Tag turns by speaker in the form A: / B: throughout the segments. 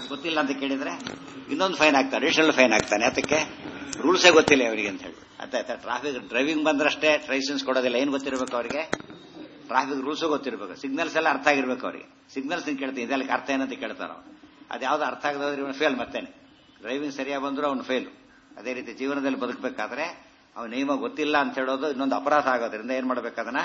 A: ಗೊತ್ತಿಲ್ಲ ಅಂತ ಕೇಳಿದ್ರೆ ಇನ್ನೊಂದು ಫೈನ್ ಹಾಕ್ತಾನೆ ಅಡಿಷನಲ್ ಫೈನ್ ಹಾಕ್ತಾನೆ ಅದಕ್ಕೆ ರೂಲ್ಸೇ ಗೊತ್ತಿಲ್ಲ ಅವರಿಗೆ ಅಂತ ಹೇಳಿ ಅದಾಯ್ತಾ ಟ್ರಾಫಿಕ್ ಡ್ರೈವಿಂಗ್ ಬಂದ್ರಷ್ಟೇ ಲೈಸೆನ್ಸ್ ಕೊಡೋದಿಲ್ಲ ಏನು ಗೊತ್ತಿರಬೇಕು ಅವರಿಗೆ ಟ್ರಾಫಿಕ್ ರೂಲ್ಸು ಗೊತ್ತಿರಬೇಕು ಸಿಗ್ನಲ್ಸ್ ಎಲ್ಲ ಅರ್ಥ ಆಗಿರ್ಬೇಕು ಅವರಿಗೆ ಸಿಗ್ನಲ್ಸ್ ಕೇಳ್ತೀನಿ ಇದೆಲ್ಲ ಅರ್ಥ ಏನಂತ ಕೇಳ್ತಾರ ಅವ್ರು ಅದು ಯಾವ್ದು ಅರ್ಥ ಆಗದ್ರೆ ಇವನು ಫೇಲ್ ಮತ್ತೇನೆ ಡ್ರೈವಿಂಗ್ ಸರಿಯಾಗಿ ಬಂದ್ರು ಅವನು ಫೇಲು ಅದೇ ರೀತಿ ಜೀವನದಲ್ಲಿ ಬದುಕಬೇಕಾದ್ರೆ ಅವನ ನಿಯಮ ಗೊತ್ತಿಲ್ಲ ಅಂತ ಹೇಳೋದು ಇನ್ನೊಂದು ಅಪರಾಧ ಆಗೋದ್ರಿಂದ ಏನ್ ಮಾಡ್ಬೇಕದನ್ನ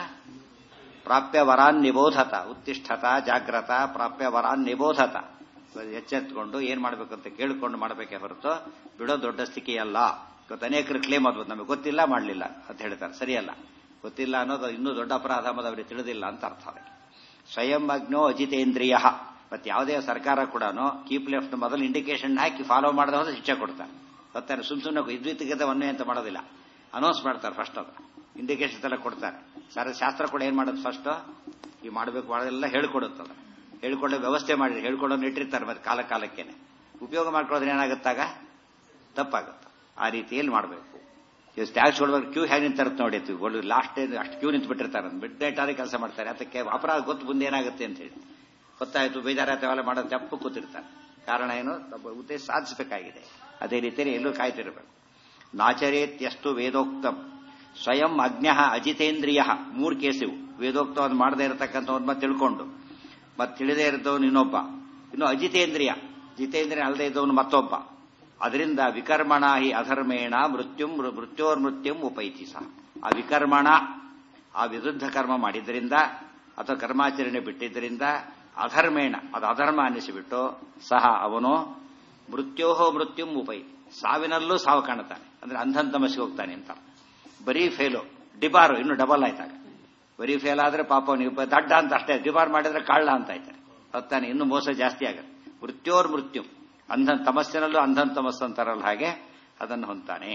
A: ಪ್ರಾಪ್ಯ ವರಾನ್ ನಿಬೋಧತ ಉತ್ತಿಷ್ಠತ ಜಾಗ್ರತ ಪ್ರಾಪ್ಯ ವರಾನ್ ನಿಬೋಧತ ಎಚ್ಚೆತ್ಕೊಂಡು ಏನ್ ಮಾಡ್ಬೇಕಂತ ಕೇಳಿಕೊಂಡು ಮಾಡಬೇಕೇ ಹೊರತು ಬಿಡೋ ದೊಡ್ಡ ಸ್ಥಿತಿಯಲ್ಲ ಇವತ್ತು ಅನೇಕರು ಕ್ಲೇಮ್ ಆಗ್ಬೋದು ನಮಗೆ ಗೊತ್ತಿಲ್ಲ ಮಾಡಲಿಲ್ಲ ಅಂತ ಹೇಳ್ತಾರೆ ಸರಿಯಲ್ಲ ಗೊತ್ತಿಲ್ಲ ಅನ್ನೋದು ಇನ್ನೂ ದೊಡ್ಡ ಅಪರಾಧ ಅನ್ನೋದು ಅವರಿಗೆ ತಿಳಿದಿಲ್ಲ ಅಂತ ಅರ್ಥ ಅದಕ್ಕೆ ಸ್ವಯಂ ಅಗ್ನೋ ಅಜಿತೇಂದ್ರಿಯ ಮತ್ತೆ ಯಾವುದೇ ಸರ್ಕಾರ ಕೂಡ ಕೀಪ್ ಲೆಫ್ಟ್ ಮೊದಲು ಇಂಡಿಕೇಶನ್ ಹಾಕಿ ಫಾಲೋ ಮಾಡದ ಹೋದ್ರೆ ಶಿಕ್ಷೆ ಕೊಡ್ತಾರೆ ಗೊತ್ತಾರೆ ಸುಮ್ ಸುಮ್ಮನೆ ವಿದ್ಯುತ್ಗತ ಒನ್ನೆ ಅಂತ ಮಾಡೋದಿಲ್ಲ ಅನೌನ್ಸ್ ಮಾಡ್ತಾರೆ ಫಸ್ಟ್ ಅದು ಇಂಡಿಕೇಶನ್ ಎಲ್ಲ ಕೊಡ್ತಾರೆ ಸರ್ ಶಾಸ್ತ್ರ ಕೂಡ ಏನ್ ಮಾಡೋದು ಫಸ್ಟ್ ಈ ಮಾಡಬೇಕು ಮಾಡೋದೆಲ್ಲ ಹೇಳ್ಕೊಡುತ್ತದ ಹೇಳ್ಕೊಳ್ಳೋ ವ್ಯವಸ್ಥೆ ಮಾಡಿ ಹೇಳ್ಕೊಳ್ಳೋದು ಇಟ್ಟಿರ್ತಾರೆ ಮತ್ತೆ ಕಾಲ ಕಾಲಕ್ಕೇನೆ ಉಪಯೋಗ ಮಾಡ್ಕೊಳ್ಳೋದ್ರೆ ಏನಾಗುತ್ತಾಗ ತಪ್ಪಾಗುತ್ತೆ ಆ ರೀತಿಯಲ್ಲಿ ಮಾಡಬೇಕು ಇವ್ ಟ್ಯಾಕ್ಸ್ ಕೊಡ್ಬೇಕು ಕ್ಯೂ ಹೇಗೆ ನಿಂತಿರುತ್ತೆ ನೋಡಿ ಒಳ್ಳೆ ಲಾಸ್ಟ್ ಅಷ್ಟು ಕ್ಯೂ ನಿಂತು ಬಿಟ್ಟಿರ್ತಾರೆ ಮಿಡ್ ನೈಟ್ ಆದ್ರೆ ಕೆಲಸ ಮಾಡ್ತಾರೆ ಅದಕ್ಕೆ ಅಪರಾಧ ಗೊತ್ತು ಮುಂದೆ ಏನಾಗುತ್ತೆ ಅಂತ ಹೇಳಿ ಗೊತ್ತಾಯ್ತು ಬೇಜಾರಾಯ್ತು ಅವೆಲ್ಲ ಮಾಡೋದು ತಪ್ಪು ಕೂತಿರ್ತಾರೆ ಕಾರಣ ಏನು ತಮ್ಮ ಉದ್ದೇಶ ಸಾಧಿಸಬೇಕಾಗಿದೆ ಅದೇ ರೀತಿಯಲ್ಲಿ ಎಲ್ಲೂ ಕಾಯ್ತಿರಬೇಕು ನಾಚರೇತ್ಯಷ್ಟು ವೇದೋಕ್ತಂ ಸ್ವಯಂ ಅಜ್ಞ ಅಜಿತೇಂದ್ರಿಯ ಮೂರು ಕೇಸಿವು ವೇದೋಕ್ತವನ್ನು ಮಾಡದೇ ಇರತಕ್ಕಂಥ ಮತ್ತೆ ತಿಳ್ಕೊಂಡು ಮತ್ತೆ ತಿಳಿದೇ ಇದ್ದವನು ಇನ್ನೊಬ್ಬ ಇನ್ನು ಅಜಿತೇಂದ್ರಿಯ ಜಿತೇಂದ್ರಿಯ ಅಲ್ಲದೆ ಇದ್ದವನು ಮತ್ತೊಬ್ಬ ಅದರಿಂದ ವಿಕರ್ಮಣ ಹಿ ಅಧರ್ಮೇಣ ಮೃತ್ಯುಂ ಮೃತ್ಯೋರ್ಮೃತ್ಯುಂ ಉಪೈತಿ ಸಹ ಆ ವಿಕರ್ಮಣ ಆ ವಿರುದ್ಧ ಕರ್ಮ ಮಾಡಿದ್ರಿಂದ ಅಥವಾ ಕರ್ಮಾಚರಣೆ ಬಿಟ್ಟಿದ್ದರಿಂದ ಅಧರ್ಮೇಣ ಅದು ಅಧರ್ಮ ಅನ್ನಿಸಿಬಿಟ್ಟು ಸಹ ಅವನು ಮೃತ್ಯೋಹೋ ಮೃತ್ಯುಂ ಉಪೈತಿ ಸಾವಿನಲ್ಲೂ ಸಾವು ಕಾಣುತ್ತಾನೆ ಅಂದ್ರೆ ಅಂಧನ್ ತಮಸ್ಸಿಗೆ ಹೋಗ್ತಾನೆ ಅಂತ ಬರೀ ಫೇಲು ಡಿಬಾರು ಇನ್ನು ಡಬಲ್ ಆಯ್ತಾಗ ಬರೀ ಫೇಲ್ ಆದ್ರೆ ಪಾಪ ನೀವು ದಡ್ಡ ಅಂತ ಅಷ್ಟೇ ಡಿಬಾರ್ ಮಾಡಿದ್ರೆ ಕಳ್ಳ ಅಂತ ಆಯ್ತಾರೆ ಹೊತ್ತಾನೆ ಇನ್ನು ಮೋಸ ಜಾಸ್ತಿ ಆಗುತ್ತೆ ಮೃತ್ಯೋರ್ ಮೃತ್ಯು ಅಂಧನ್ ತಮಸ್ಸಿನಲ್ಲೂ ಅಂಧನ್ ತಮಸ್ಸು ಅಂತಾರಲ್ಲ ಹಾಗೆ ಅದನ್ನು ಹೊಂತಾನೆ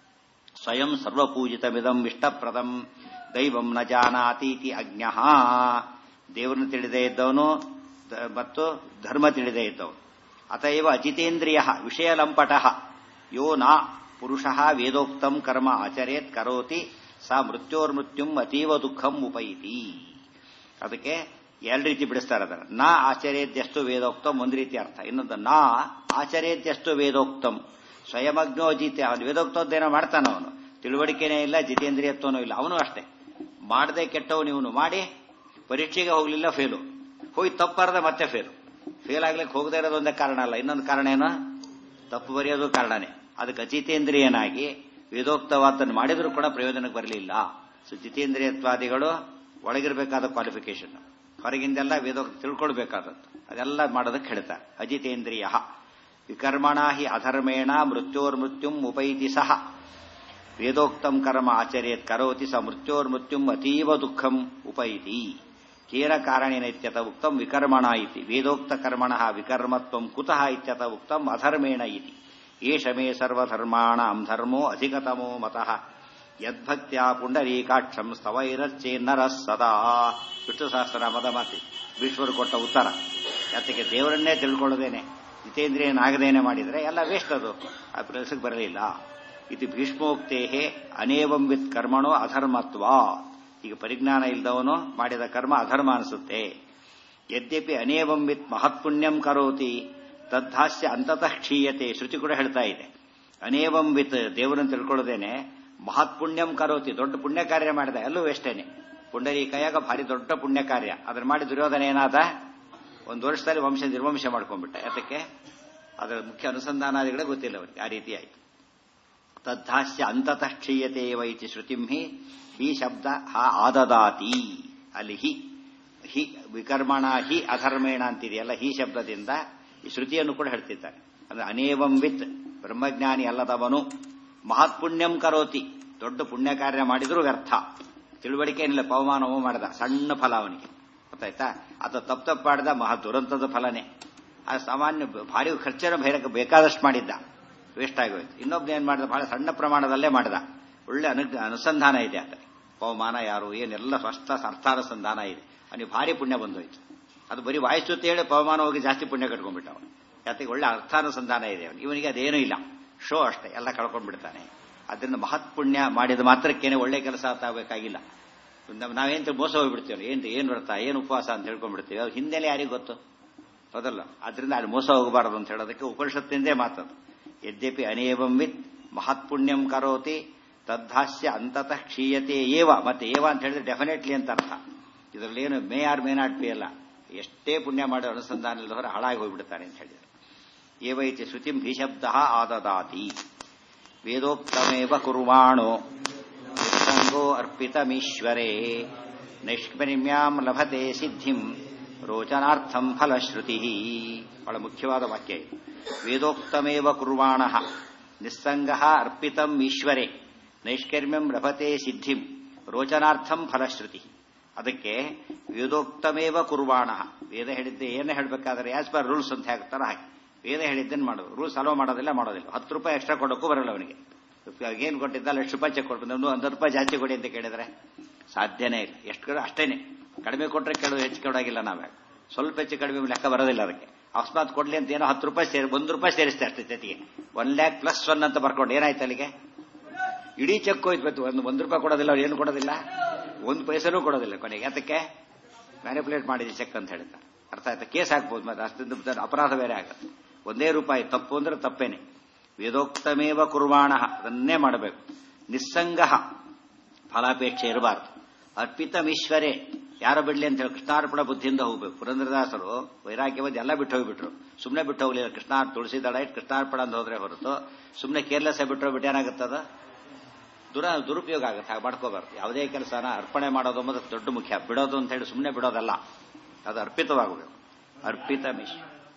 A: ಸ್ವಯಂ ಸರ್ವಪೂಜಿತಮಿದಂ ಇಷ್ಟಪ್ರದಂ ದೈವಂ ನ ಜಾನಾತೀತಿ ಅಜ್ಞ ದೇವರನ್ನು ತಿಳಿದೇ ಇದ್ದವನು ಮತ್ತು ಧರ್ಮ ತಿಳಿದೇ ಇದ್ದವನು ಅತಯವ ಅಜಿತೇಂದ್ರಿಯ ವಿಷಯ ಲಂಪಟ ಯೋ ನ ಪುರುಷ ವೇದೋಕ್ತಂ ಕರ್ಮ ಆಚರೇತ್ ಕರೋತಿ ಸ ಮೃತ್ಯೋರ್ಮೃತ್ಯುಂ ಅತೀವ ದುಃಖಂ ಉಪೈತಿ ಅದಕ್ಕೆ ಎರಡು ರೀತಿ ಬಿಡಿಸ್ತಾರೆ ಅದರ ನಾ ಆಚರೇದ್ಯಷ್ಟು ವೇದೋಕ್ತಂ ಒಂದು ರೀತಿ ಅರ್ಥ ಇನ್ನೊಂದು ನಾ ಆಚರೇದ್ಯಷ್ಟು ವೇದೋಕ್ತಂ ಸ್ವಯಮಗ್ನೋ ಜಿತೆ ಅವನು ವೇದೋಕ್ತದ್ದೇನೋ ಮಾಡ್ತಾನ ಅವನು ತಿಳುವಳಿಕೆನೇ ಇಲ್ಲ ಜಿತೇಂದ್ರಿಯತ್ವನೂ ಇಲ್ಲ ಅವನು ಅಷ್ಟೇ ಮಾಡದೆ ಕೆಟ್ಟವನು ಇವನು ಮಾಡಿ ಪರೀಕ್ಷೆಗೆ ಹೋಗ್ಲಿಲ್ಲ ಫೇಲು ಹೋಗಿ ತಪ್ಪಾರದ ಮತ್ತೆ ಫೇಲು ಫೇಲ್ ಆಗ್ಲಿಕ್ಕೆ ಹೋಗದೇ ಇರೋದು ಒಂದೇ ಕಾರಣ ಅಲ್ಲ ಇನ್ನೊಂದು ಕಾರಣ ಏನು ತಪ್ಪು ಬರೆಯೋದು ಕಾರಣನೇ ಅದಕ್ಕೆ ಅಜಿತೇಂದ್ರಿಯನಾಗಿ ವೇದೋಕ್ತವಾದನ್ನು ಮಾಡಿದರೂ ಕೂಡ ಪ್ರಯೋಜನಕ್ಕೆ ಬರಲಿಲ್ಲ ಸೊ ಜಿತೇಂದ್ರಿಯತ್ವಾದಿಗಳು ಒಳಗಿರಬೇಕಾದ ಕ್ವಾಲಿಫಿಕೇಶನ್ ಹೊರಗಿಂದೆಲ್ಲ ವೇದೋಕ್ತ ತಿಳ್ಕೊಳ್ಬೇಕಾದದ್ದು ಅದೆಲ್ಲ ಮಾಡೋದಕ್ಕೆ ಹೇಳ್ತಾರೆ ಅಜಿತೇಂದ್ರಿಯ ವಿಕರ್ಮಣ ಹಿ ಅಧರ್ಮೇಣ ಮೃತ್ಯೋರ್ಮೃತ್ಯುಂ ಉಪೈತಿ ಸಹ ವೇದೋಕ್ತಂ ಕರ್ಮ ಆಚರ್ಯತ್ ಕರೋತಿ ಸ ಮೃತ್ಯೋರ್ಮೃತ್ಯುಂ ಅತೀವ ದುಃಖಂ ಉಪೈತಿ ಕೇನ ಕಾರಣೇನ ಇತ್ಯತ ಉಕ್ತಂ ವಿಕರ್ಮಣ ಇತಿ ವೇದೋಕ್ತ ಕರ್ಮಣ ವಿಕರ್ಮತ್ವಂ ಕುತಃ ಇತ್ಯತ ಉಕ್ತಂ ಅಧರ್ಮೇಣ ಇತಿ ಏಷ ಮೇ ಸರ್ವಧರ್ಮಾಣಾಂ ಧರ್ಮೋ ಅಧಿಕತಮೋ ಮತಃ ಯದ್ಭಕ್ತ್ಯಾ ಪುಂಡರೀಕಾಕ್ಷಂ ಸ್ತವೈರಚ್ಚೇನ್ನರ ಸದಾ ವಿಷ್ಣು ಸಹಸ್ರನಾಮದ ಮಾತಿ ವಿಶ್ವರು ಕೊಟ್ಟ ಉತ್ತರ ಯಾತಕ್ಕೆ ದೇವರನ್ನೇ ತಿಳ್ಕೊಳ್ಳೋದೇನೆ ಜಿತೇಂದ್ರಿಯನಾಗದೇನೆ ಮಾಡಿದರೆ ಎಲ್ಲ ವೇಸ್ಟ್ ಅದು ಆ ಪ್ರದೇಶಕ್ಕೆ ಬರಲಿಲ್ಲ ಇದು ಭೀಷ್ಮೋಕ್ತೇ ಅನೇವಂ ವಿತ್ ಕರ್ಮಣೋ ಅಧರ್ಮತ್ವ ಈಗ ಪರಿಜ್ಞಾನ ಇಲ್ಲದವನು ಮಾಡಿದ ಕರ್ಮ ಅಧರ್ಮ ಅನಿಸುತ್ತೆ ಯದ್ಯಪಿ ಅನೇವಂ ವಿತ್ ಮಹತ್ಪುಣ್ಯಂ ಕರೋತಿ ತದ್ಧಾಸ್ಯ ಅಂತತಃ ಕ್ಷೀಯತೆ ಶ್ರುತಿ ಕೂಡ ಹೇಳ್ತಾ ಇದೆ ಅನೇವಂ ವಿತ್ ದೇವರನ್ನು ತಿಳ್ಕೊಳ್ಳೋದೇನೆ ಮಹತ್ಪುಣ್ಯಂ ಕರೋತಿ ದೊಡ್ಡ ಪುಣ್ಯ ಕಾರ್ಯ ಮಾಡಿದ ಎಲ್ಲೂ ವೇಷ್ಟೇನೆ ಪುಂಡರಿ ಕೈಯಾಗ ಭಾರಿ ದೊಡ್ಡ ಪುಣ್ಯ ಕಾರ್ಯ ಅದ್ರ ಮಾಡಿ ದುರ್ಯೋಧನ ಏನಾದ ಒಂದು ವರ್ಷದಲ್ಲಿ ವಂಶ ನಿರ್ವಂಶ ಮಾಡ್ಕೊಂಡ್ಬಿಟ್ಟ ಯಾತಕ್ಕೆ ಅದರ ಮುಖ್ಯ ಅನುಸಂಧಾನಾದಿಗಳೇ ಗೊತ್ತಿಲ್ಲ ಅವರಿಗೆ ಆ ರೀತಿ ಆಯ್ತು ತದ್ಧಾಸ್ಯ ಅಂತತಃ ಕ್ಷೀಯತೆ ವೈತಿ ಶ್ರುತಿಂ ಹಿ ಹಿ ಶಬ್ದ ಹ ಆದದಾತಿ ಅಲ್ಲಿ ಹಿ ಹಿ ವಿಕರ್ಮಣ ಹಿ ಅಧರ್ಮೇಣ ಅಂತಿದೆಯಲ್ಲ ಹಿ ಶಬ್ದದಿಂದ ಈ ಶ್ರುತಿಯನ್ನು ಕೂಡ ಹೇಳ್ತಿದ್ದಾರೆ ಅಂದ್ರೆ ಅನೇವಂ ವಿತ್ ಬ್ರಹ್ಮಜ್ಞಾನಿ ಅಲ್ಲದವನು ಮಹತ್ಪುಣ್ಯಂ ಕರೋತಿ ದೊಡ್ಡ ಪುಣ್ಯ ಕಾರ್ಯ ಮಾಡಿದ್ರೂ ವ್ಯರ್ಥ ತಿಳುವಳಿಕೆ ಏನಿಲ್ಲ ಪವಮಾನವೂ ಮಾಡಿದ ಸಣ್ಣ ಫಲ ಅವನಿಗೆ ಗೊತ್ತಾಯ್ತಾ ಅಥವಾ ತಪ್ಪು ತಪ್ಪು ಮಾಡಿದ ಮಹಾ ದುರಂತದ ಫಲನೇ ಆ ಸಾಮಾನ್ಯ ಭಾರಿ ಖರ್ಚನ ಭೈರಕ ಬೇಕಾದಷ್ಟು ಮಾಡಿದ್ದ ವೇಸ್ಟ್ ಆಗೋಯ್ತು ಇನ್ನೊಬ್ಬ ಏನ್ ಮಾಡಿದ ಬಹಳ ಸಣ್ಣ ಪ್ರಮಾಣದಲ್ಲೇ ಮಾಡಿದ ಒಳ್ಳೆ ಅನು ಅನುಸಂಧಾನ ಇದೆ ಆತ ಪವಮಾನ ಯಾರು ಏನೆಲ್ಲ ಸ್ಪಷ್ಟ ಅರ್ಥಾನುಸಂಧಾನ ಇದೆ ಅವನಿಗೆ ಭಾರಿ ಪುಣ್ಯ ಬಂದೋಯ್ತು ಅದು ಬರೀ ವಾಯಿಸುತ್ತೆ ಹೇಳಿ ಪವಮಾನ ಹೋಗಿ ಜಾಸ್ತಿ ಪುಣ್ಯ ಕಟ್ಕೊಂಡ್ಬಿಟ್ಟ ಅವನು ಯಾತಕ್ಕೆ ಒಳ್ಳೆ ಅರ್ಥಾನುಸಂಧಾನ ಇದೆ ಅವನು ಇವನಿಗೆ ಅದೇನೂ ಇಲ್ಲ ಶೋ ಅಷ್ಟೇ ಎಲ್ಲ ಕಳ್ಕೊಂಡ್ಬಿಡ್ತಾನೆ ಅದರಿಂದ ಮಹತ್ ಪುಣ್ಯ ಮಾಡಿದ ಮಾತ್ರಕ್ಕೇನೆ ಒಳ್ಳೆ ಕೆಲಸ ಆಗಬೇಕಾಗಿಲ್ಲ ನಾವೇನ್ ಮೋಸ ಹೋಗ್ಬಿಡ್ತೀವಿ ಏನ್ ಏನ್ ಬರ್ತಾ ಏನ್ ಉಪವಾಸ ಅಂತ ಹೇಳ್ಕೊಂಡ್ಬಿಡ್ತೀವಿ ಅದು ಹಿನ್ನೆಲೆ ಯಾರಿಗೆ ಗೊತ್ತು ಹೌದಲ್ಲ ಅದರಿಂದ ಅಲ್ಲಿ ಮೋಸ ಹೋಗಬಾರದು ಅಂತ ಹೇಳೋದಕ್ಕೆ ಉಪನಿಷತ್ತಿಂದೇ ಮಾತದು ಯದ್ಯಪಿ ಅನೇವಂ ವಿತ್ ಮಹತ್ಪುಣ್ಯಂ ಕರೋತಿ ತದ್ಧಾಸ್ಯ ಅಂತತಃ ಕ್ಷೀಯತೆ ಏವ ಮತ್ತೆ ಏವ ಅಂತ ಹೇಳಿದ್ರೆ ಡೆಫಿನೆಟ್ಲಿ ಅಂತ ಅರ್ಥ ಇದರಲ್ಲಿ ಏನು may or may not be ಅಲ್ಲ ಎಷ್ಟೇ ಪುಣ್ಯ ಮಾಡೋ ಅನುಸಂಧಾನ ಇಲ್ಲದವರ ಹಾಳಾಗಿ ಹೋಗ್ಬಿಡ್ತಾರೆ ಅಂತ ಹೇಳಿದ್ರು ಏವೈತಿ ಶ್ರುತಿಂ ಹಿಶಬ್ದ ಆದದಾತಿ ವೇದೋಕ್ತಮೇವ ಕುರ್ವಾಣೋ ನಿಸ್ಸಂಗೋ ಅರ್ಪಿತಮೀಶ್ವರೇ ನೈಷ್ಕರ್ಮ್ಯಾಂ ಲಭತೆ ಸಿದ್ಧಿಂ ರೋಚನಾರ್ಥಂ ಫಲಶ್ರುತಿ ಬಹಳ ಮುಖ್ಯವಾದ ವಾಕ್ಯ ಇದು ವೇದೋಕ್ತಮೇವ ಕುರ್ವಾಣ ನಿಸ್ಸಂಗ ಅರ್ಪಿತಂ ಈಶ್ವರೇ ನೈಷ್ಕರ್ಮ್ಯಂ ಲಭತೆ ಸಿದ್ಧಿಂ ರೋಚನಾರ್ಥಂ ಫಲಶ್ರುತಿ ಅದಕ್ಕೆ ವೇದೋಕ್ತಮೇವ ಕುರ್ವಾಣ ವೇದ ಹೇಳಿದ್ದೆ ಏನೇ ಹೇಳಬೇಕಾದ್ರೆ ಆಸ್ ಪರ್ ರೂಲ್ಸ್ ಅಂತ ಹಾಕ್ತಾರ ಹಾಕಿ ವೇದ ಹೇಳಿದ್ದನ್ನು ಮಾಡೋದು ರೂಲ್ಸ್ ಅಲೋ ಮಾಡೋದಿಲ್ಲ ಮಾಡೋದಿಲ್ಲ ಹತ್ತು ರೂಪಾಯಿ ಎಕ್ಸ್ಟ್ರಾ ಕೊಡೋಕ್ಕೂ ಬರಲ್ಲ ಅವನಿಗೆ ಏನು ಕೊಟ್ಟಿದ್ದಲ್ಲ ಎಷ್ಟು ರೂಪಾಯಿ ಚೆಕ್ ಕೊಡ್ಬೋದು ಒಂದು ಒಂದು ರೂಪಾಯಿ ಜಾಸ್ತಿ ಕೊಡಿ ಅಂತ ಕೇಳಿದ್ರೆ ಸಾಧ್ಯನೇ ಇಲ್ಲ ಎಷ್ಟು ಕೊಡೋ ಅಷ್ಟೇನೆ ಕಡಿಮೆ ಕೊಟ್ಟರೆ ಕೇಳೋದು ಹೆಚ್ಚು ಕೊಡೋಗಿಲ್ಲ ನಾವೇ ಸ್ವಲ್ಪ ಹೆಚ್ಚು ಕಡಿಮೆ ಲೆಕ್ಕ ಬರೋದಿಲ್ಲ ಅದಕ್ಕೆ ಅಕಸ್ಮಾತ್ ಕೊಡ್ಲಿ ಅಂತ ಏನೋ ಹತ್ತು ರೂಪಾಯಿ ಸೇರಿ ಒಂದು ರೂಪಾಯಿ ಸೇರಿಸ್ತೆ ಅಷ್ಟೇ ಜೊತೆಗೆ ಒನ್ ಲ್ಯಾಕ್ ಪ್ಲಸ್ ಒನ್ ಅಂತ ಬರ್ಕೊಂಡು ಏನಾಯ್ತು ಅಲ್ಲಿಗೆ ಇಡೀ ಚೆಕ್ ಹೋಯ್ತು ಒಂದು ಒಂದು ರೂಪಾಯಿ ಕೊಡೋದಿಲ್ಲ ಅವ್ರು ಏನು ಕೊಡೋದಿಲ್ಲ ಒಂದು ಪೈಸನೂ ಕೊಡೋದಿಲ್ಲ ಕೊನೆಗೆ ಯಾತಕ್ಕೆ ಮ್ಯಾನಿಪುಲೇಟ್ ಮಾಡಿದ ಚೆಕ್ ಅಂತ ಹೇಳ್ತಾರೆ ಅರ್ಥ ಆಯ್ತಾ ಕೇಸ್ ಹಾಕ್ಬೋದು ಮತ್ತೆ ಅಷ್ಟು ಅಪರಾಧ ಬೇರೆ ಆಗುತ್ತೆ ಒಂದೇ ರೂಪಾಯಿ ತಪ್ಪು ಅಂದ್ರೆ ತಪ್ಪೇನೆ ವೇದೋಕ್ತಮೇವ ಕುರ್ವಾಣ ಅದನ್ನೇ ಮಾಡಬೇಕು ನಿಸ್ಸಂಗ ಫಲಾಪೇಕ್ಷೆ ಇರಬಾರ್ದು ಅರ್ಪಿತಮೀಶ್ವರೇ ಯಾರೋ ಬಿಡ್ಲಿ ಅಂತ ಹೇಳಿ ಕೃಷ್ಣಾರ್ಪಣ ಬುದ್ಧಿಯಿಂದ ಹೋಗ್ಬೇಕು ಪುರಂದ್ರದಾಸರು ವೈರಾಗ್ಯವಾದ ಎಲ್ಲ ಬಿಟ್ಟು ಹೋಗ್ಬಿಟ್ರು ಸುಮ್ಮನೆ ಬಿಟ್ಟು ಹೋಗ್ಲಿಲ್ಲ ಕೃಷ್ಣ ತುಳಸಿ ದಳ ಇಟ್ಟು ಕೃಷ್ಣಾರ್ಪಣ ಅಂತ ಹೋದ್ರೆ ಹೊರತು ಸುಮ್ಮನೆ ಕೇರ್ಲೆಸ್ ಬಿಟ್ಟರೆ ಬಿಟ್ಟು ಏನಾಗುತ್ತದ ದುರ ದುರುಪಯೋಗ ಆಗುತ್ತೆ ಹಾಗೆ ಮಾಡ್ಕೋಬಾರ್ದು ಯಾವುದೇ ಕೆಲಸನ ಅರ್ಪಣೆ ಮಾಡೋದು ಮೊದಲು ದೊಡ್ಡ ಮುಖ್ಯ ಬಿಡೋದು ಅಂತ ಹೇಳಿ ಸುಮ್ಮನೆ ಬಿಡೋದಲ್ಲ ಅದು ಅರ್ಪಿತವಾಗಬೇಕು ಅರ್ಪಿತ ಮಿಶ್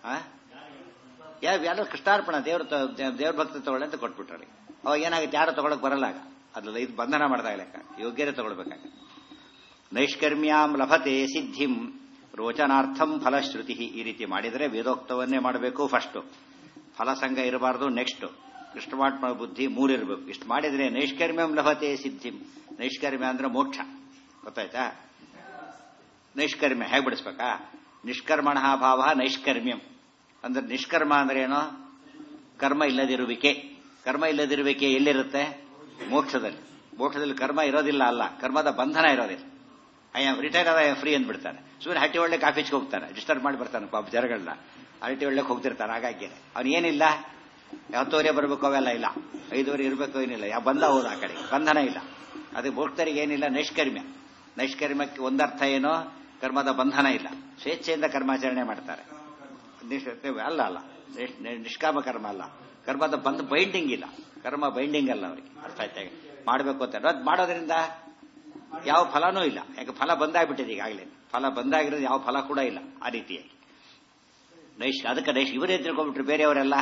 A: ಯಾವ ಯಾರು ಕೃಷ್ಣಾರ್ಪಣ ದೇವ್ರ ದೇವ್ರ ಭಕ್ತಿ ತಗೊಳ್ಳಿ ಅಂತ ಕೊಟ್ಬಿಟ್ರಿ ಅವಾಗ ಏನಾಗುತ್ತೆ ಯಾರು ತಗೊಳಕ್ ಬರಲ್ಲ ಆಗ ಅದ್ರಲ್ಲಿ ಇದು ಬಂಧನ ಮಾಡ್ದಾಗ ಲೆಕ್ಕ ಯೋಗ್ಯತೆ ತಗೊಳ್ಬೇಕಾಗ ನೈಷ್ಕರ್ಮ್ಯಾಂ ಲಭತೆ ಸಿದ್ಧಿಂ ರೋಚನಾರ್ಥಂ ಫಲಶ್ರುತಿ ಈ ರೀತಿ ಮಾಡಿದರೆ ವೇದೋಕ್ತವನ್ನೇ ಮಾಡಬೇಕು ಫಸ್ಟು ಫಲಸಂಗ ಇರಬಾರ್ದು ನೆಕ್ಸ್ಟ್ ಕೃಷ್ಣಮಾತ್ಮ ಬುದ್ಧಿ ಮೂರಿರಬೇಕು ಇಷ್ಟು ಮಾಡಿದ್ರೆ ನೈಷ್ಕರ್ಮ್ಯಂ ಲಭತೆ ಸಿದ್ಧಿಂ ನೈಷ್ಕರ್ಮ್ಯ ಅಂದ್ರೆ ಮೋಕ್ಷ ಗೊತ್ತಾಯ್ತಾ ನೈಷ್ಕರ್ಮ್ಯ ಹೇಗೆ ಬಿಡಿಸ್ಬೇಕಾ ನಿಷ್ಕರ್ಮಣ ಭಾವ ನೈಷ್ಕರ್ಮ್ಯಂ ಅಂದ್ರೆ ನಿಷ್ಕರ್ಮ ಅಂದ್ರೆ ಏನು ಕರ್ಮ ಇಲ್ಲದಿರುವಿಕೆ ಕರ್ಮ ಇಲ್ಲದಿರುವಿಕೆ ಎಲ್ಲಿರುತ್ತೆ ಮೋಕ್ಷದಲ್ಲಿ ಮೋಕ್ಷದಲ್ಲಿ ಕರ್ಮ ಇರೋದಿಲ್ಲ ಅಲ್ಲ ಕರ್ಮದ ಬಂಧನ ಇರೋದಿಲ್ಲ ಐ ಆಮ್ ರಿಟೈರ್ ಆದ ಫ್ರೀ ಅಂದ್ಬಿಡ್ತಾನೆ ಸುಮ್ಮನೆ ಹಟ್ಟಿ ಒಳ್ಳೆ ಕಾಫಿಚ್ಗೆ ಹೋಗ್ತಾನೆ ಡಿಸ್ಟರ್ಬ್ ಮಾಡಿ ಬರ್ತಾನೆ ಪಾಪ ಜನಗಳನ್ನ ಹರಟಿ ಒಳ್ಳೆಗೆ ಹೋಗ್ತಿರ್ತಾನೆ ಹಾಗಾಗಿ ಅವ್ನು ಏನಿಲ್ಲ ಹತ್ತುವರೆ ಬರಬೇಕು ಅವೆಲ್ಲ ಇಲ್ಲ ಐದುವರೆ ಇರಬೇಕು ಏನಿಲ್ಲ ಯಾವ ಬಂದ ಹೋದ ಆ ಕಡೆ ಬಂಧನ ಇಲ್ಲ ಅದಕ್ಕೆ ಭಕ್ತರಿಗೆ ಏನಿಲ್ಲ ನೈಷ್ಕರ್ಮ್ಯ ನೈಷ್ಕರ್ಮ್ಯಕ್ಕೆ ಒಂದರ್ಥ ಏನೋ ಕರ್ಮದ ಬಂಧನ ಇಲ್ಲ ಸ್ವೇಚ್ಛೆಯಿಂದ ಕರ್ಮಾಚರಣೆ ಮಾಡ್ತಾರೆ ಅಲ್ಲ ಅಲ್ಲ ನಿಷ್ಕಾಮ ಕರ್ಮ ಅಲ್ಲ ಕರ್ಮದ ಬಂದ್ ಬೈಂಡಿಂಗ್ ಇಲ್ಲ ಕರ್ಮ ಬೈಂಡಿಂಗ್ ಅಲ್ಲ ಅವರಿಗೆ ಅರ್ಥ ಆಯ್ತಾ ಮಾಡಬೇಕು ಅಂತ ಅದು ಮಾಡೋದ್ರಿಂದ ಯಾವ ಫಲನೂ ಇಲ್ಲ ಯಾಕೆ ಫಲ ಬಂದಾಗ್ಬಿಟ್ಟಿದೆ ಈಗಾಗಲೇ ಫಲ ಬಂದಾಗಿರೋದು ಯಾವ ಫಲ ಕೂಡ ಇಲ್ಲ ಆ ರೀತಿಯಾಗಿ ನೈಷ್ ಅದಕ್ಕೆ ನೈಷ್ ಇವರೇ ತಿಳ್ಕೊಂಡ್ಬಿಟ್ರು ಬೇರೆಯವರೆಲ್ಲ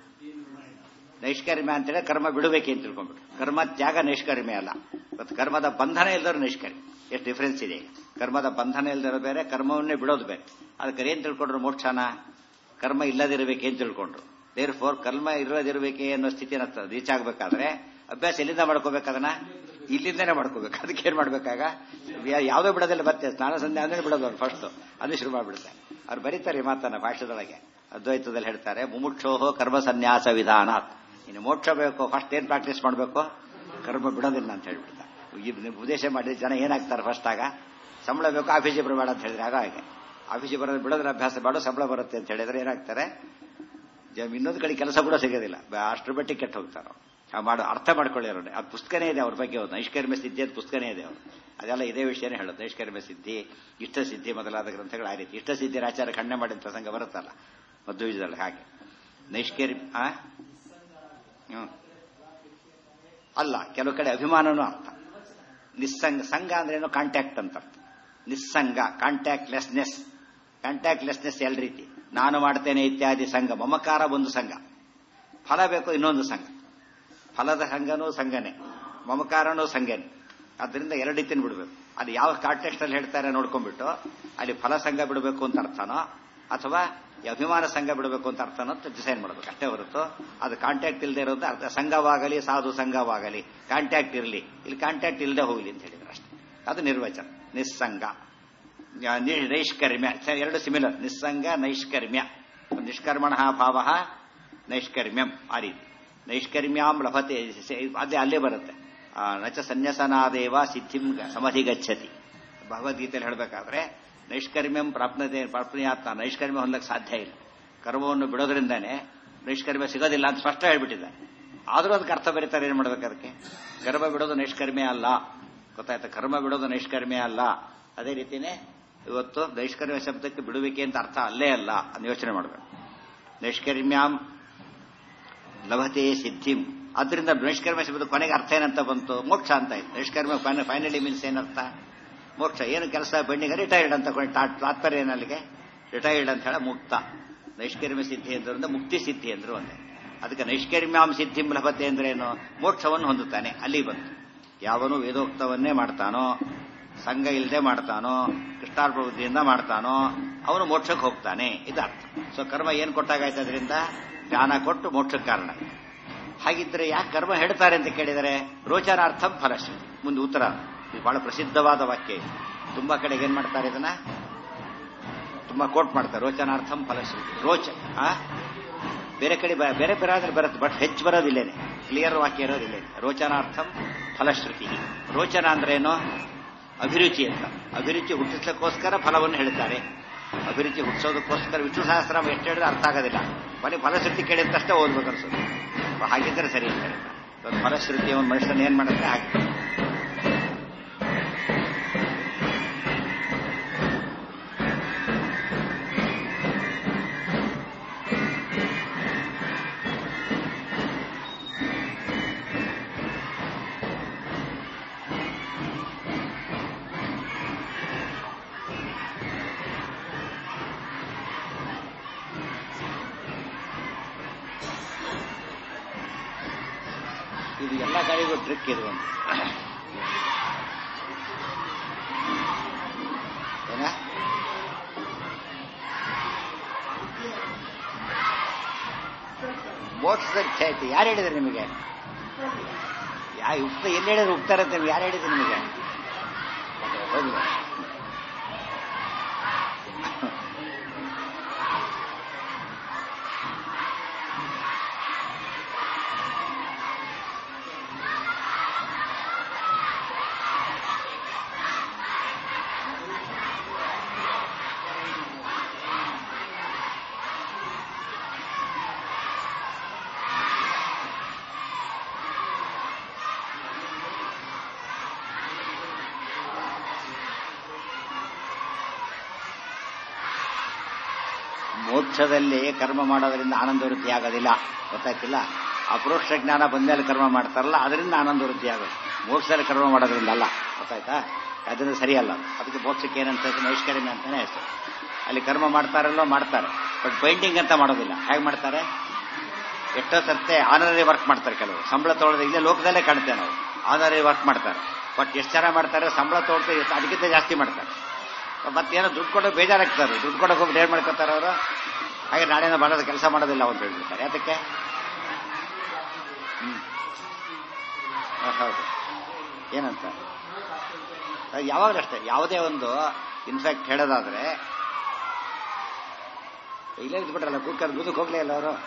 A: ನೈಷ್ಕರ್ಮ್ಯ ಅಂತೇಳಿ ಕರ್ಮ ಬಿಡಬೇಕೆ ಅಂತ ತಿಳ್ಕೊಂಡ್ಬಿಟ್ರು ಕರ್ಮ ತ್ಯಾಗ ನೈಷ್ಕರ್ಮ್ಯ ಅಲ್ಲ ಮತ್ತು ಕರ್ಮದ ಬಂಧನ ಇಲ್ದವರು ನೈಷ್ಕರ್ಮ್ಯ ಎಷ್ಟು ಡಿಫ್ರೆನ್ಸ್ ಇದೆ ಕರ್ಮದ ಬಂಧನ ಇಲ್ದಿರೋ ಬೇರೆ ಕರ್ಮವನ್ನೇ ಬಿಡೋದು ಬೇರೆ ಅದಕ್ಕೆ ಏನ್ ತಿಳ್ಕೊಂಡ್ರು ಮೋಕ್ಷನ ಕರ್ಮ ಇಲ್ಲದಿರಬೇಕೆ ಅಂತ ತಿಳ್ಕೊಂಡ್ರು ದೇರ್ ಫೋರ್ ಕರ್ಮ ಇರೋದಿರಬೇಕೆ ಅನ್ನೋ ಸ್ಥಿತಿನ ರೀಚ್ ಆಗ್ಬೇಕಾದ್ರೆ ಅಭ್ಯಾಸ ಎಲ್ಲಿಂದ ಮಾಡ್ಕೋಬೇಕದನ್ನ ಇಲ್ಲಿಂದನೇ ಮಾಡ್ಕೋಬೇಕು ಅದಕ್ಕೆ ಏನ್ ಮಾಡ್ಬೇಕಾಗ ಯಾವುದೋ ಬಿಡೋದಿಲ್ಲ ಮತ್ತೆ ಸ್ನಾನ ಸಂಧ್ಯೆ ಅಂದ್ರೆ ಬಿಡೋದು ಅವ್ರು ಫಸ್ಟ್ ಅದು ಶುರು ಮಾಡ್ಬಿಡ್ತಾರೆ ಅವ್ರು ಬರೀತಾರೆ ಈ ಮಾತನ್ನ ಭಾಷೆದೊಳಗೆ ಅದ್ವೈತದಲ್ಲಿ ಹೇಳ್ತಾರೆ ಮುಮುಕ್ಷೋಹೋ ಕರ್ಮ ಸನ್ಯಾಸ ವಿಧಾನ ಇನ್ನು ಮೋಕ್ಷ ಬೇಕು ಫಸ್ಟ್ ಏನ್ ಪ್ರಾಕ್ಟೀಸ್ ಮಾಡಬೇಕು ಕರ್ಮ ಬಿಡೋದಿಲ್ಲ ಅಂತ ಹೇಳ್ಬಿಡ್ತಾರೆ ಈ ಉದ್ದೇಶ ಮಾಡಿ ಜನ ಏನಾಗ್ತಾರೆ ಫಸ್ಟ್ ಆಗ ಸಂಬಳ ಬೇಕು ಆಫೀಸಿಗೆ ಬರಬೇಡ ಅಂತ ಹೇಳಿದ್ರೆ ಆಗ ಹಾಗೆ ಆಫೀಸಿಗೆ ಬರೋದು ಬಿಡೋದ್ರ ಅಭ್ಯಾಸ ಮಾಡೋ ಸಂಬಳ ಬರುತ್ತೆ ಅಂತ ಹೇಳಿದ್ರೆ ಏನಾಗ್ತಾರೆ ಇನ್ನೊಂದು ಕಡೆ ಕೆಲಸ ಕೂಡ ಸಿಗೋದಿಲ್ಲ ಅಷ್ಟರ ಮಟ್ಟಿಗೆ ಕೆಟ್ಟ ಹೋಗ್ತಾರೆ ಮಾಡೋ ಅರ್ಥ ಮಾಡ್ಕೊಳ್ಳಿರೋ ಅದು ಪುಸ್ತಕನೇ ಇದೆ ಅವ್ರ ಬಗ್ಗೆ ಒಂದು ನೈಷ್ಕರ್ಮ್ಯ ಸಿದ್ಧಿ ಅಂತ ಪುಸ್ತಕನೇ ಇದೆ ಅವರು ಅದೆಲ್ಲ ಇದೇ ವಿಷಯನೇ ಹೇಳೋದು ನೈಷ್ಕರ್ಮ್ಯ ಸಿದ್ಧಿ ಇಷ್ಟ ಸಿದ್ಧಿ ಮೊದಲಾದ ಗ್ರಂಥಗಳು ಆ ರೀತಿ ಇಷ್ಟ ಸಿದ್ಧಿ ಆಚಾರ ಖಂಡನೆ ಮಾಡಿದ ಪ್ರಸಂಗ ಬರುತ್ತಲ್ಲ ಮಧ್ವಿಜದಲ್ಲಿ ಹಾಗೆ ನೈಷ್ಕರ್ಮ್ಯ ಹ್ಮ್ ಅಲ್ಲ ಕೆಲವು ಕಡೆ ಅಭಿಮಾನನೂ ಅರ್ಥ ನಿಸ್ಸಂಗ ಸಂಘ ಅಂದ್ರೆ ಏನೋ ಕಾಂಟ್ಯಾಕ್ಟ್ ಅಂತ ಅರ್ಥ ನಿಸ್ಸಂಗ ಕಾಂಟ್ಯಾಕ್ಟ್ ಲೆಸ್ನೆಸ್ ಕಾಂಟ್ಯಾಕ್ಟ್ ಲೆಸ್ನೆಸ್ ಎಲ್ಲ ರೀತಿ ನಾನು ಮಾಡ್ತೇನೆ ಇತ್ಯಾದಿ ಸಂಘ ಮಮಕಾರ ಒಂದು ಸಂಘ ಫಲ ಬೇಕು ಇನ್ನೊಂದು ಸಂಘ ಫಲದ ಸಂಘನೂ ಸಂಘನೆ ಮಮಕಾರನೂ ಸಂಘನೆ ಅದರಿಂದ ಎರಡು ರೀತಿನ ಬಿಡಬೇಕು ಅದು ಯಾವ ಕಾಂಟೆಕ್ಸ್ಟ್ ಅಲ್ಲಿ ಹೇಳ್ತಾರೆ ನೋಡ್ಕೊಂಡ್ಬಿಟ್ಟು ಅಲ್ಲಿ ಫಲ ಸಂಘ ಬಿಡಬೇಕು ಅಂತ ಅರ್ಥನೋ ಅಥವಾ ಅಭಿಮಾನ ಸಂಘ ಬಿಡಬೇಕು ಅಂತ ಅರ್ಥನೋ ಡಿಸೈನ್ ಮಾಡಬೇಕು ಅಷ್ಟೇ ಹೊರತು ಅದು ಕಾಂಟ್ಯಾಕ್ಟ್ ಇಲ್ಲದೆ ಇರೋದು ಅರ್ಥ ಸಂಘವಾಗಲಿ ಸಾಧು ಸಂಘವಾಗಲಿ ಕಾಂಟ್ಯಾಕ್ಟ್ ಇರಲಿ ಇಲ್ಲಿ ಕಾಂಟ್ಯಾಕ್ಟ್ ಇಲ್ಲದೆ ಹೋಗಲಿ ಅಂತ ಹೇಳಿದ್ರು ಅಷ್ಟೇ ಅದು ನಿರ್ವಚನ ನಿಸ್ಸಂಗ ನೈಷ್ಕರ್ಮ್ಯ ಎರಡು ಸಿಮಿಲರ್ ನಿಸ್ಸಂಗ ನೈಷ್ಕರ್ಮ್ಯ ನಿಷ್ಕರ್ಮಣ ಭಾವ ನೈಷ್ಕರ್ಮ್ಯಂ ಆ ರೀತಿ ನೈಷ್ಕರ್ಮ್ಯಾಂ ಲಭತೆ ಅದೇ ಅಲ್ಲೇ ಬರುತ್ತೆ ನಚ ಸನ್ಯಾಸನಾದೇವ ಸಿದ್ಧಿಂ ಸಮಧಿಗಚ್ಚತಿ ಭಗವದ್ಗೀತೆಯಲ್ಲಿ ಹೇಳಬೇಕಾದ್ರೆ ನೈಷ್ಕರ್ಮ್ಯಂ ಪ್ರಾಪ್ನತೆ ಪ್ರಾಪ್ನಿಯಾತ್ಮ ನೈಷ್ಕರ್ಮ್ಯ ಹೊಂದಕ್ಕೆ ಸಾಧ್ಯ ಇಲ್ಲ ಕರ್ಮವನ್ನು ಬಿಡೋದ್ರಿಂದಾನೆ ನೈಷ್ಕರ್ಮ್ಯ ಸಿಗೋದಿಲ್ಲ ಅಂತ ಸ್ಪಷ್ಟ ಹೇಳ್ಬಿಟ್ಟಿದ್ದಾರೆ ಆದರೂ ಅದಕ್ಕೆ ಅರ್ಥ ಬರೀತಾರೆ ಏನು ಮಾಡ್ಬೇಕು ಅದಕ್ಕೆ ಕರ್ಮ ಬಿಡೋದು ನೈಷ್ಕರ್ಮ್ಯ ಅಲ್ಲ ಗೊತ್ತಾಯ್ತಾ ಕರ್ಮ ಬಿಡೋದು ನೈಷ್ಕರ್ಮ್ಯ ಅಲ್ಲ ಅದೇ ರೀತಿನೇ ಇವತ್ತು ನೈಷ್ಕರ್ಮ್ಯ ಶಬ್ದಕ್ಕೆ ಬಿಡುವಿಕೆ ಅಂತ ಅರ್ಥ ಅಲ್ಲೇ ಅಲ್ಲ ಅಂತ ಯೋಚನೆ ಮಾಡಬೇಕು ನೈಷ್ಕರ್ಮ್ಯಾಂ ಲಭತೆ ಸಿದ್ಧಿಂ ಅದರಿಂದ ನೈಷ್ಕರ್ಮ್ಯ ಶಬ್ದ ಕೊನೆಗೆ ಅರ್ಥ ಏನಂತ ಬಂತು ಮೋಕ್ಷ ಅಂತ ಇತ್ತು ನೈಷ್ಕರ್ಮ್ಯ ಫೈನಲಿ ಮೀನ್ಸ್ ಏನರ್ಥ ಮೋಕ್ಷ ಏನು ಕೆಲಸ ಬೆಂಡಿಗೆ ರಿಟೈರ್ಡ್ ಅಂತ ಕೊಂಡು ತಾತ್ಪರ್ಯ ಏನಲ್ಲಿಗೆ ರಿಟೈರ್ಡ್ ಅಂತ ಹೇಳ ಮುಕ್ತ ನೈಷ್ಕರ್ಮ್ಯ ಸಿದ್ಧಿ ಅಂದ್ರಿಂದ ಮುಕ್ತಿ ಸಿದ್ಧಿ ಅಂದ್ರು ಒಂದೇ ಅದಕ್ಕೆ ನೈಷ್ಕರ್ಮ್ಯಾಂ ಸಿದ್ಧಿಂ ಲಭತೆ ಅಂದ್ರೆ ಏನು ಮೋಕ್ಷವನ್ನು ಹೊಂದುತ್ತಾನೆ ಅಲ್ಲಿ ಬಂತು ಯಾವನು ವೇದೋಕ್ತವನ್ನೇ ಮಾಡ್ತಾನೋ ಸಂಘ ಇಲ್ಲದೆ ಮಾಡ್ತಾನೋ ಕೃಷ್ಣಾರ್ಪ ಬುದ್ಧಿಯಿಂದ ಮಾಡ್ತಾನೋ ಅವನು ಮೋಕ್ಷಕ್ಕೆ ಹೋಗ್ತಾನೆ ಇದು ಅರ್ಥ ಸೊ ಕರ್ಮ ಏನು ಕೊಟ್ಟಾಗಾಯ್ತು ಅದರಿಂದ ಜ್ಞಾನ ಕೊಟ್ಟು ಮೋಕ್ಷಕ್ಕೆ ಕಾರಣ ಹಾಗಿದ್ರೆ ಯಾಕೆ ಕರ್ಮ ಹೇಳ್ತಾರೆ ಅಂತ ಕೇಳಿದರೆ ರೋಚನಾರ್ಥಂ ಫಲಶ್ರೀ ಮುಂದೆ ಉತ್ತರ ಇದು ಬಹಳ ಪ್ರಸಿದ್ಧವಾದ ವಾಕ್ಯ ಇದು ತುಂಬಾ ಕಡೆಗೆ ಏನ್ ಮಾಡ್ತಾರೆ ಇದನ್ನ ತುಂಬಾ ಕೋಟ್ ಮಾಡ್ತಾರೆ ರೋಚನಾರ್ಥಂ ಫಲಶ್ರೀ ರೋಚ ಆ ಬೇರೆ ಕಡೆ ಬ- ಬೇರೆ ಬೇರೆ ಬರುತ್ತೆ ಬಟ್ ಹೆಚ್ಚು ಬರೋದಿಲ್ಲೇನೆ ಕ್ಲಿಯರ್ ವಾಕ್ಯ ಇರೋದಿಲ್ಲೇನೆ ರೋಚನಾರ್ಥಂ ಫಲಶ್ರುತಿ ರೋಚನ ಅಂದ್ರೆ ಏನು ಅಭಿರುಚಿ ಅಂತ ಅಭಿರುಚಿ ಹುಟ್ಟಿಸ್ಲಿಕ್ಕೋಸ್ಕರ ಫಲವನ್ನು ಹೇಳ್ತಾರೆ ಅಭಿರುಚಿ ಹುಟ್ಟಿಸೋದಕ್ಕೋಸ್ಕರ ವಿಷ್ಣು ಸಹಸ್ರ ಎಷ್ಟು ಹೇಳಿದ್ರೆ ಅರ್ಥ ಆಗೋದಿಲ್ಲ ಬರೀ ಫಲಶ್ರುತಿ ಕೇಳಿದ ತಕ್ಷಣ ಓದ್ಬೇಕು ಅನ್ಸುತ್ತೆ ಹಾಗಿದ್ರೆ ಸರಿ ಅಂತ ಹೇಳ್ತಾರೆ ಇವತ್ತು ಫಲಶ್ರುತಿ ಒಂದು ಮನುಷ್ಯನ ಏನ್ ಮಾಡುತ್ತೆ ಹಾಗೆ ಇದು ಎಲ್ಲ ಗಾಡಿಗೂ ಟ್ರಿಕ್ ಇದು ಒಂದು ಏನ ಮೋಕ್ಷದ ಖ್ಯಾತಿ ಯಾರು ಹೇಳಿದ್ರು ನಿಮಗೆ ಯಾ ಉಕ್ತ ಎಲ್ಲಿ ಹೇಳಿದ್ರು ಉಕ್ತಾರಂತ ನಿಮ್ಗೆ ಯಾರು ಹೇಳಿದ್ರು ನಿಮಗೆ ಹೌದು ಮೋಕ್ಷದಲ್ಲಿ ಕರ್ಮ ಮಾಡೋದ್ರಿಂದ ಆನಂದ ವೃದ್ಧಿ ಆಗೋದಿಲ್ಲ ಗೊತ್ತಾಯ್ತಿಲ್ಲ ಅಪರೋಕ್ಷ ಜ್ಞಾನ ಬಂದ್ಮೇಲೆ ಕರ್ಮ ಮಾಡ್ತಾರಲ್ಲ ಅದರಿಂದ ಆನಂದ ವೃದ್ಧಿ ಆಗೋದು ಮೋಕ್ಷದಲ್ಲಿ ಕರ್ಮ ಮಾಡೋದ್ರಿಂದ ಅಲ್ಲ ಗೊತ್ತಾಯ್ತಾ ಅದರಿಂದ ಸರಿಯಲ್ಲ ಅದು. ಅದಕ್ಕೆ ಮೋಕ್ಷಕ್ಕೆ ಏನಂತ ನೈಷ್ಕರ್ಮ್ಯ ಅಂತಾನೆ ಹೆಸರು ಅಲ್ಲಿ ಕರ್ಮ ಮಾಡ್ತಾರಲ್ಲೋ ಮಾಡ್ತಾರೆ ಬಟ್ ಬೈಂಡಿಂಗ್ ಅಂತ ಮಾಡೋದಿಲ್ಲ ಹೇಗೆ ಮಾಡ್ತಾರೆ ಎಷ್ಟೋ ಸರ್ತೆ ಆನರರಿ ವರ್ಕ್ ಮಾಡ್ತಾರೆ ಕೆಲವರು ಸಂಬಳ ತೊಗೊಳ್ಳೋದು ಇಲ್ಲೇ ಲೋಕದಲ್ಲೇ ಕಾಣ್ತೇವೆ ನಾವು ಆನರರಿ ವರ್ಕ್ ಮಾಡ್ತಾರೆ ಬಟ್ ಎಷ್ಟು ಜನ ಮಾಡ್ತಾರೆ ಸಂಬಳ ತೊಗೊಳ್ತಾ ಎಷ್ಟು ಅದಕ್ಕಿಂತ ಜಾಸ್ತಿ ಮಾಡ್ತಾರೆ ಮತ್ತೇನೋ ದುಡ್ಡು ಕೊಡೋ ಬೇಜಾರಾಗ್ತಾರೆ ದುಡ್ಡು ಕೊಡೋಕೆ ಹೋಗ್ಬಿಟ್ಟು ಏನು ಮಾಡ್ಕೊತಾರೆ ಅವರು ಹಾಗೆ ನಾಳೆನ ಮಾಡೋದು ಕೆಲಸ ಮಾಡೋದಿಲ್ಲ ಅಂತ ಹೇಳ್ಬಿಡ್ತಾರೆ ಯಾತಕ್ಕೆ ಹ್ಮ್ ಹ, ಹೌದು ಏನಂತ ಅದು ಯಾವಾಗಲೂ ಅಷ್ಟೇ ಯಾವುದೇ ಒಂದು ಇನ್ಫ್ಯಾಕ್ಟ್ ಹೇಳೋದಾದ್ರೆ ಇಲ್ಲೇ ಇದ್ಬಿಟ್ರಲ್ಲ ಕುಕ್ಕರ್ ಗುದಕ್ಕೆ ಹೋಗ್ಲೇ ಇಲ್ಲ ಅವರು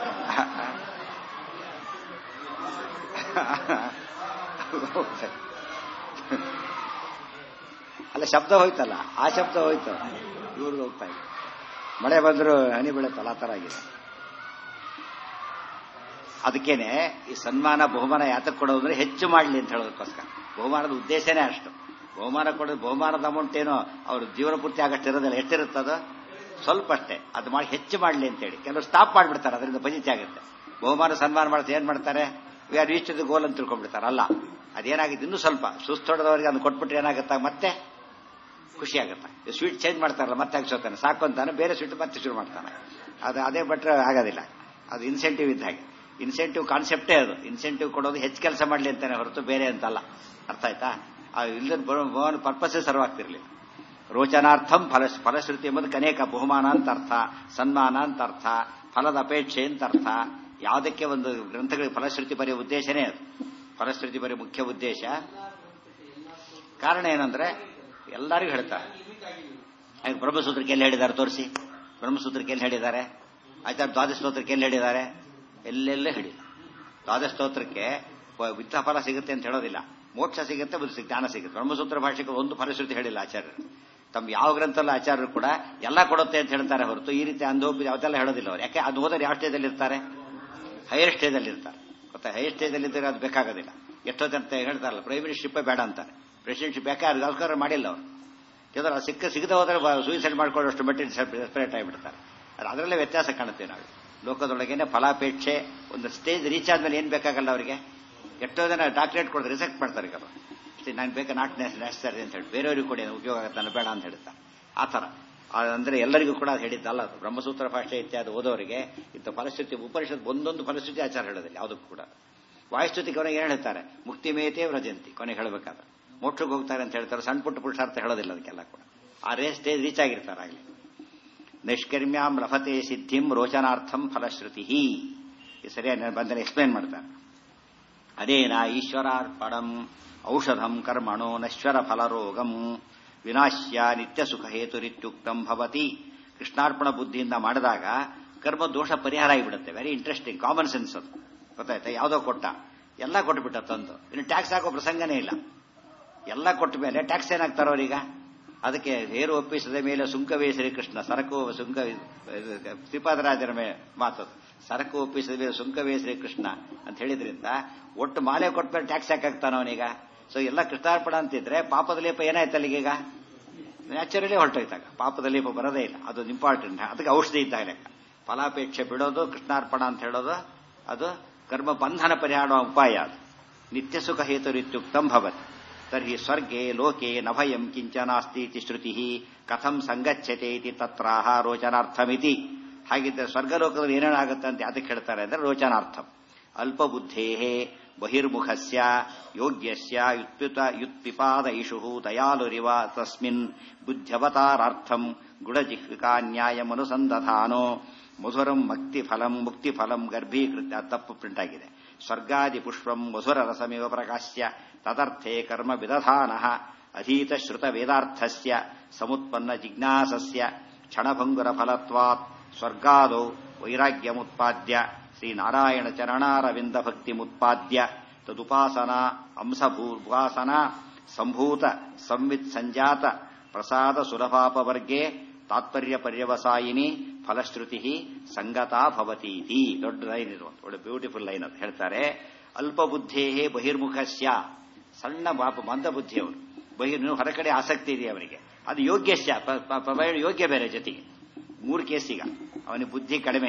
A: ಅಲ್ಲ ಶಬ್ದ ಹೋಯ್ತಲ್ಲ ಆ ಶಬ್ದ ಹೋಯ್ತು ಇವ್ರಿಗೆ ಹೋಗ್ತಾ ಇದೆ ಮಳೆ ಬಂದ್ರು ಹನಿ ಬೀಳುತ್ತಲ್ಲ ಆ ಥರ ಆಗಿದೆ ಅದಕ್ಕೇನೆ ಈ ಸನ್ಮಾನ ಬಹುಮಾನ ಯಾತಕ್ಕೆ ಕೊಡೋದು ಅಂದ್ರೆ ಹೆಚ್ಚು ಮಾಡಲಿ ಅಂತ ಹೇಳೋದಕ್ಕೋಸ್ಕರ ಬಹುಮಾನದ ಉದ್ದೇಶನೇ ಅಷ್ಟು ಬಹುಮಾನ ಕೊಡೋದು ಬಹುಮಾನದ ಅಮೌಂಟ್ ಏನೋ ಅವ್ರ ಜೀವನ ಪೂರ್ತಿ ಆಗಷ್ಟು ಇರೋದಿಲ್ಲ ಎಷ್ಟಿರುತ್ತದು ಸ್ವಲ್ಪ ಅಷ್ಟೇ ಅದು ಮಾಡಿ ಹೆಚ್ಚು ಮಾಡಲಿ ಅಂತೇಳಿ ಕೆಲವರು ಸ್ಟಾಪ್ ಮಾಡಿಬಿಡ್ತಾರೆ ಅದರಿಂದ ಬಜಿತಿ ಆಗುತ್ತೆ ಬಹುಮಾನ ಸನ್ಮಾನ ಮಾಡ್ತಾ ಏನ್ ಮಾಡ್ತಾರೆ ವಿ ಆರ್ ರೀಚ್ ಗೋಲ್ ಅಂತ ತಿಳ್ಕೊಂಡ್ಬಿಡ್ತಾರೆ ಅಲ್ಲ ಅದೇನಾಗಿದೆ ಇನ್ನೂ ಸ್ವಲ್ಪ ಸುಸ್ತೊಡೆದವರಿಗೆ ಅದನ್ನು ಕೊಟ್ಬಿಟ್ರೆ ಏನಾಗುತ್ತಾ ಮತ್ತೆ ಖುಷಿ ಆಗುತ್ತೆ ಸ್ವೀಟ್ ಚೇಂಜ್ ಮಾಡ್ತಾರಲ್ಲ ಮತ್ತೆ ಹಾಕ್ಸೋತಾನೆ ಸಾಕು ಅಂತಾನೆ ಬೇರೆ ಸ್ವೀಟ್ ಮತ್ತೆ ಶುರು ಮಾಡ್ತಾನೆ ಅದು ಅದೇ ಬಿಟ್ರೆ ಆಗೋದಿಲ್ಲ ಅದು ಇನ್ಸೆಂಟಿವ್ ಇದ್ದ ಹಾಗೆ ಇನ್ಸೆಂಟಿವ್ ಕಾನ್ಸೆಪ್ಟೇ ಅದು ಇನ್ಸೆಂಟಿವ್ ಕೊಡೋದು ಹೆಚ್ಚು ಕೆಲಸ ಮಾಡಲಿ ಅಂತಾನೆ ಹೊರತು ಬೇರೆ ಅಂತಲ್ಲ ಅರ್ಥ ಆಯ್ತಾ ಆ ಇಲ್ಲದ ಭಗವಾನ್ ಪರ್ಪಸ್ಸೇ ಸರ್ವಾಗ್ತಿರ್ಲಿಲ್ಲ ರೋಚನಾರ್ಥಂ ಫಲ ಫಲಶ್ರುತಿ ಎಂಬುದಕ್ಕೆ ಅನೇಕ ಬಹುಮಾನ ಅಂತ ಅರ್ಥ ಸನ್ಮಾನ ಅಂತ ಅರ್ಥ ಫಲದ ಅಪೇಕ್ಷೆ ಅಂತ ಅರ್ಥ ಯಾವುದಕ್ಕೆ ಒಂದು ಗ್ರಂಥಗಳಿಗೆ ಫಲಶ್ರುತಿ ಬರೆಯುವ ಉದ್ದೇಶನೇ ಅದು ಫಲಶ್ರುತಿ ಬರೆಯುವ ಮುಖ್ಯ ಉದ್ದೇಶ ಕಾರಣ ಏನಂದ್ರೆ ಎಲ್ಲರಿಗೂ ಹೇಳ್ತಾರೆ ಹಾಗೆ ಬ್ರಹ್ಮಸೂತ್ರಕ್ಕೆ ಎಲ್ಲಿ ಹೇಳಿದ್ದಾರೆ ತೋರಿಸಿ ಬ್ರಹ್ಮಸೂತ್ರಕ್ಕೆ ಎಲ್ಲಿ ಹೇಳಿದ್ದಾರೆ ಆಯ್ತಾ ದ್ವಾದಶ ಸ್ತೋತ್ರಕ್ಕೆ ಎಲ್ಲಿ ಹೇಳಿದ್ದಾರೆ ಎಲ್ಲೆಲ್ಲೇ ಹೇಳಿಲ್ಲ ದ್ವಾದಶ ಸ್ತೋತ್ರಕ್ಕೆ ವಿತ್ತ ಫಲ ಸಿಗುತ್ತೆ ಅಂತ ಹೇಳೋದಿಲ್ಲ ಮೋಕ್ಷ ಸಿಗುತ್ತೆ ಒಂದು ಜ್ಞಾನ ಸಿಗುತ್ತೆ ಬ್ರಹ್ಮಸೂತ್ರ ಭಾಷೆಗೆ ಒಂದು ಫಲಶ್ರುತಿ ಹೇಳಿಲ್ಲ ಆಚಾರ್ಯರು ತಮ್ಮ ಯಾವ ಗ್ರಂಥಲ್ಲ ಆಚಾರ್ಯರು ಕೂಡ ಎಲ್ಲ ಕೊಡುತ್ತೆ ಅಂತ ಹೇಳ್ತಾರೆ ಹೊರತು ಈ ರೀತಿ ಅಂದೋಪಿ ಅವತ್ತೆಲ್ಲ ಹೇಳೋದಿಲ್ಲ ಅವ್ರು ಯಾಕೆ ಅದು ಹೋದ್ರೆ ಯಾವ ಸ್ಟೇಜಲ್ಲಿ ಇರ್ತಾರೆ ಹೈಯರ್ ಸ್ಟೇಜಲ್ಲಿ ಇರ್ತಾರೆ ಗೊತ್ತಾ ಹೈಯರ್ ಸ್ಟೇಜಲ್ಲಿ ಇದ್ದರೆ ಅದು ಬೇಕಾಗೋದಿಲ್ಲ ಎಷ್ಟೊತ್ತಂತ ಹೇಳ್ತಾರಲ್ಲ ಪ್ರೈಮ್ ಮಿನಿಸ್ಟರ್ಶಿಪ್ಪೇ ಬೇಡ ಅಂತಾರೆ ಪ್ರೆಸಿಡೆಂಟ್ಶಿಪ್ ಯಾಕೆ ಅದಕ್ಕೋಸ್ಕರ ಮಾಡಿಲ್ಲ ಅವರು ಯಾವ್ದಾರು ಸಿಕ್ಕ ಸಿಗದೆ ಹೋದ್ರೆ ಸೂಸೈಡ್ ಮಾಡ್ಕೊಳ್ಳೋಷ್ಟು ಮಟ್ಟಿಗೆ ಸೆಪರೇಟ್ ಆಗಿಬಿಡ್ತಾರೆ ಅದರಲ್ಲೇ ವ್ಯತ್ಯಾಸ ಕಾಣುತ್ತೆ ನಾವು ಲೋಕದೊಳಗೇನೆ ಫಲಾಪೇಕ್ಷೆ ಒಂದು ಸ್ಟೇಜ್ ರೀಚ್ ಆದ್ಮೇಲೆ ಏನ್ ಬೇಕಾಗಲ್ಲ ಅವರಿಗೆ ಎಷ್ಟೋ ಜನ ಡಾಕ್ಟರೇಟ್ ಕೊಡೋದು ರಿಸೆಕ್ಟ್ ಮಾಡ್ತಾರೆ ಕೆಲವರು ನಾನು ಬೇಕಾ ನಾಟ್ ನೆಸರಿ ಅಂತ ಹೇಳಿ ಬೇರೆಯವ್ರಿಗೆ ಕೊಡಿ ಉಪಯೋಗ ಆಗುತ್ತೆ ನಾನು ಬೇಡ ಅಂತ ಹೇಳ್ತಾರೆ ಆ ಥರ ಅಂದ್ರೆ ಎಲ್ಲರಿಗೂ ಕೂಡ ಅದು ಹೇಳಿದ್ದಲ್ಲ ಅದು ಬ್ರಹ್ಮಸೂತ್ರ ಭಾಷೆ ಇತ್ಯಾದಿ ಓದೋರಿಗೆ ಇಂಥ ಫಲಶ್ರುತಿ ಉಪನಿಷತ್ ಒಂದೊಂದು ಫಲಶ್ರುತಿ ಆಚಾರ ಹೇಳೋದಿಲ್ಲ ಯಾವುದಕ್ಕೂ ಕೂಡ ವಾಯುಸ್ತುತಿಗೆ ಅವನಿಗೆ ಏನು ಹೇಳ್ತಾರೆ ಮುಕ್ತಿ ಮೇತೆ ವ್ರಜಂತಿ ಕೊನೆಗೆ ಹೇಳಬೇಕಾದ್ರೆ ಮೋಕ್ಷಕ್ಕೆ ಹೋಗ್ತಾರೆ ಅಂತ ಹೇಳ್ತಾರೆ ಸಣ್ಣ ಪುಟ್ಟ ಪುರುಷಾರ್ಥ ಹೇಳೋದಿಲ್ಲ ಅದಕ್ಕೆಲ್ಲ ಕೂಡ ಆ ರೇ ಸ್ಟೇಜ್ ರೀಚ್ ಆಗಿರ್ತಾರೆ ಆಗಲಿ ನೈಷ್ಕರ್ಮ್ಯಾಂ ಲಭತೆ ಸಿದ್ಧಿಂ ರೋಚನಾರ್ಥಂ ಫಲಶ್ರುತಿ ಈ ಸರಿಯಾಗಿ ಬಂದರೆ ಎಕ್ಸ್ಪ್ಲೇನ್ ಮಾಡ್ತಾರೆ ಅದೇನ ಈಶ್ವರಾರ್ಪಣಂ ಔಷಧಂ ಕರ್ಮಣೋ ನಶ್ವರ ಫಲರೋಗಂ ವಿನಾಶ್ಯ ನಿತ್ಯ ಸುಖ ಹೇತುರಿತ್ಯುಕ್ತಂ ಭವತಿ ಕೃಷ್ಣಾರ್ಪಣ ಬುದ್ಧಿಯಿಂದ ಮಾಡಿದಾಗ ಕರ್ಮ ದೋಷ ಪರಿಹಾರ ಆಗಿಬಿಡುತ್ತೆ ವೆರಿ ಇಂಟ್ರೆಸ್ಟಿಂಗ್ ಕಾಮನ್ ಸೆನ್ಸ್ ಅದು ಗೊತ್ತಾಯ್ತಾ ಯಾವುದೋ ಕೊಟ್ಟ ಎಲ್ಲ ಕೊಟ್ಟುಬಿಟ್ಟ ತಂದು ಇನ್ನು ಟ್ಯಾಕ್ಸ್ ಹಾಕೋ ಪ್ರಸಂಗನೇ ಇಲ್ಲ ಎಲ್ಲ ಕೊಟ್ಟ ಮೇಲೆ ಟ್ಯಾಕ್ಸ್ ಏನಾಗ್ತಾರೋ ಅವರೀಗ ಅದಕ್ಕೆ ಹೇರು ಒಪ್ಪಿಸದ ಮೇಲೆ ಸುಂಕವೇ ಶ್ರೀಕೃಷ್ಣ ಸರಕು ಸುಂಕ ಶ್ರೀಪಾದರಾಜರ ಮೇಲೆ ಮಾತದು ಸರಕು ಒಪ್ಪಿಸಿದ ಮೇಲೆ ಸುಂಕವೇ ಶ್ರೀಕೃಷ್ಣ ಅಂತ ಹೇಳಿದ್ರಿಂದ ಒಟ್ಟು ಮಾಲೆ ಕೊಟ್ಟ ಮೇಲೆ ಟ್ಯಾಕ್ಸ್ ಯಾಕಾಗ್ತಾನ ಅವನೀಗ ಸೊ ಎಲ್ಲ ಕೃಷ್ಣಾರ್ಪಣ ಅಂತಿದ್ರೆ ಪಾಪದ ಲೇಪ ಏನಾಯ್ತು ಅಲ್ಲಿಗೀಗ ನ್ಯಾಚುರಲಿ ಹೊರಟೋಯ್ತಾಗ ಪಾಪದ ಲೇಪ ಬರೋದೇ ಇಲ್ಲ ಅದು ಇಂಪಾರ್ಟೆಂಟ್ ಅದಕ್ಕೆ ಔಷಧಿ ಇದ್ದಾಗ ಲೆಕ್ಕ ಫಲಾಪೇಕ್ಷೆ ಬಿಡೋದು ಕೃಷ್ಣಾರ್ಪಣ ಅಂತ ಹೇಳೋದು ಅದು ಕರ್ಮ ಬಂಧನ ಪರಿಹಾರ ಉಪಾಯ ಅದು ನಿತ್ಯ ಸುಖ ಹೇತುರಿತ್ಯುಕ್ತಂ ಭವತಿ ತರ್ಹಿ ಸ್ವರ್ಗೆ ಲೋಕೆ ನ ಭಯಂ ಕಿಂಚನಾಸ್ತಿ ಇತಿ ಶ್ರುತಿ ಕಥಂ ಸಂಗಚ್ಯತೆ ಇತಿ ತತ್ರಾಹ ರೋಚನಾರ್ಥಮಿತಿ ಹಾಗಿದ್ದರೆ ಸ್ವರ್ಗಲೋಕದಲ್ಲಿ ಏನೇನಾಗುತ್ತೆ ಅಂತ ಅದಕ್ಕೆ ಹೇಳ್ತಾರೆ ಅಂದ್ರೆ ರೋಚನಾರ್ಥಂ ಅಲ್ಪಬುದ್ಧೇ ಬಹಿರ್ಮುಖಸ್ಯ ಯೋಗ್ಯಸ್ಯ ಯುತ್ಪಿತ ಯುತ್ಪಿಪಾದ ಇಷು ದಯಾಲುರಿವ ತಸ್ಮಿನ್ ಬುದ್ಧ್ಯವತಾರಾರ್ಥಂ ಗುಡಜಿಹ್ವಿಕಾ ನ್ಯಾಯಮನುಸಂಧಾನೋ ಮಧುರಂ ಮುಕ್ತಿಫಲಂ ಮುಕ್ತಿಫಲಂ ಗರ್ಭೀಕೃತ್ಯ ತಪ್ಪು ಪ್ರಿಂಟ್ ಆಗಿದೆ ಸ್ವರ್ಗಾದಿ ಪುಷ್ಪಂ ಮಧುರ ರಸಮಿವ ಪ್ರಕಾಶ್ಯ ತದರ್ಥೆ ಕರ್ಮ ವಿದಧಾನ ಅಧೀತ ಶ್ರುತ ವೇದಾರ್ಥಸ್ಯ ಸಮುತ್ಪನ್ನ ಜಿಜ್ಞಾಸಸ್ಯ ಕ್ಷಣಭಂಗುರ ಫಲತ್ವಾತ್ ಸ್ವರ್ಗಾದೌ ವೈರಾಗ್ಯಮುತ್ಪಾದ್ಯ ಶ್ರೀನಾರಾಯಣ ಚರಣಾರವಿಂದ ಭಕ್ತಿಮುತ್ಪಾದ್ಯ ತದುಪಾಸನಾ ಅಂಶಭೂಪಾಸನ ಸಂಭೂತ ಸಂವಿತ್ ಸಂಜಾತ ಪ್ರಸಾದ ಸುಲಭಾಪವರ್ಗೆ ತಾತ್ಪರ್ಯ ಪರ್ಯವಸಾಯಿನಿ ಫಲಶ್ರುತಿ ಸಂಗತಾ ಭವತೀತಿ ದೊಡ್ಡ ಲೈನ್ ಇರುವಂತ ಒಳ್ಳೆ ಬ್ಯೂಟಿಫುಲ್ ಲೈನ್ ಅಂತ ಹೇಳ್ತಾರೆ ಅಲ್ಪಬುದ್ಧೇ ಬಹಿರ್ಮುಖಸ್ಯ ಸಣ್ಣ ಬಾಪ ಮಂದ ಬುದ್ಧಿಯವರು ಬಹಿರ್ ಹೊರಗಡೆ ಆಸಕ್ತಿ ಇದೆ ಅವರಿಗೆ ಅದು ಯೋಗ್ಯಸ್ಯ ಯೋಗ್ಯ ಬೇರೆ ಜೊತೆಗೆ ಮೂರು ಕೇಸಿಗ ಅವನಿಗೆ ಬುದ್ಧಿ ಕಡಿಮೆ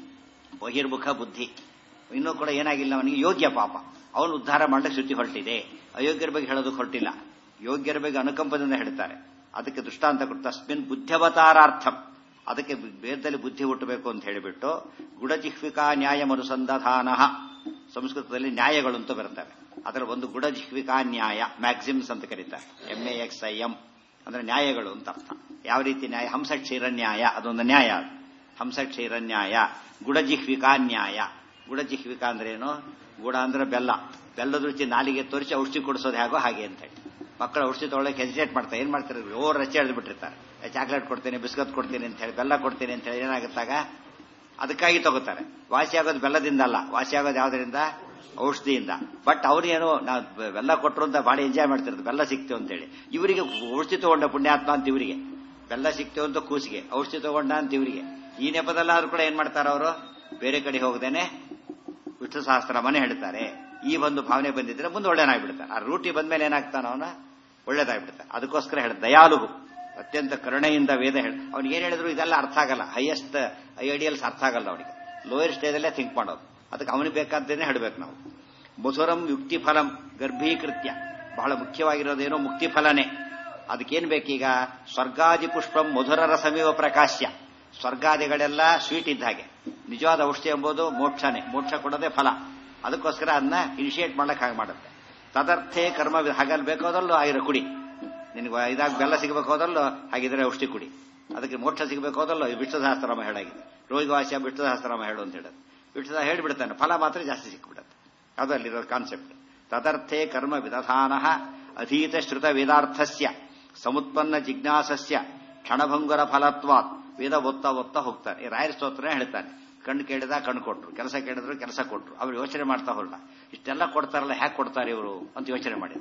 A: ಬಹಿರ್ಮುಖ ಬುದ್ಧಿ ಇನ್ನೂ ಕೂಡ ಏನಾಗಿಲ್ಲ ಅವನಿಗೆ ಯೋಗ್ಯ ಪಾಪ ಅವನು ಉದ್ಧಾರ ಮಾಡಕ್ಕೆ ಶ್ರುತಿ ಹೊರಟಿದೆ ಅಯೋಗ್ಯರ ಬಗ್ಗೆ ಹೇಳೋದಕ್ಕೆ ಹೊರಟಿಲ್ಲ ಯೋಗ್ಯರ ಬಗ್ಗೆ ಅನುಕಂಪದಿಂದ ಹೇಳ್ತಾರೆ ಅದಕ್ಕೆ ದೃಷ್ಟಾಂತ ಕೊಟ್ಟು ತಸ್ಮಿನ್ ಬುದ್ಧವತಾರಾರ್ಥಂ ಅದಕ್ಕೆ ವೇದದಲ್ಲಿ ಬುದ್ಧಿ ಹುಟ್ಟಬೇಕು ಅಂತ ಹೇಳಿಬಿಟ್ಟು ಗುಡಜಿಹ್ವಿಕಾ ನ್ಯಾಯ ಅನುಸಂಧಾನ ಸಂಸ್ಕೃತದಲ್ಲಿ ನ್ಯಾಯಗಳು ಅಂತ ಬರ್ತವೆ ಅದರ ಒಂದು ಗುಡಜಿಹ್ವಿಕಾ ನ್ಯಾಯ ಮ್ಯಾಕ್ಸಿಮ್ಸ್ ಅಂತ ಕರೀತಾರೆ M A X I M ಅಂದ್ರೆ ನ್ಯಾಯಗಳು ಅಂತ ಅರ್ಥ ಯಾವ ರೀತಿ ನ್ಯಾಯ ಹಂಸ ಕ್ಷೀರ ನ್ಯಾಯ ಅದೊಂದು ನ್ಯಾಯ ಹಂಸ ಕ್ಷೀರ ನ್ಯಾಯ ಗುಡಜಿಹ್ವಿಕಾ ನ್ಯಾಯ ಗುಡಜಿಹ್ವಿಕಾ ಅಂದ್ರೆ ಏನು ಗುಡ ಅಂದ್ರೆ ಬೆಲ್ಲ ಬೆಲ್ಲದ ರುಚಿ ನಾಲಿಗೆ ತೋರಿಸಿ ಔಷಧಿ ಕೊಡಿಸೋದು ಹೇಗೋ ಹಾಗೆ ಅಂತ ಹೇಳಿ ಮಕ್ಕಳು ಔಷಧಿ ತೊಗೊಳಕ್ಕೆ ಹೆಸಿಟೇಟ್ ಮಾಡ್ತಾರೆ ಏನ್ ಮಾಡ್ತಾರೆ ಓವರ್ ರಚೆ ಎಳೆದು ಬಿಟ್ಟಿರ್ತಾರೆ ಚಾಕ್ಲೇಟ್ ಕೊಡ್ತೀನಿ ಬಿಸ್ಕತ್ ಕೊಡ್ತೀನಿ ಅಂತ ಹೇಳಿ ಬೆಲ್ಲ ಕೊಡ್ತೀನಿ ಅಂತ ಹೇಳಿ ಏನಾಗುತ್ತಾಗ ಅದಕ್ಕಾಗಿ ತಗೋತಾರೆ ವಾಸಿ ಆಗೋದು ಬೆಲ್ಲದಿಂದ ಅಲ್ಲ ವಾಸಿ ಆಗೋದು ಯಾವ್ದರಿಂದ ಔಷಧಿಯಿಂದ ಬಟ್ ಅವ್ರೇನು ನಾವು ಬೆಲ್ಲ ಕೊಟ್ಟರು ಅಂತ ಭಾಳ ಎಂಜಾಯ್ ಮಾಡ್ತಿರೋದು ಬೆಲ್ಲ ಸಿಕ್ತು ಅಂತೇಳಿ ಇವರಿಗೆ ಔಷಧಿ ತಗೊಂಡ ಪುಣ್ಯಾತ್ಮ ಅಂತ ಇವರಿಗೆ ಬೆಲ್ಲ ಸಿಕ್ತು ಅಂತ ಕೂಸಿಗೆ ಔಷಧಿ ತಗೊಂಡ ಅಂತ ಇವರಿಗೆ ಈ ನೆಪದಲ್ಲಾದ್ರೂ ಕೂಡ ಏನ್ ಮಾಡ್ತಾರೆ ಅವರು ಬೇರೆ ಕಡೆ ಹೋಗದೇನೆ ವಿಷ್ಣು ಸಹಸ್ರಮನೆ ಹೇಳ್ತಾರೆ ಈ ಒಂದು ಭಾವನೆ ಬಂದಿದ್ರೆ ಮುಂದೆ ಒಳ್ಳೆನಾಗ್ಬಿಡ್ತಾರೆ ಆ ರೂಟಿ ಬಂದ್ಮೇಲೆ ಏನಾಗ್ತಾನ ಅವನ ಒಳ್ಳೇದಾಗ್ಬಿಡ್ತಾರೆ ಅದಕ್ಕೋಸ್ಕರ ಹೇಳ ದಯಾಲುಗು ಅತ್ಯಂತ ಕರುಣೆಯಿಂದ ವೇದ ಹೇಳ ಅವ್ನಿಗೆ ಏನ್ ಹೇಳಿದ್ರು ಇದೆಲ್ಲ ಅರ್ಥ ಆಗಲ್ಲ ಹೈಯೆಸ್ಟ್ ಐಡಿಯಲ್ಸ್ ಅರ್ಥ ಆಗಲ್ಲ ಅವನಿಗೆ ಲೋಯರ್ ಸ್ಟೇಜಲ್ಲೇ ಥಿಂಕ್ ಮಾಡೋದು ಅದಕ್ಕೆ ಅವನಿಗೆ ಬೇಕಾದ್ದೇನೆ ಹೇಳಬೇಕು ನಾವು ಮಧುರಂ ಯುಕ್ತಿ ಫಲಂ ಗರ್ಭೀಕೃತ್ಯ ಬಹಳ ಮುಖ್ಯವಾಗಿರೋದೇನೋ ಮುಕ್ತಿ ಫಲನೇ ಅದಕ್ಕೇನ್ ಬೇಕೀಗ ಸ್ವರ್ಗಾದಿ ಪುಷ್ಪಂ ಮಧುರ ರಸಮಿವ ಪ್ರಕಾಶ್ಯ ಸ್ವರ್ಗಾದಿಗಳೆಲ್ಲ ಸ್ವೀಟ್ ಇದ್ದ ಹಾಗೆ ನಿಜವಾದ ಔಷಧಿ ಎಂಬುದು ಮೋಕ್ಷನೇ ಮೋಕ್ಷ ಕೊಡೋದೇ ಫಲ ಅದಕ್ಕೋಸ್ಕರ ಅದನ್ನ ಇನಿಷಿಯೇಟ್ ಮಾಡ್ಲಿಕ್ಕೆ ಹಾಗೆ ಮಾಡುತ್ತೆ ತದರ್ಥೇ ಕರ್ಮ ಹಾಗಲ್ಲಿ ಬೇಕಾದಲ್ಲೂ ಆಗಿರೋ ಕುಡಿ ನಿನಗೆ ಇದಾಗ ಬೆಲ್ಲ ಸಿಗಬೇಕು ಹೋದಲ್ಲೋ ಹಾಗಿದ್ರೆ ಔಷಧಿ ಕುಡಿ ಅದಕ್ಕೆ ಮೋಕ್ಷ ಸಿಗಬೇಕು ಹೋದಲ್ಲೋ ವಿಷ್ಣು ಸಹಸ್ರಾಮ ಹೇಳಾಗಿದೆ ರೋಗಿವಾಸ್ಯ ವಿಷ್ಣು ಸಹಸ್ರಾಮ ಹೇಳು ಅಂತ ಹೇಳೋದು ವಿಷ್ಣು ಹೇಳಿಬಿಡ್ತಾನೆ ಫಲ ಮಾತ್ರ ಜಾಸ್ತಿ ಸಿಕ್ಬಿಡುತ್ತೆ ಅದು ಅಲ್ಲಿರೋ ಕಾನ್ಸೆಪ್ಟ್ ತದರ್ಥೇ ಕರ್ಮ ವಿದಧಾನ ಅಧೀತ ಶ್ರುತ ವೇದಾರ್ಥಸ್ಯ ಸಮುತ್ಪನ್ನ ಜಿಜ್ಞಾಸಸ್ಯ ಕ್ಷಣಭಂಗುರ ಫಲತ್ವಾತ್ ವೇದ ಒತ್ತ ಒತ್ತ ಹೋಗ್ತಾನೆ ರಾಯರ ಸ್ತೋತ್ರ ಹೇಳ್ತಾನೆ ಕಣ್ಣು ಕೇಳಿದ ಕಣ್ಣು ಕೊಟ್ರು ಕೆಲಸ ಕೇಳಿದ್ರು ಕೆಲಸ ಕೊಟ್ರು ಅವ್ರು ಯೋಚನೆ ಮಾಡ್ತಾ ಹೊರಟ ಇಷ್ಟೆಲ್ಲ ಕೊಡ್ತಾರಲ್ಲ ಹ್ಯಾಕ್ ಕೊಡ್ತಾರೆ ಇವರು ಅಂತ ಯೋಚನೆ ಮಾಡಿದ್ರು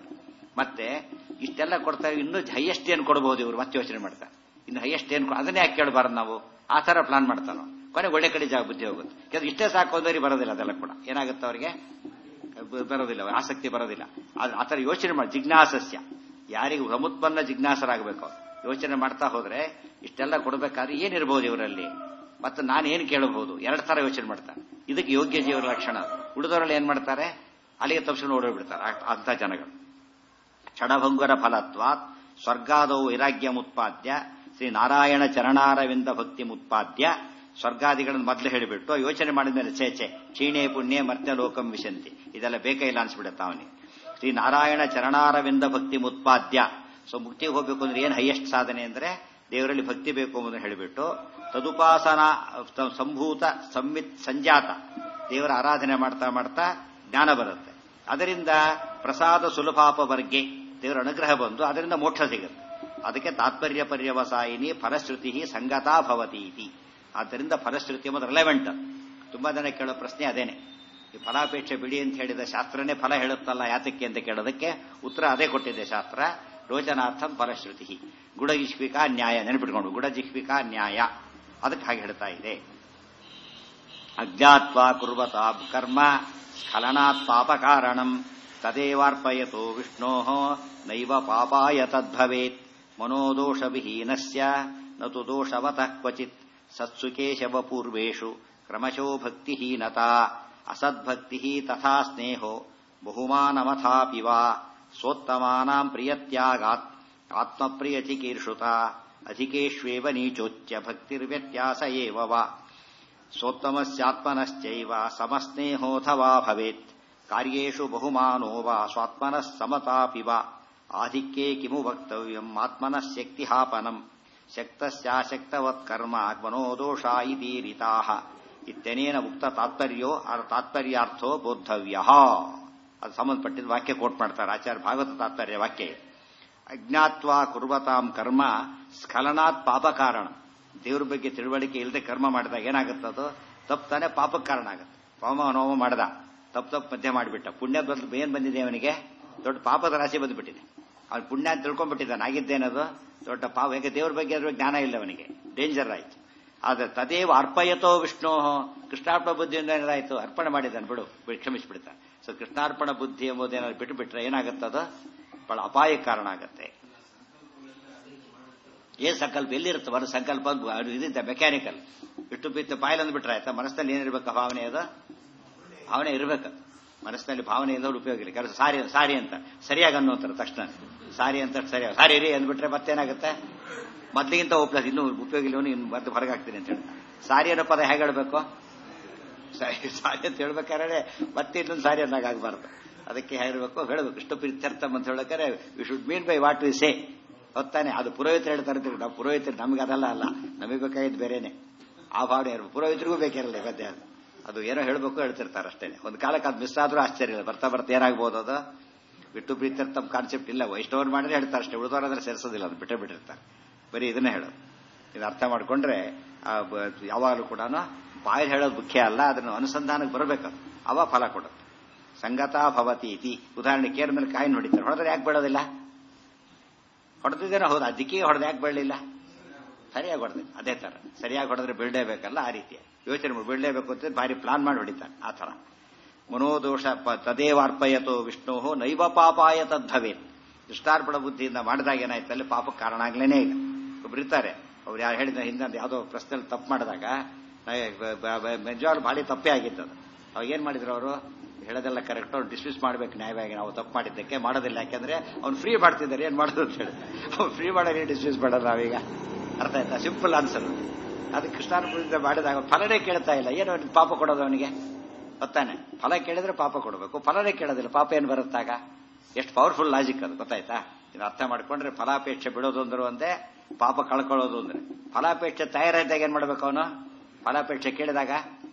A: ಮತ್ತೆ ಇಷ್ಟೆಲ್ಲ ಕೊಡ್ತಾರೆ ಇನ್ನೂ ಹೈಯೆಸ್ಟ್ ಏನು ಕೊಡಬಹುದು ಇವರು ಮತ್ತೆ ಯೋಚನೆ ಮಾಡ್ತಾರೆ ಇನ್ನು ಹೈಯೆಸ್ಟ್ ಏನು ಅದನ್ನೇ ಯಾಕೆ ಕೇಳಬಾರ್ದು ನಾವು ಆ ತರ ಪ್ಲಾನ್ ಮಾಡ್ತಾನೋ ಕೊನೆಗೆ ಒಳ್ಳೆ ಕಡೆ ಜಾಗ ಬುದ್ಧಿ ಹೋಗುತ್ತೆ ಯಾಕಂದ್ರೆ ಇಷ್ಟೇ ಸಾಕು ಅಂದ್ರೆ ಬರೋದಿಲ್ಲ ಅದೆಲ್ಲ ಕೂಡ ಏನಾಗುತ್ತೆ ಅವರಿಗೆ ಬರೋದಿಲ್ಲ ಆಸಕ್ತಿ ಬರೋದಿಲ್ಲ ಆ ಥರ ಯೋಚನೆ ಮಾಡಿ ಜಿಜ್ಞಾಸಸ್ಯ ಯಾರಿಗೂ ಸಮುತ್ಪನ್ನ ಜಿಜ್ಞಾಸರಾಗಬೇಕು ಯೋಚನೆ ಮಾಡ್ತಾ ಹೋದ್ರೆ ಇಷ್ಟೆಲ್ಲ ಕೊಡಬೇಕಾದ್ರೆ ಏನಿರಬಹುದು ಇವರಲ್ಲಿ ಮತ್ತು ನಾನು ಏನು ಕೇಳಬಹುದು ಎರಡು ತರ ಯೋಚನೆ ಮಾಡ್ತಾರೆ ಇದಕ್ಕೆ ಯೋಗ್ಯ ಜೀವನ ಲಕ್ಷಣ ಉಳಿದವರಲ್ಲಿ ಏನ್ ಮಾಡ್ತಾರೆ ಅಲ್ಲಿಗೆ ತಪ್ಪಿಸ್ಕೊಂಡು ಓಡೋಗ್ಬಿಡ್ತಾರೆ ಅಂತ ಜನಗಳು ಕ್ಷಣಭಂಗುರ ಫಲತ್ವಾತ್ ಸ್ವರ್ಗಾದವು ವೈರಾಗ್ಯ ಮುತ್ಪಾದ್ಯ ಶ್ರೀ ನಾರಾಯಣ ಚರಣಾರವಿಂದ ಭಕ್ತಿ ಮುತ್ಪಾದ್ಯ ಸ್ವರ್ಗಾದಿಗಳನ್ನು ಮೊದಲು ಹೇಳಿಬಿಟ್ಟು ಯೋಚನೆ ಮಾಡಿದ ಮೇಲೆ ಚೇಚೆ ಕ್ಷೀಣೆ ಪುಣ್ಯ ಮರ್ತ್ಯ ಲೋಕಂ ವಿಶಂತಿ ಇದೆಲ್ಲ ಬೇಕೇ ಇಲ್ಲ ಅನ್ಸ್ಬಿಡುತ್ತೆ ಅವನಿಗೆ ಶ್ರೀ ನಾರಾಯಣ ಚರಣಾರವಿಂದ ಭಕ್ತಿ ಮುತ್ಪಾದ್ಯ ಸೊ ಮುಕ್ತಿಗೆ ಹೋಗ್ಬೇಕು ಅಂದ್ರೆ ಏನು ಹೈಯೆಸ್ಟ್ ಸಾಧನೆ ಅಂದ್ರೆ ದೇವರಲ್ಲಿ ಭಕ್ತಿ ಬೇಕು ಎಂಬುದನ್ನು ಹೇಳಿಬಿಟ್ಟು ತದುಪಾಸನ ಸಂಭೂತ ಸಂಮಿತ್ ಸಂಜಾತ ದೇವರ ಆರಾಧನೆ ಮಾಡ್ತಾ ಮಾಡ್ತಾ ಜ್ಞಾನ ಬರುತ್ತೆ ಅದರಿಂದ ಪ್ರಸಾದ ಸುಲಭಾಪ ವರ್ಗೆ ದೇವರ ಅನುಗ್ರಹ ಬಂದು ಅದರಿಂದ ಮೋಕ್ಷ ಸಿಗುತ್ತೆ ಅದಕ್ಕೆ ತಾತ್ಪರ್ಯ ಪರ್ಯವಸಾಯಿನಿ ಫಲಶ್ರುತಿ ಸಂಗತಾ ಭವತಿ ಇತಿ ಆದ್ದರಿಂದ ಫಲಶ್ರುತಿ ಎಂಬುದು ರೆಲೆವೆಂಟ್ ತುಂಬಾ ಜನ ಕೇಳೋ ಪ್ರಶ್ನೆ ಅದೇನೆ ಈ ಫಲಾಪೇಕ್ಷೆ ಬಿಡಿ ಅಂತ ಹೇಳಿದ ಶಾಸ್ತ್ರನೇ ಫಲ ಹೇಳುತ್ತಲ್ಲ ಯಾತಕ್ಕೆ ಅಂತ ಕೇಳೋದಕ್ಕೆ ಉತ್ತರ ಅದೇ ಕೊಟ್ಟಿದೆ ಶಾಸ್ತ್ರ ರೋಚನಾರ್ಥಂ ಫಲಶ್ರುತಿ ಗುಡಜಿಷ್ವಿಕಾ ನ್ಯಾಯ ನೆನಪಿಟ್ಕೊಂಡು ಗುಡಜಿಷ್ವಿಕಾ ನ್ಯಾಯ ಅದಕ್ಕೆ ಹಾಗೆ ಹೇಳ್ತಾ ಇದೆ ಅಜ್ಞಾತ್ವಾ ಕುರ್ವತಾ ಕರ್ಮ ಸ್ಖಲನಾತ್ ಪಾಪ ಕಾರಣಂ ತದೇವಾರ್ಪಯತೋ ವಿಷ್ಣೋ ನೈವ ಪಾಪಾಯ ತದ್ಭವೇತ್ ಮನೋದೋಷ ವಿಹೀನಸ್ಯ ನತು ದೋಷವತಃ ಕ್ವಚಿತ್ ಸತ್ಸುಕೇಶವ ಪೂರ್ವೇಷು ಕ್ರಮಶೋ ಭಕ್ತಿಹೀನತಾ ಅಸದ್ಭಕ್ತಿ ತಥಾ ಸ್ನೇಹೋ ಬಹುಮಾನಮಥಾಪಿ ವಾ ಸ್ವೋತ್ತಮಾನಾಂ ಪ್ರಿಯತ್ಯಾಗಾತ್ ಆತ್ಮಪ್ರಿಯಚಿಕೀರ್ಷುತ ಅಧಿಕೇಷ್ವೇವ ನೀಚೋಚ್ಯ ಭಕ್ತಿರ್ವ್ಯತ್ಯಾಸ ಏವ ವಾ ಸ್ವೋತ್ತಮಸ್ಯಾತ್ಮನಶ್ಚೈವ ಸಮಸ್ನೇಹೋಥವಾ ಭವೇತ್ ಕಾರ್ಯೇಷು ಬಹುಮಾನೋ ವಾ ಸ್ವಾತ್ಮನಃ ಸಮತಾಪಿ ವಾ ಆಧಿಕ್ಯೇ ಕಿಮು ವಕ್ತವ್ಯಂ ಆತ್ಮನಃ ಶಕ್ತಿಹಾಪನಂ ಶಕ್ತಸ್ಯಾಶಕ್ತವತ್ ಕರ್ಮ ಮನೋದೋಷ ಇತೀರಿತಾಹ ಇತ್ಯನೇನ ಉಕ್ತ ತಾತ್ಪರ್ಯೋ ತಾತ್ಪರ್ಯಾರ್ಥೋ ಬೋದ್ಧವ್ಯ ಅದು ಸಂಬಂಧಪಟ್ಟಿದ್ದ ವಾಕ್ಯ ಕೋಟ್ ಮಾಡ್ತಾರೆ ಆಚಾರ್ಯ ಭಾಗವತ ತಾತ್ಪರ್ಯ ವಾಕ್ಯ ಅಜ್ಞಾತ್ವ ಕುರ್ವತಾಂ ಕರ್ಮ ಸ್ಖಲನಾತ್ ಪಾಪ ಕಾರಣ ದೇವ್ರ ಬಗ್ಗೆ ತಿಳುವಳಿಕೆ ಇಲ್ಲದೆ ಕರ್ಮ ಮಾಡಿದಾಗ ಏನಾಗುತ್ತದು ತಪ್ಪು ತಾನೇ ಪಾಪಕ್ಕೆ ಕಾರಣ ಆಗುತ್ತೆ ಹೋಮ ನೋಮ ಮಾಡ್ದ ತಪ್ಪು ತಪ್ಪು ಮಧ್ಯೆ ಮಾಡಿಬಿಟ್ಟ ಪುಣ್ಯ ಬದಲು ಏನ್ ಬಂದಿದೆ ಅವನಿಗೆ ದೊಡ್ಡ ಪಾಪದ ರಾಶಿ ಬಂದ್ಬಿಟ್ಟಿದೆ ಅವ್ನು ಪುಣ್ಯ ಅಂತ ತಿಳ್ಕೊಂಡ್ಬಿಟ್ಟಿದ್ದಾನೆ ಆಗಿದ್ದೇನದು ದೊಡ್ಡ ಪಾಪ ಯಾಕೆ ದೇವ್ರ ಬಗ್ಗೆ ಅದ್ರ ಜ್ಞಾನ ಇಲ್ಲ ಅವನಿಗೆ ಡೇಂಜರ್ ಆಯ್ತು ಆದ್ರೆ ತದೇವ ಅರ್ಪಯತೋ ವಿಷ್ಣು ಕೃಷ್ಣಾರ್ಪಣ ಬುದ್ಧಿಯಿಂದ ಏನಾಯ್ತು ಅರ್ಪಣೆ ಮಾಡಿದ್ದಾನೆ ಬಿಡು ಕ್ಷಮಿಸ್ಬಿಡ್ತಾನೆ ಸೊ ಕೃಷ್ಣಾರ್ಪಣ ಬುದ್ಧಿ ಎಂಬುದೇನಾದ್ರು ಬಿಟ್ಟು ಬಿಟ್ರೆ ಏನಾಗುತ್ತದ ಬಹಳ ಅಪಾಯ ಕಾರಣ ಆಗತ್ತೆ ಏನ್ ಸಂಕಲ್ಪ ಎಲ್ಲಿರುತ್ತೆ ಬರೋ ಸಂಕಲ್ಪ ಇದಿದ್ದ ಮೆಕ್ಯಾನಿಕಲ್ ಬಿಟ್ಟು ಬಿತ್ತು ಬಾಯಿಲಂದು ಬಿಟ್ರೆ ಆಯ್ತಾ ಮನಸ್ಸಿನಲ್ಲಿ ಏನಿರ್ಬೇಕು ಭಾವನೆ ಅದು ಭಾವನೆ ಇರಬೇಕು ಮನಸ್ಸಿನಲ್ಲಿ ಭಾವನೆ ಇಲ್ಲದ ಉಪಯೋಗ ಇಲ್ಲ ಕೆಲಸ ಸಾರಿ ಸಾರಿ ಅಂತ ಸರಿಯಾಗಿ ಅನ್ನೋಂತಾರೆ ತಕ್ಷಣ ಸಾರಿ ಅಂತ ಸರಿ ಸಾರಿ ರೀ ಅಂದ್ಬಿಟ್ರೆ ಮತ್ತೇನಾಗುತ್ತೆ ಮೊದಲಿಗಿಂತ ಒಪ್ಲಸ್ ಇನ್ನೂ ಉಪಯೋಗ ಇಲ್ಲ ಇನ್ನು ಮತ್ತೆ ಹೊರಗಾಗ್ತೀನಿ ಅಂತ ಹೇಳ್ತಾರೆ ಸಾರಿ ಅನ್ನೋ ಪದ ಹೇಗೆ ಹೇಳ್ಬೇಕು ಸಾರಿ ಸಾರಿ ಅಂತ ಹೇಳ್ಬೇಕಾದ್ರೆ ಮತ್ತೆ ಇನ್ನೊಂದು ಸಾರಿ ಅನ್ನೋಕ್ಕಾಗಬಾರ್ದು ಅದಕ್ಕೆ ಹೇಳಬೇಕು ಹೇಳಬೇಕು ಇಷ್ಟು ಪ್ರೀತ್ಯರ್ಥಂ ಅಂತ ಹೇಳಬೇಕಾದ್ರೆ we should mean by what we say ಹೊತ್ತಾನೆ ಅದು ಪುರೋಹಿತರು ಹೇಳ್ತಾರೆ ನಾವು ಪುರೋಹಿತರು ನಮ್ಗೆ ಅದಲ್ಲ ಅಲ್ಲ ನಮಗೆ ಬೇಕಾಗಿದ್ದು ಬೇರೆನೆ ಆ ಭಾವನೆ ಇರಬೇಕು ಪುರೋಹಿತರಿಗೂ ಬೇಕಿರಲ್ಲ ಗದ್ದೆ ಅದು ಅದು ಏನೋ ಹೇಳಬೇಕು ಹೇಳ್ತಿರ್ತಾರೆ ಅಷ್ಟೇ ಒಂದು ಕಾಲಕ್ಕೆ ಅದು ಮಿಸ್ ಆದ್ರೂ ಆಶ್ಚರ್ಯ ಇಲ್ಲ ಬರ್ತಾ ಬರ್ತಾ ಏನಾಗ್ಬೋದು ಅದು ಬಿಟ್ಟು ಪ್ರೀತ್ಯರ್ಥಂ ಕಾನ್ಸೆಪ್ಟ್ ಇಲ್ಲ ವೈಷ್ಣವರು ಮಾಡಿದ್ರೆ ಹೇಳ್ತಾರೆ ಅಷ್ಟೇ ಉಳಿದವರಾದ್ರೆ ಸೇರಿಸೋದಿಲ್ಲ ಅದು ಬಿಟ್ಟೇ ಬಿಟ್ಟಿರ್ತಾರೆ ಬರೀ ಇದನ್ನೇ ಹೇಳೋದು ಇದು ಅರ್ಥ ಮಾಡ್ಕೊಂಡ್ರೆ ಯಾವಾಗಲೂ ಕೂಡ ಬಾಯಲ್ಲಿ ಹೇಳೋದು ಮುಖ್ಯ ಅಲ್ಲ ಅದನ್ನು ಅನುಸಂಧಾನಕ್ಕೆ ಬರಬೇಕು ಅವ ಫಲ ಕೊಡುತ್ತೆ ಸಂಗತಾ ಭವತಿ ಇತಿ ಉದಾಹರಣೆ ಕೇರ್ ಮೇಲೆ ಕಾಯಿನ್ ಹೊಡಿತಾರೆ ಹೊಡೆದ್ರೆ ಯಾಕೆ ಬೇಡೋದಿಲ್ಲ ಹೊಡೆದಿದ್ದೇನೋ ಹೌದು ಅದಕ್ಕೆ ಹೊಡೆದು ಯಾಕೆ ಬೆಳಲಿಲ್ಲ ಸರಿಯಾಗಿ ಹೊಡೆದ ಅದೇ ತರ ಸರಿಯಾಗಿ ಹೊಡೆದ್ರೆ ಬೀಳಲೇಬೇಕಲ್ಲ ಆ ರೀತಿ ಯೋಚನೆ ಮಾಡಿ ಬೀಳಲೇಬೇಕು ಅಂತ ಭಾರಿ ಪ್ಲಾನ್ ಮಾಡಿ ಹೊಡಿತಾನೆ ಆ ತರ ಮನೋದೋಷ ತದೇವಾರ್ಪಯತೋ ವಿಷ್ಣು ನೈವ ಪಾಪಾಯ ತದ್ಭವೇ ಕೃಷ್ಣಾರ್ಪಣ ಬುದ್ಧಿಯಿಂದ ಮಾಡಿದಾಗ ಏನಾಯ್ತು ಅಲ್ಲಿ ಪಾಪಕ್ಕೆ ಕಾರಣ ಆಗ್ಲೇನೇ ಇಲ್ಲ ಒಬ್ರು ಇರ್ತಾರೆ ಅವ್ರು ಯಾರು ಹೇಳಿದ ಹಿಂದೆ ಯಾವುದೋ ಪ್ರಶ್ನೆಯಲ್ಲಿ ತಪ್ಪು ಮಾಡಿದಾಗ ನಿಜವಾಗ್ಲೂ ಭಾರಿ ತಪ್ಪೇ ಆಗಿದ್ದದು ಅವಾಗ ಏನ್ ಮಾಡಿದ್ರು ಅವರು ಹೇಳೋದೆಲ್ಲ ಕರೆಕ್ಟ್ ಅವ್ರು ಡಿಸ್ಮಿಸ್ ಮಾಡ್ಬೇಕು ನ್ಯಾಯವಾಗಿ ನಾವು ತಪ್ಪು ಮಾಡಿದ್ದಕ್ಕೆ ಮಾಡೋದಿಲ್ಲ ಯಾಕಂದ್ರೆ ಅವ್ನು ಫ್ರೀ ಮಾಡ್ತಿದ್ದಾರೆ ಏನ್ ಮಾಡೋದು ಅಂತ ಹೇಳಿ ಅವ್ನು ಫ್ರೀ ಮಾಡೋದೇ ಡಿಸ್ಮಿಸ್ ಮಾಡೋದು ನಾವೀಗ ಅರ್ಥ ಆಯ್ತಾ ಸಿಂಪಲ್ ಆನ್ಸರ್ ಅದು ಕೃಷ್ಣಾರ್ಪಣದಿಂದ ಮಾಡಿದಾಗ ಫಲನೇ ಕೇಳ್ತಾ ಇಲ್ಲ ಏನು ಪಾಪ ಕೊಡೋದು ಅವನಿಗೆ ಗೊತ್ತಾನೆ ಫಲ ಕೇಳಿದ್ರೆ ಪಾಪ ಕೊಡಬೇಕು ಫಲನೇ ಕೇಳೋದಿಲ್ಲ ಪಾಪ ಏನು ಬರುತ್ತಾಗ ಎಷ್ಟು ಪವರ್ಫುಲ್ ಲಾಜಿಕ್ ಅದು ಗೊತ್ತಾಯ್ತಾ ಇದು ಅರ್ಥ ಮಾಡ್ಕೊಂಡ್ರೆ ಫಲಾಪೇಕ್ಷೆ ಬಿಡೋದು ಅಂದ್ರೆ ಒಂದೇ ಪಾಪ ಕಳ್ಕೊಳ್ಳೋದು ಅಂದ್ರೆ ಫಲಾಪೇಕ್ಷೆ ತಯಾರಾದಾಗ ಏನ್ ಮಾಡ್ಬೇಕು ಅವನು ಫಲಾಪೇಕ್ಷೆ ಕೇಳಿದಾಗ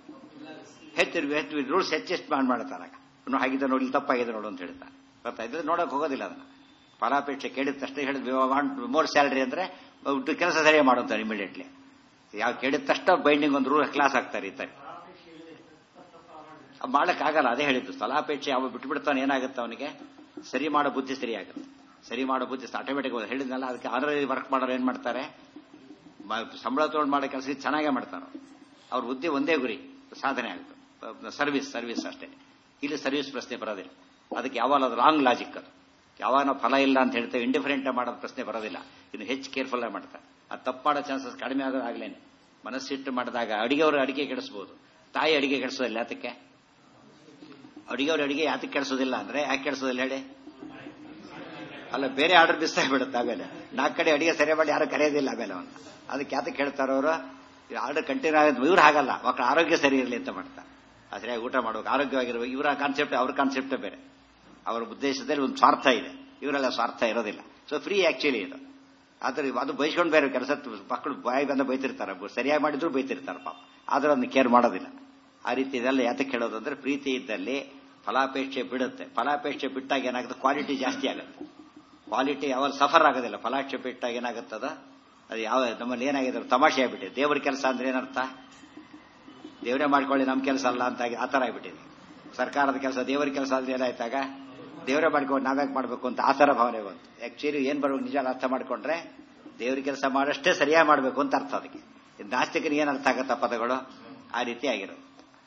A: ಹೆಚ್ಚು ಹೆಚ್ಚು ರೂಲ್ಸ್ ಹೆಚ್ಚೆಷ್ಟು ಮಾಡಿ ಮಾಡ್ತಾನಾಗ ಇನ್ನು ಹಾಗಿದೆ ನೋಡಿ ತಪ್ಪಾಗಿದೆ ನೋಡು ಅಂತ ಹೇಳ್ತಾ ಗೊತ್ತಾಯ್ತು ನೋಡಕ್ ಹೋಗೋದಿಲ್ಲ ಅದನ್ನ ಫಲಾಪೇಕ್ಷೆ ಕೇಳಿದ ತಕ್ಷಣ ಹೇಳಿದ ಮೋರ್ ಸ್ಯಾಲ್ರಿ ಅಂದ್ರೆ ಕೆಲಸ ಸರಿಯಾಗಿ ಮಾಡುತ್ತಾರೆ ಇಮಿಡಿಯೇಟ್ಲಿ ಯಾವ ಕೇಳಿದ ತಕ್ಷಣ ಬೈಂಡಿಂಗ್ ಒಂದು ರೂಲ್ ಕ್ಲಾಸ್ ಆಗ್ತಾರೆ ಇತ್ತಾರೆ ಮಾಡಕ್ಕಾಗಲ್ಲ ಅದೇ ಹೇಳಿದ್ದು ಫಲಾಪೇಕ್ಷೆ ಅವ ಬಿಟ್ಬಿಡ್ತಾನೆ ಏನಾಗುತ್ತೆ ಅವನಿಗೆ ಸರಿ ಮಾಡೋ ಬುದ್ಧಿ ಸರಿಯಾಗುತ್ತೆ ಸರಿ ಮಾಡೋ ಬುದ್ಧಿ ಆಟೋಮೆಟಿಕ್ ಹೇಳಿದ್ನಲ್ಲ ಅದಕ್ಕೆ ಆಲ್ರೆಡಿ ವರ್ಕ್ ಮಾಡೋರು ಏನ್ ಮಾಡ್ತಾರೆ ಮ- ಸಂಬಳ ತಗೊಂಡು ಮಾಡೋ ಕೆಲಸ ಚೆನ್ನಾಗೇ ಮಾಡ್ತಾರೆ ಅವ್ರ ಬುದ್ಧಿ ಒಂದೇ ಗುರಿ ಸಾಧನೆ ಆಗುತ್ತೆ ಸರ್ವಿಸ್ ಸರ್ವಿಸ್ ಅಷ್ಟೇ ಇಲ್ಲಿ ಸರ್ವಿಸ್ ಪ್ರಶ್ನೆ ಬರೋದಿಲ್ಲ ಅದಕ್ಕೆ ಯಾವಾಗ ಅದು ರಾಂಗ್ ಲಾಜಿಕ್ ಅದು ಯಾವಾಗ ಫಲ ಇಲ್ಲ ಅಂತ ಹೇಳ್ತೇವೆ ಇಂಡಿಫರೆಂಟ್ ಮಾಡೋದು ಪ್ರಶ್ನೆ ಬರೋದಿಲ್ಲ ಇನ್ನು ಹೆಚ್ಚು ಕೇರ್ಫುಲ್ ಆಗಿ ಮಾಡ್ತಾರೆ ಅದು ತಪ್ಪು ಮಾಡೋ ಚಾನ್ಸಸ್ ಕಡಿಮೆ ಆಗೋದಾಗ್ಲೇನೆ ಮನಸ್ಸಿಟ್ಟು ಮಾಡಿದಾಗ ಅಡಿಗೆಯವರು ಅಡಿಗೆ ಕೆಡಿಸ್ಬೋದು ತಾಯಿ ಅಡಿಗೆ ಕೆಡಿಸೋದಿಲ್ಲ ಯಾತಕ್ಕೆ ಅಡಿಗೆಯವ್ರ ಅಡಿಗೆ ಯಾತಕ್ಕೆ ಕೆಡಿಸೋದಿಲ್ಲ ಅಂದ್ರೆ ಯಾಕೆ ಕೆಡಿಸೋದಿಲ್ಲ ಹೇಳಿ ಅಲ್ಲ ಬೇರೆ ಆರ್ಡರ್ ಮಿಸ್ ಆಗಿಬಿಡುತ್ತೆ ಆಮೇಲೆ ನಾಲ್ಕು ಕಡೆ ಅಡಿಗೆ ಸರಿ ಮಾಡಿ ಯಾರು ಕರೆಯೋದಿಲ್ಲ ಆಮೇಲೆ ಅವನ್ನ ಅದಕ್ಕೆ ಯಾತಕ್ಕೆ ಹೇಳ್ತಾರ ಅವರು ಆರ್ಡರ್ ಕಂಟಿನ್ಯೂ ಆಗೋದು ಇವ್ರು ಹಾಗಲ್ಲ ಮಕ್ಕಳ ಆರೋಗ್ಯ ಸರಿ ಇರಲಿ ಅಂತ ಮಾಡ್ತಾರೆ ಆ ಸರಿಯಾಗಿ ಊಟ ಮಾಡ್ಬೇಕು ಆರೋಗ್ಯವಾಗಿರ್ಬೇಕು ಇವರ ಕಾನ್ಸೆಪ್ಟ್ ಅವ್ರ ಕಾನ್ಸೆಪ್ಟ್ ಬೇರೆ ಅವರ ಉದ್ದೇಶದಲ್ಲಿ ಒಂದು ಸ್ವಾರ್ಥ ಇದೆ ಇವರೆಲ್ಲ ಸ್ವಾರ್ಥ ಇರೋದಿಲ್ಲ ಸೊ ಫ್ರೀ ಆಕ್ಚುಲಿ ಇದು ಆದ್ರೆ ಅದು ಬೈಸ್ಕೊಂಡು ಬೇರೆ ಕೆಲಸ ಮಕ್ಕಳು ಬಾಯಿ ಬಂದ ಬೈತಿರ್ತಾರೆ ಸರಿಯಾಗಿ ಮಾಡಿದ್ರು ಬೈತಿರ್ತಾರೆ ಪಾಪ ಆದ್ರೆ ಅದನ್ನ ಕೇರ್ ಮಾಡೋದಿಲ್ಲ ಆ ರೀತಿ ಇದೆಲ್ಲ ಯಾತಕ್ಕೆ ಹೇಳೋದು ಅಂದ್ರೆ ಪ್ರೀತಿ ಇದ್ದಲ್ಲಿ ಫಲಾಪೇಕ್ಷೆ ಬಿಡುತ್ತೆ ಫಲಾಪೇಕ್ಷೆ ಬಿಟ್ಟಾಗ ಏನಾಗುತ್ತೆ ಕ್ವಾಲಿಟಿ ಜಾಸ್ತಿ ಆಗುತ್ತೆ ಕ್ವಾಲಿಟಿ ಯಾವಾಗ ಸಫರ್ ಆಗೋದಿಲ್ಲ ಫಲಾಪೇಕ್ಷೆ ಬಿಟ್ಟಾಗ ಏನಾಗುತ್ತದ ಅದು ಯಾವ ನಮ್ಮಲ್ಲಿ ಏನಾಗಿದೆ ತಮಾಷೆ ಆಗ್ಬಿಟ್ಟಿದೆ ದೇವ್ರ ಕೆಲಸ ಅಂದ್ರೆ ಏನರ್ಥ ದೇವರೇ ಮಾಡ್ಕೊಳ್ಳಿ ನಮ್ಮ ಕೆಲಸ ಅಲ್ಲ ಅಂತ ಆಗಿ- ಆ ಥರ ಆಗ್ಬಿಟ್ಟಿದೆ ಸರ್ಕಾರದ ಕೆಲಸ ದೇವರ ಕೆಲಸ ಅಂದ್ರೆ ಏನಾಯ್ತಾಗ ದೇವರೇ ಮಾಡ್ಕೊಂಡು ನಾವ್ಯಾಕೆ ಮಾಡ್ಬೇಕು ಅಂತ ಆ ಥರ ಭಾವನೆ ಬಂತು ಆಕ್ಚುಲಿ ಏನ್ ಬರ್ಬೇಕು ನಿಜ ಅರ್ಥ ಮಾಡ್ಕೊಂಡ್ರೆ ದೇವ್ರ ಕೆಲಸ ಮಾಡಷ್ಟೇ ಸರಿಯಾಗಿ ಮಾಡ್ಬೇಕು ಅಂತ ಅರ್ಥ ಅದಕ್ಕೆ ಇದು ನಾಸ್ತಿಕನಿಗೆ ಏನ್ ಅರ್ಥ ಆಗತ್ತ ಪದಗಳು ಆ ರೀತಿ ಆಗಿರೋದು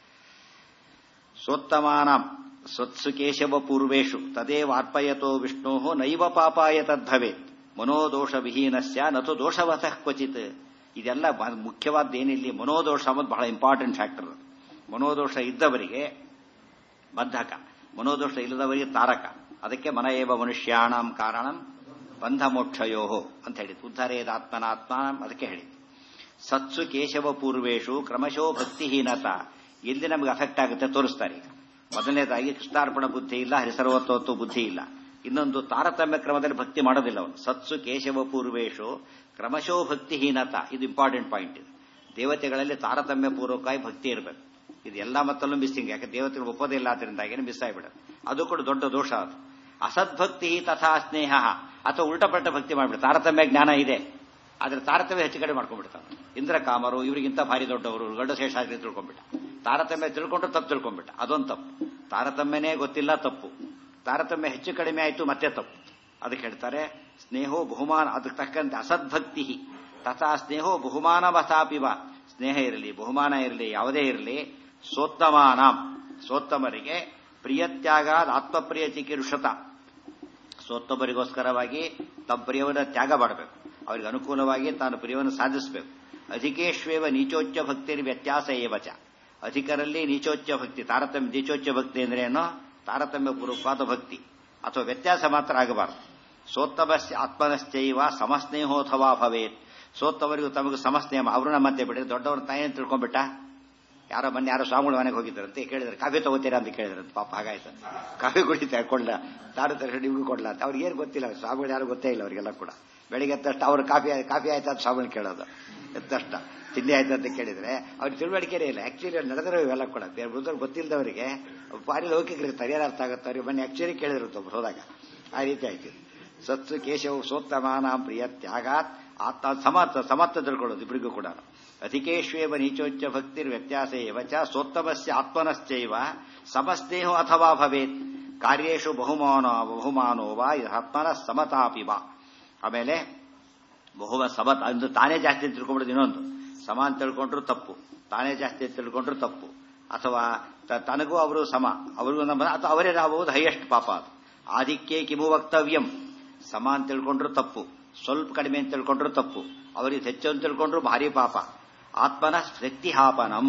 A: ಸೋತ್ತಮಾನ ಸ್ವತ್ಸು ಕೇಶವ ಪೂರ್ವೇಶು ತದೇವ ಅರ್ಪಯತೋ ವಿಷ್ಣೋ ನೈವ ಪಾಪಾಯ ತದ್ಭವೇತ್ ಮನೋದೋಷ ವಿಹೀನಸ್ಯ ನತು ದೋಷವತಃ ಕ್ವಚಿತ್ ಇದೆಲ್ಲ ಬ- ಮುಖ್ಯವಾದ ಏನಿಲ್ಲಿ ಮನೋದೋಷ ಅನ್ನೋದು ಬಹಳ ಇಂಪಾರ್ಟೆಂಟ್ ಫ್ಯಾಕ್ಟರ್ ಮನೋದೋಷ ಇದ್ದವರಿಗೆ ಬಂಧಕ ಮನೋದೋಷ ಇಲ್ಲದವರಿಗೆ ತಾರಕ ಅದಕ್ಕೆ ಮನ ಏವ ಮನುಷ್ಯಾಣಂ ಕಾರಣಂ ಬಂಧ ಮೋಕ್ಷಯೋ ಅಂತ ಹೇಳಿದ್ದು ಉದ್ಧಾರೇದಾತ್ಮನಾತ್ಮ ಅದಕ್ಕೆ ಹೇಳಿದ್ದು ಸತ್ಸು ಕೇಶವ ಪೂರ್ವೇಶು ಕ್ರಮಶೋ ಭಕ್ತಿಹೀನತ ಎಲ್ಲಿ ನಮಗೆ ಅಫೆಕ್ಟ್ ಆಗುತ್ತೆ ತೋರಿಸ್ತಾರೆ ಈಗ ಮೊದಲನೇದಾಗಿ ಕೃಷ್ಣಾರ್ಪಣ ಬುದ್ಧಿ ಇಲ್ಲ ಹರಿಸರ್ವತ್ವತ್ತು ಬುದ್ಧಿ ಇಲ್ಲ ಇನ್ನೊಂದು ತಾರತಮ್ಯ ಕ್ರಮದಲ್ಲಿ ಭಕ್ತಿ ಮಾಡೋದಿಲ್ಲ ಅವನು ಸತ್ಸು ಕೇಶವ ಪೂರ್ವೇಶು ಕ್ರಮಶೋ ಭಕ್ತಿಹೀನತ ಇದು ಇಂಪಾರ್ಟೆಂಟ್ ಪಾಯಿಂಟ್ ಇದು ದೇವತೆಗಳಲ್ಲಿ ತಾರತಮ್ಯ ಪೂರ್ವಕವಾಗಿ ಭಕ್ತಿ ಇರಬೇಕು ಇದು ಎಲ್ಲ ಮತ್ತಲ್ಲೂ ಮಿಸ್ಸಿಂಗ್ ಯಾಕೆ ದೇವತೆಗಳು ಒಪ್ಪೋದಿಲ್ಲ ಆದ್ರಿಂದಾಗೇನೆ ಮಿಸ್ ಆಗಿಬಿಡುತ್ತೆ ಅದು ಕೂಡ ದೊಡ್ಡ ದೋಷ ಅದು ಅಸದ್ಭಕ್ತಿ ತಥಾ ಸ್ನೇಹ ಅಥವಾ ಉಲ್ಟಪಲ್ಟ ಭಕ್ತಿ ಮಾಡಿಬಿಡುತ್ತೆ ತಾರತಮ್ಯ ಜ್ಞಾನ ಇದೆ ಆದ್ರೆ ತಾರತಮ್ಯ ಹೆಚ್ಚು ಕಡೆ ಮಾಡ್ಕೊಂಡ್ಬಿಡ್ತಾನೆ ಇಂದ್ರ ಕಾಮರು ಇವರಿಗಿಂತ ಭಾರಿ ದೊಡ್ಡವರು ಗಂಡ ಶೇಷಾದ್ರಿ ತಿಳ್ಕೊಂಡ್ಬಿಟ್ಟ ತಾರತಮ್ಯ ತಿಳ್ಕೊಂಡ್ರು ತಪ್ಪು ತಿಳ್ಕೊಂಡ್ಬಿಟ್ಟ ಅದೊಂದು ತಪ್ಪು ತಾರತಮ್ಯನೇ ಗೊತ್ತಿಲ್ಲ ತಪ್ಪು ತಾರತಮ್ಯ ಹೆಚ್ಚು ಕಡಿಮೆ ಆಯಿತು ಮತ್ತೆ ತಪ್ಪು ಅದಕ್ಕೆ ಹೇಳ್ತಾರೆ ಸ್ನೇಹೋ ಬಹುಮಾನ ಅದಕ್ಕೆ ತಕ್ಕಂತೆ ಅಸದ್ಭಕ್ತಿ ತಥಾ ಸ್ನೇಹೋ ಬಹುಮಾನ ವಸಾಪಿವ ಸ್ನೇಹ ಇರಲಿ ಬಹುಮಾನ ಇರಲಿ ಯಾವುದೇ ಇರಲಿ ಸೋತ್ತಮಾನ ಸೋತ್ತಮರಿಗೆ ಪ್ರಿಯತ್ಯಾಗಾದ ಆತ್ಮಪ್ರಿಯ ಚಿಕಿರುಷತ ಸೋತ್ತಮರಿಗೋಸ್ಕರವಾಗಿ ತಮ್ಮ ಪ್ರಿಯವನ್ನು ತ್ಯಾಗ ಮಾಡಬೇಕು ಅವರಿಗೆ ಅನುಕೂಲವಾಗಿ ತಾನು ಪ್ರಿಯವನ್ನು ಸಾಧಿಸಬೇಕು ಅಧಿಕೇಶ್ವೇವ ನೀಚೋಚ್ಚ ಭಕ್ತಿಯ ವ್ಯತ್ಯಾಸ ಏವಚ ಅಧಿಕರಲ್ಲಿ ನೀಚೋಚ್ಚ ಭಕ್ತಿ ತಾರತಮ್ಯ ನೀಚೋಚ್ಚ ಭಕ್ತಿ ಅಂದ್ರೆ ಏನೋ ತಾರತಮ್ಯ ಪೂರ್ವಕವಾದ ಭಕ್ತಿ ಅಥವಾ ವ್ಯತ್ಯಾಸ ಮಾತ್ರ ಆಗಬಾರದು ಸೋತ್ತಮಸ್ಯ ಆತ್ಮನಶ್ಚೈವ ಸಮಸ್ನೇಹೋಥವಾ ಭವೇತ್ ಸೋತ್ತವರಿಗೂ ತಮಗೂ ಸಮಸ್ನೇಹ ಅವರು ನಮ್ಮಂತೆ ಬಿಟ್ಟರೆ ದೊಡ್ಡವ್ರ ತಾಯಿ ತಿಳ್ಕೊಂಡ್ಬಿಟ್ಟ ಯಾರೋ ಮೊನ್ನೆ ಯಾರೋ ಸ್ವಾಮಿಗಳ ಮನೆಗೆ ಹೋಗಿದ್ರಂತೆ ಕೇಳಿದ್ರೆ ಕಾಫಿ ತಗೋತೀರಾ ಅಂತ ಕೇಳಿದ್ರಂತೆ ಪಾಪ ಹಾಗಾಯ್ತು ಕಾಫಿ ಕುಡಿತಾ ಕೊಡ್ಲ ತಾರು ತರ ನಿಮ್ಗೂ ಕೊಡ್ಲ ಅಂತ ಅವ್ರಿಗೆ ಏನು ಗೊತ್ತಿಲ್ಲ ಸ್ವಾಮಿಗಳು ಯಾರು ಗೊತ್ತೇ ಇಲ್ಲ ಅವರಿಗೆಲ್ಲ ಕೂಡ ಬೆಳಿಗ್ಗೆ ಎತ್ತಷ್ಟು ಅವ್ರ ಕಾಫಿ ಕಾಫಿ ಆಯ್ತಾ ಅಂತ ಸ್ವಾಮಿಗಳು ಕೇಳೋದು ಎತ್ತಷ್ಟ ತಿಂಡಿ ಆಯ್ತಾ ಅಂತ ಕೇಳಿದ್ರೆ ಅವ್ರಿಗೆ ತಿಳುವಳಿಕೆನೇ ಇಲ್ಲ ಆಕ್ಚುಲಿ ನಡೆದಿರೋ ಇವೆಲ್ಲ ಕೂಡ ಬೇರೆ ಬುದ್ಧರು ಗೊತ್ತಿಲ್ಲದವರಿಗೆ ಭಾರಿ ಲೌಕಿಕರಿರ್ತಾರೆ ಏನು ಅರ್ಥ ಆಗುತ್ತೆ ಅವ್ರಿಗೆ ಮೊನ್ನೆ ಆಕ್ಚುಲಿ ಕೇಳಿದ್ರು ಒಬ್ರು ಹೋದಾಗ ಆ ರೀತಿ ಆಯ್ತು ಸತ್ಸು ಕೇಶವ ಸೋತ್ತಮಾನ ಪ್ರಿಯ ತ್ಯಾಗಾತ್ ಆತ್ಮ ಸಮರ್ಥ ಸಮರ್ಥ ತಿಳ್ಕೊಳ್ಳೋದು ಇಬ್ಬರಿಗೂ ಕೂಡ ಅಧಿಕೇಶ್ವೇವ ನೀಚೋಚ್ಚ ಭಕ್ತಿರ್ ವ್ಯತ್ಯಾಸ ಏವ ಚ ಸೋತ್ತಮಸ್ಯ ಆತ್ಮನಶ್ಚೈವ ಸಮಸ್ನೇಹೋ ಅಥವಾ ಭವೇತ್ ಕಾರ್ಯೇಶು ಬಹುಮಾನ ಬಹುಮಾನೋ ವಾ ಆತ್ಮನ ಸಮತಾಪಿ ವಾ ಆಮೇಲೆ ಬಹುಮ ಸಮ ಅಂದ್ರೆ ತಾನೇ ಜಾಸ್ತಿ ಅಂತ ತಿಳ್ಕೊಂಡ್ಬಿಡೋದು ಇನ್ನೊಂದು ಸಮ ಅಂತ ತಿಳ್ಕೊಂಡ್ರು ತಪ್ಪು ತಾನೇ ಜಾಸ್ತಿ ಅಂತ ತಿಳ್ಕೊಂಡ್ರು ತಪ್ಪು ಅಥವಾ ತ- ತನಗೂ ಅವರು ಸಮ ಅವ್ರಿಗೂ ನಮ್ಮ ಅಥವಾ ಅವರೇ ನಾವುದು ಹೈಯೆಸ್ಟ್ ಪಾಪ ಅದು ಆದಿಕ್ಕೆ ಕಿಮು ವಕ್ತವ್ಯಂ ಸಮ ಅಂತ ತಿಳ್ಕೊಂಡ್ರು ತಪ್ಪು ಸ್ವಲ್ಪ ಕಡಿಮೆ ಅಂತ ತಿಳ್ಕೊಂಡ್ರು ತಪ್ಪು ಅವರಿಗೆ ಹೆಚ್ಚು ಅಂತ ತಿಳ್ಕೊಂಡ್ರು ಭಾರಿ ಪಾಪ ಆತ್ಮನ ಶಕ್ತಿಹಾಪನಂ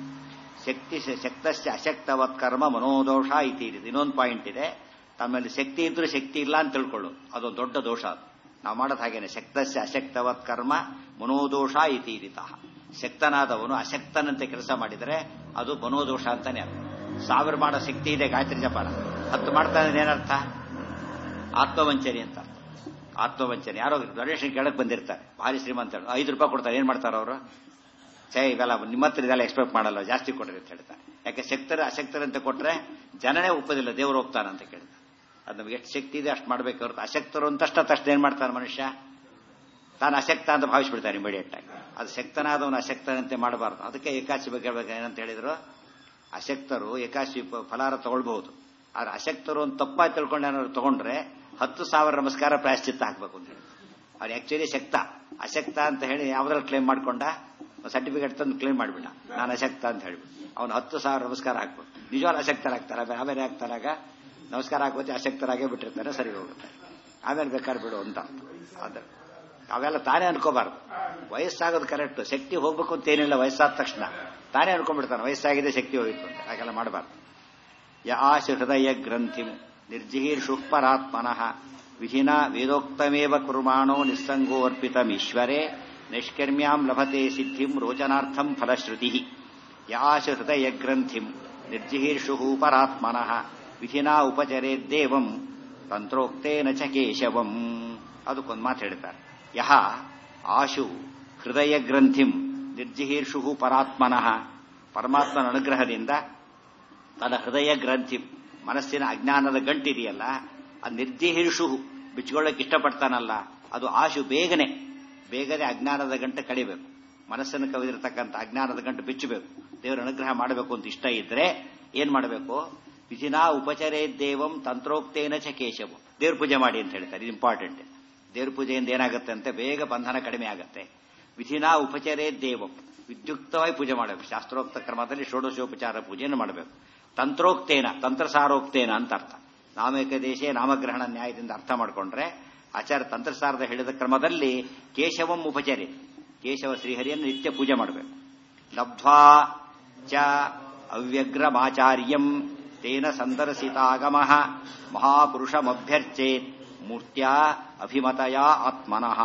A: ಶಕ್ತಿ ಶಕ್ತಸ್ಯ ಅಶಕ್ತವತ್ ಕರ್ಮ ಮನೋದೋಷ ಇತಿ ಇದೆ ಇನ್ನೊಂದು ಪಾಯಿಂಟ್ ಇದೆ ತಮ್ಮಲ್ಲಿ ಶಕ್ತಿ ಇದ್ರೂ ಶಕ್ತಿ ಇಲ್ಲ ಅಂತ ತಿಳ್ಕೊಳ್ಳು ಅದೊಂದು ದೊಡ್ಡ ದೋಷ ಅದು ನಾವು ಮಾಡೋದು ಹಾಗೇನೆ ಶಕ್ತಸ್ಯ ಅಶಕ್ತವತ್ ಕರ್ಮ ಮನೋದೋಷ ಇತಿ ಇರಿತಃ ಶಕ್ತನಾದವನು ಅಶಕ್ತನಂತೆ ಕೆಲಸ ಮಾಡಿದರೆ ಅದು ಮನೋದೋಷ ಅಂತಾನೆ ಅರ್ಥ ಸಾವಿರ ಮಾಡೋ ಶಕ್ತಿ ಇದೆ ಗಾಯತ್ರಿ ಜಪಾನ ಹತ್ತು ಮಾಡ್ತಾನೆ ಏನರ್ಥ ಆತ್ಮವಂಚನೆ ಅಂತ ಅರ್ಥ. ಆತ್ಮವಂಚನೆ ಯಾರೋ ಡೊನೇಷನ್ ಕೇಳಕ್ ಬಂದಿರ್ತಾರೆ ಭಾರಿ ಶ್ರೀಮಂತರು ಐದು ರೂಪಾಯಿ ಕೊಡ್ತಾರೆ ಏನ್ ಮಾಡ್ತಾರೆ ಅವರು ಛೇ ಇವೆಲ್ಲ ನಿಮ್ಮ ಹತ್ರ ಇದೆಲ್ಲ ಎಕ್ಸ್ಪೆಕ್ಟ್ ಮಾಡಲ್ಲ ಜಾಸ್ತಿ ಕೊಡ್ರಿ ಅಂತ ಹೇಳ್ತಾರೆ ಯಾಕೆ ಶಕ್ತರ ಅಶಕ್ತರಂತೆ ಕೊಟ್ರೆ ಜನನೇ ಒಪ್ಪೋದಿಲ್ಲ ದೇವರು ಒಪ್ತಾನ ಅಂತ ಕೇಳ್ತಾರೆ ಅದು ನಮ್ಗೆ ಎಷ್ಟು ಶಕ್ತಿ ಇದೆ ಅಷ್ಟು ಮಾಡ್ಬೇಕು ಹೊರತು ಅಶಕ್ತರು ಅಂತಷ್ಟ ತಕ್ಷಣ ಏನ್ ಮಾಡ್ತಾನೆ ಮನುಷ್ಯ ತಾನು ಅಶಕ್ತ ಅಂತ ಭಾವಿಸ್ಬಿಡ್ತಾನೆ ಇಮಿಡಿಯೇಟ್ ಆಗಿ ಅದು ಶಕ್ತನಾದವನು ಅಶಕ್ತನಂತೆ ಮಾಡಬಾರ್ದು ಅದಕ್ಕೆ ಏಕಾಶಿ ಬಗ್ಗೆ ಹೇಳ್ಬೇಕು ಏನಂತ ಹೇಳಿದ್ರು ಅಶಕ್ತರು ಏಕಾಶಿ ಪ- ಫಲಾರ ತಗೊಳ್ಬಹುದು ಆದ್ರೆ ಅಶಕ್ತರು ಅಂತ ತಪ್ಪಾಗಿ ತಿಳ್ಕೊಂಡು ಏನಾದ್ರು ತಗೊಂಡ್ರೆ ಹತ್ತು ಸಾವಿರ ನಮಸ್ಕಾರ ಪ್ರಾಯಶ್ಚಿತ್ತ ಹಾಕ್ಬೇಕು ಅಂತ ಹೇಳಿ ಅವ್ರು ಆಕ್ಚುಲಿ ಶಕ್ತ ಅಶಕ್ತ ಅಂತ ಹೇಳಿ ಯಾವ್ದ್ರಲ್ಲಿ ಕ್ಲೇಮ್ ಮಾಡ್ಕೊಂಡ ಸರ್ಟಿಫಿಕೇಟ್ ತಂದು ಕ್ಲೇಮ್ ಮಾಡ್ಬಿಡ ನಾನು ಅಶಕ್ತ ಅಂತ ಹೇಳ್ಬಿಟ್ಟು ಅವ್ನು ಹತ್ತು ಸಾವಿರ ನಮಸ್ಕಾರ ಹಾಕ್ಬೇಕು ನಿಜವಾಗ್ಲೂ ಅಶಕ್ತರಾಗ್ತಾರೆ ಆಮೇಲೆ ಆಮೇಲೆ ಆಗ್ತಾರಾಗ ನಮಸ್ಕಾರ ಹಾಕೋತಿ ಅಶಕ್ತರಾಗೇ ಬಿಟ್ಟಿರ್ತಾರೆ ಸರಿ ಹೋಗುತ್ತೆ ಆಮೇಲೆ ಬೇಕಾದ್ರೆ ಬಿಡು ಅಂತ ಅದ ಅವೆಲ್ಲ ತಾನೇ ಅನ್ಕೋಬಾರ್ದು ವಯಸ್ಸಾಗೋದು ಕರೆಕ್ಟ್ ಶಕ್ತಿ ಹೋಗ್ಬೇಕು ಅಂತ ಏನಿಲ್ಲ ವಯಸ್ಸಾದ ತಕ್ಷಣ ತಾನೇ ಅನ್ಕೊಂಡ್ಬಿಡ್ತಾನೆ ವಯಸ್ಸಾಗಿದೆ ಶಕ್ತಿ ಹೋಯಿತು ಅಂತ ಹಾಗೆಲ್ಲ ಮಾಡಬಾರ್ದು ಯಾಶ ಹೃದಯ ಗ್ರಂಥಿಂ ನಿರ್ಜಿಹೀರ್ಷು ಪರಾತ್ಮನಃ ವಿಧಿನ ವೇದೋಕ್ತಮೇವ ಕುರ್ಮಾಣೋ ನಿಸ್ಸಂಗೋರ್ಪಿತಮೀಶ್ವರೇ ನೈಷ್ಕರ್ಮ್ಯಾಂ ಲಭತೆ ಸಿದ್ಧಿಂ ರೋಚನಾರ್ಥಂ ಫಲಶ್ರುತಿ ಯಾಶ ಹೃದಯ ಗ್ರಂಥಿಂ ನಿರ್ಜಿಹೀರ್ಷು ಪರಾತ್ಮನಃ ವಿಧಿನ ಉಪಚರೇದ್ದೇವಂ ತಂತ್ರೋಕ್ತೇನ ಚ ಕೇಶವಂ ಅದಕ್ಕೊಂದು ಮಾತು ಹೇಳ್ತಾರೆ ಯಹ ಆಶು ಹೃದಯ ಗ್ರಂಥಿಂ ನಿರ್ಜಿಹೀರ್ಷು ಪರಾತ್ಮನಃ ಪರಮಾತ್ಮನ ಅನುಗ್ರಹದಿಂದ ತನ್ನ ಹೃದಯ ಗ್ರಂಥಿ ಮನಸ್ಸಿನ ಅಜ್ಞಾನದ ಗಂಟಿದೆಯಲ್ಲ ಅದು ನಿರ್ಜಿಹೀರ್ಷು ಬಿಚ್ಕೊಳ್ಳಕ್ಕೆ ಇಷ್ಟಪಡ್ತಾನಲ್ಲ ಅದು ಆಶು ಬೇಗನೆ ಬೇಗನೆ ಅಜ್ಞಾನದ ಗಂಟು ಕಡಿಬೇಕು ಮನಸ್ಸನ್ನು ಕವಿದಿರತಕ್ಕಂಥ ಅಜ್ಞಾನದ ಗಂಟು ಬಿಚ್ಚಬೇಕು ದೇವರ ಅನುಗ್ರಹ ಮಾಡಬೇಕು ಅಂತ ಇಷ್ಟ ಇದ್ರೆ ಏನ್ ಮಾಡಬೇಕು ವಿಧಿನಾ ಉಪಚರೇ ದೇವಂ ತಂತ್ರೋಕ್ತೇನ ಚ ಕೇಶವು ದೇವ್ರ ಪೂಜೆ ಮಾಡಿ ಅಂತ ಹೇಳ್ತಾರೆ ಇದು ಇಂಪಾರ್ಟೆಂಟ್ ದೇವ್ರ ಪೂಜೆಯಿಂದ ಏನಾಗುತ್ತೆ ಅಂತ ಬೇಗ ಬಂಧನ ಕಡಿಮೆ ಆಗುತ್ತೆ ವಿಧಿನಾ ಉಪಚರೇ ದೇವಂ ವಿದ್ಯುಕ್ತವಾಗಿ ಪೂಜೆ ಮಾಡಬೇಕು ಶಾಸ್ತ್ರೋಕ್ತ ಕ್ರಮದಲ್ಲಿ ಷೋಡಶೋಪಚಾರ ಪೂಜೆಯನ್ನು ಮಾಡಬೇಕು ತಂತ್ರೋಕ್ತೇನ ತಂತ್ರಸಾರೋಕ್ತೇನ ಅಂತ ಅರ್ಥ ನಾಮೇಕ ದೇಶ ನಾಮಗ್ರಹಣ ನ್ಯಾಯದಿಂದ ಅರ್ಥ ಮಾಡಿಕೊಂಡ್ರೆ ಆಚಾರ ತಂತ್ರಸಾರದ ಹೇಳಿದ ಕ್ರಮದಲ್ಲಿ ಕೇಶವಂ ಉಪಚರಿ ಕೇಶವ ಶ್ರೀಹರಿಯನ್ನು ನಿತ್ಯ ಪೂಜೆ ಮಾಡಬೇಕು ಲಬ್ಧ್ವಾ ಚ ಅವ್ಯಗ್ರಮಾಚಾರ್ಯಂ ತೇನ ಸಂದರ್ಶಿತಾಗಮ ಮಹಾಪುರುಷಮಭ್ಯರ್ಚೇತ್ ಮೂರ್ತ್ಯಾ ಅಭಿಮತಯ ಆತ್ಮನಃ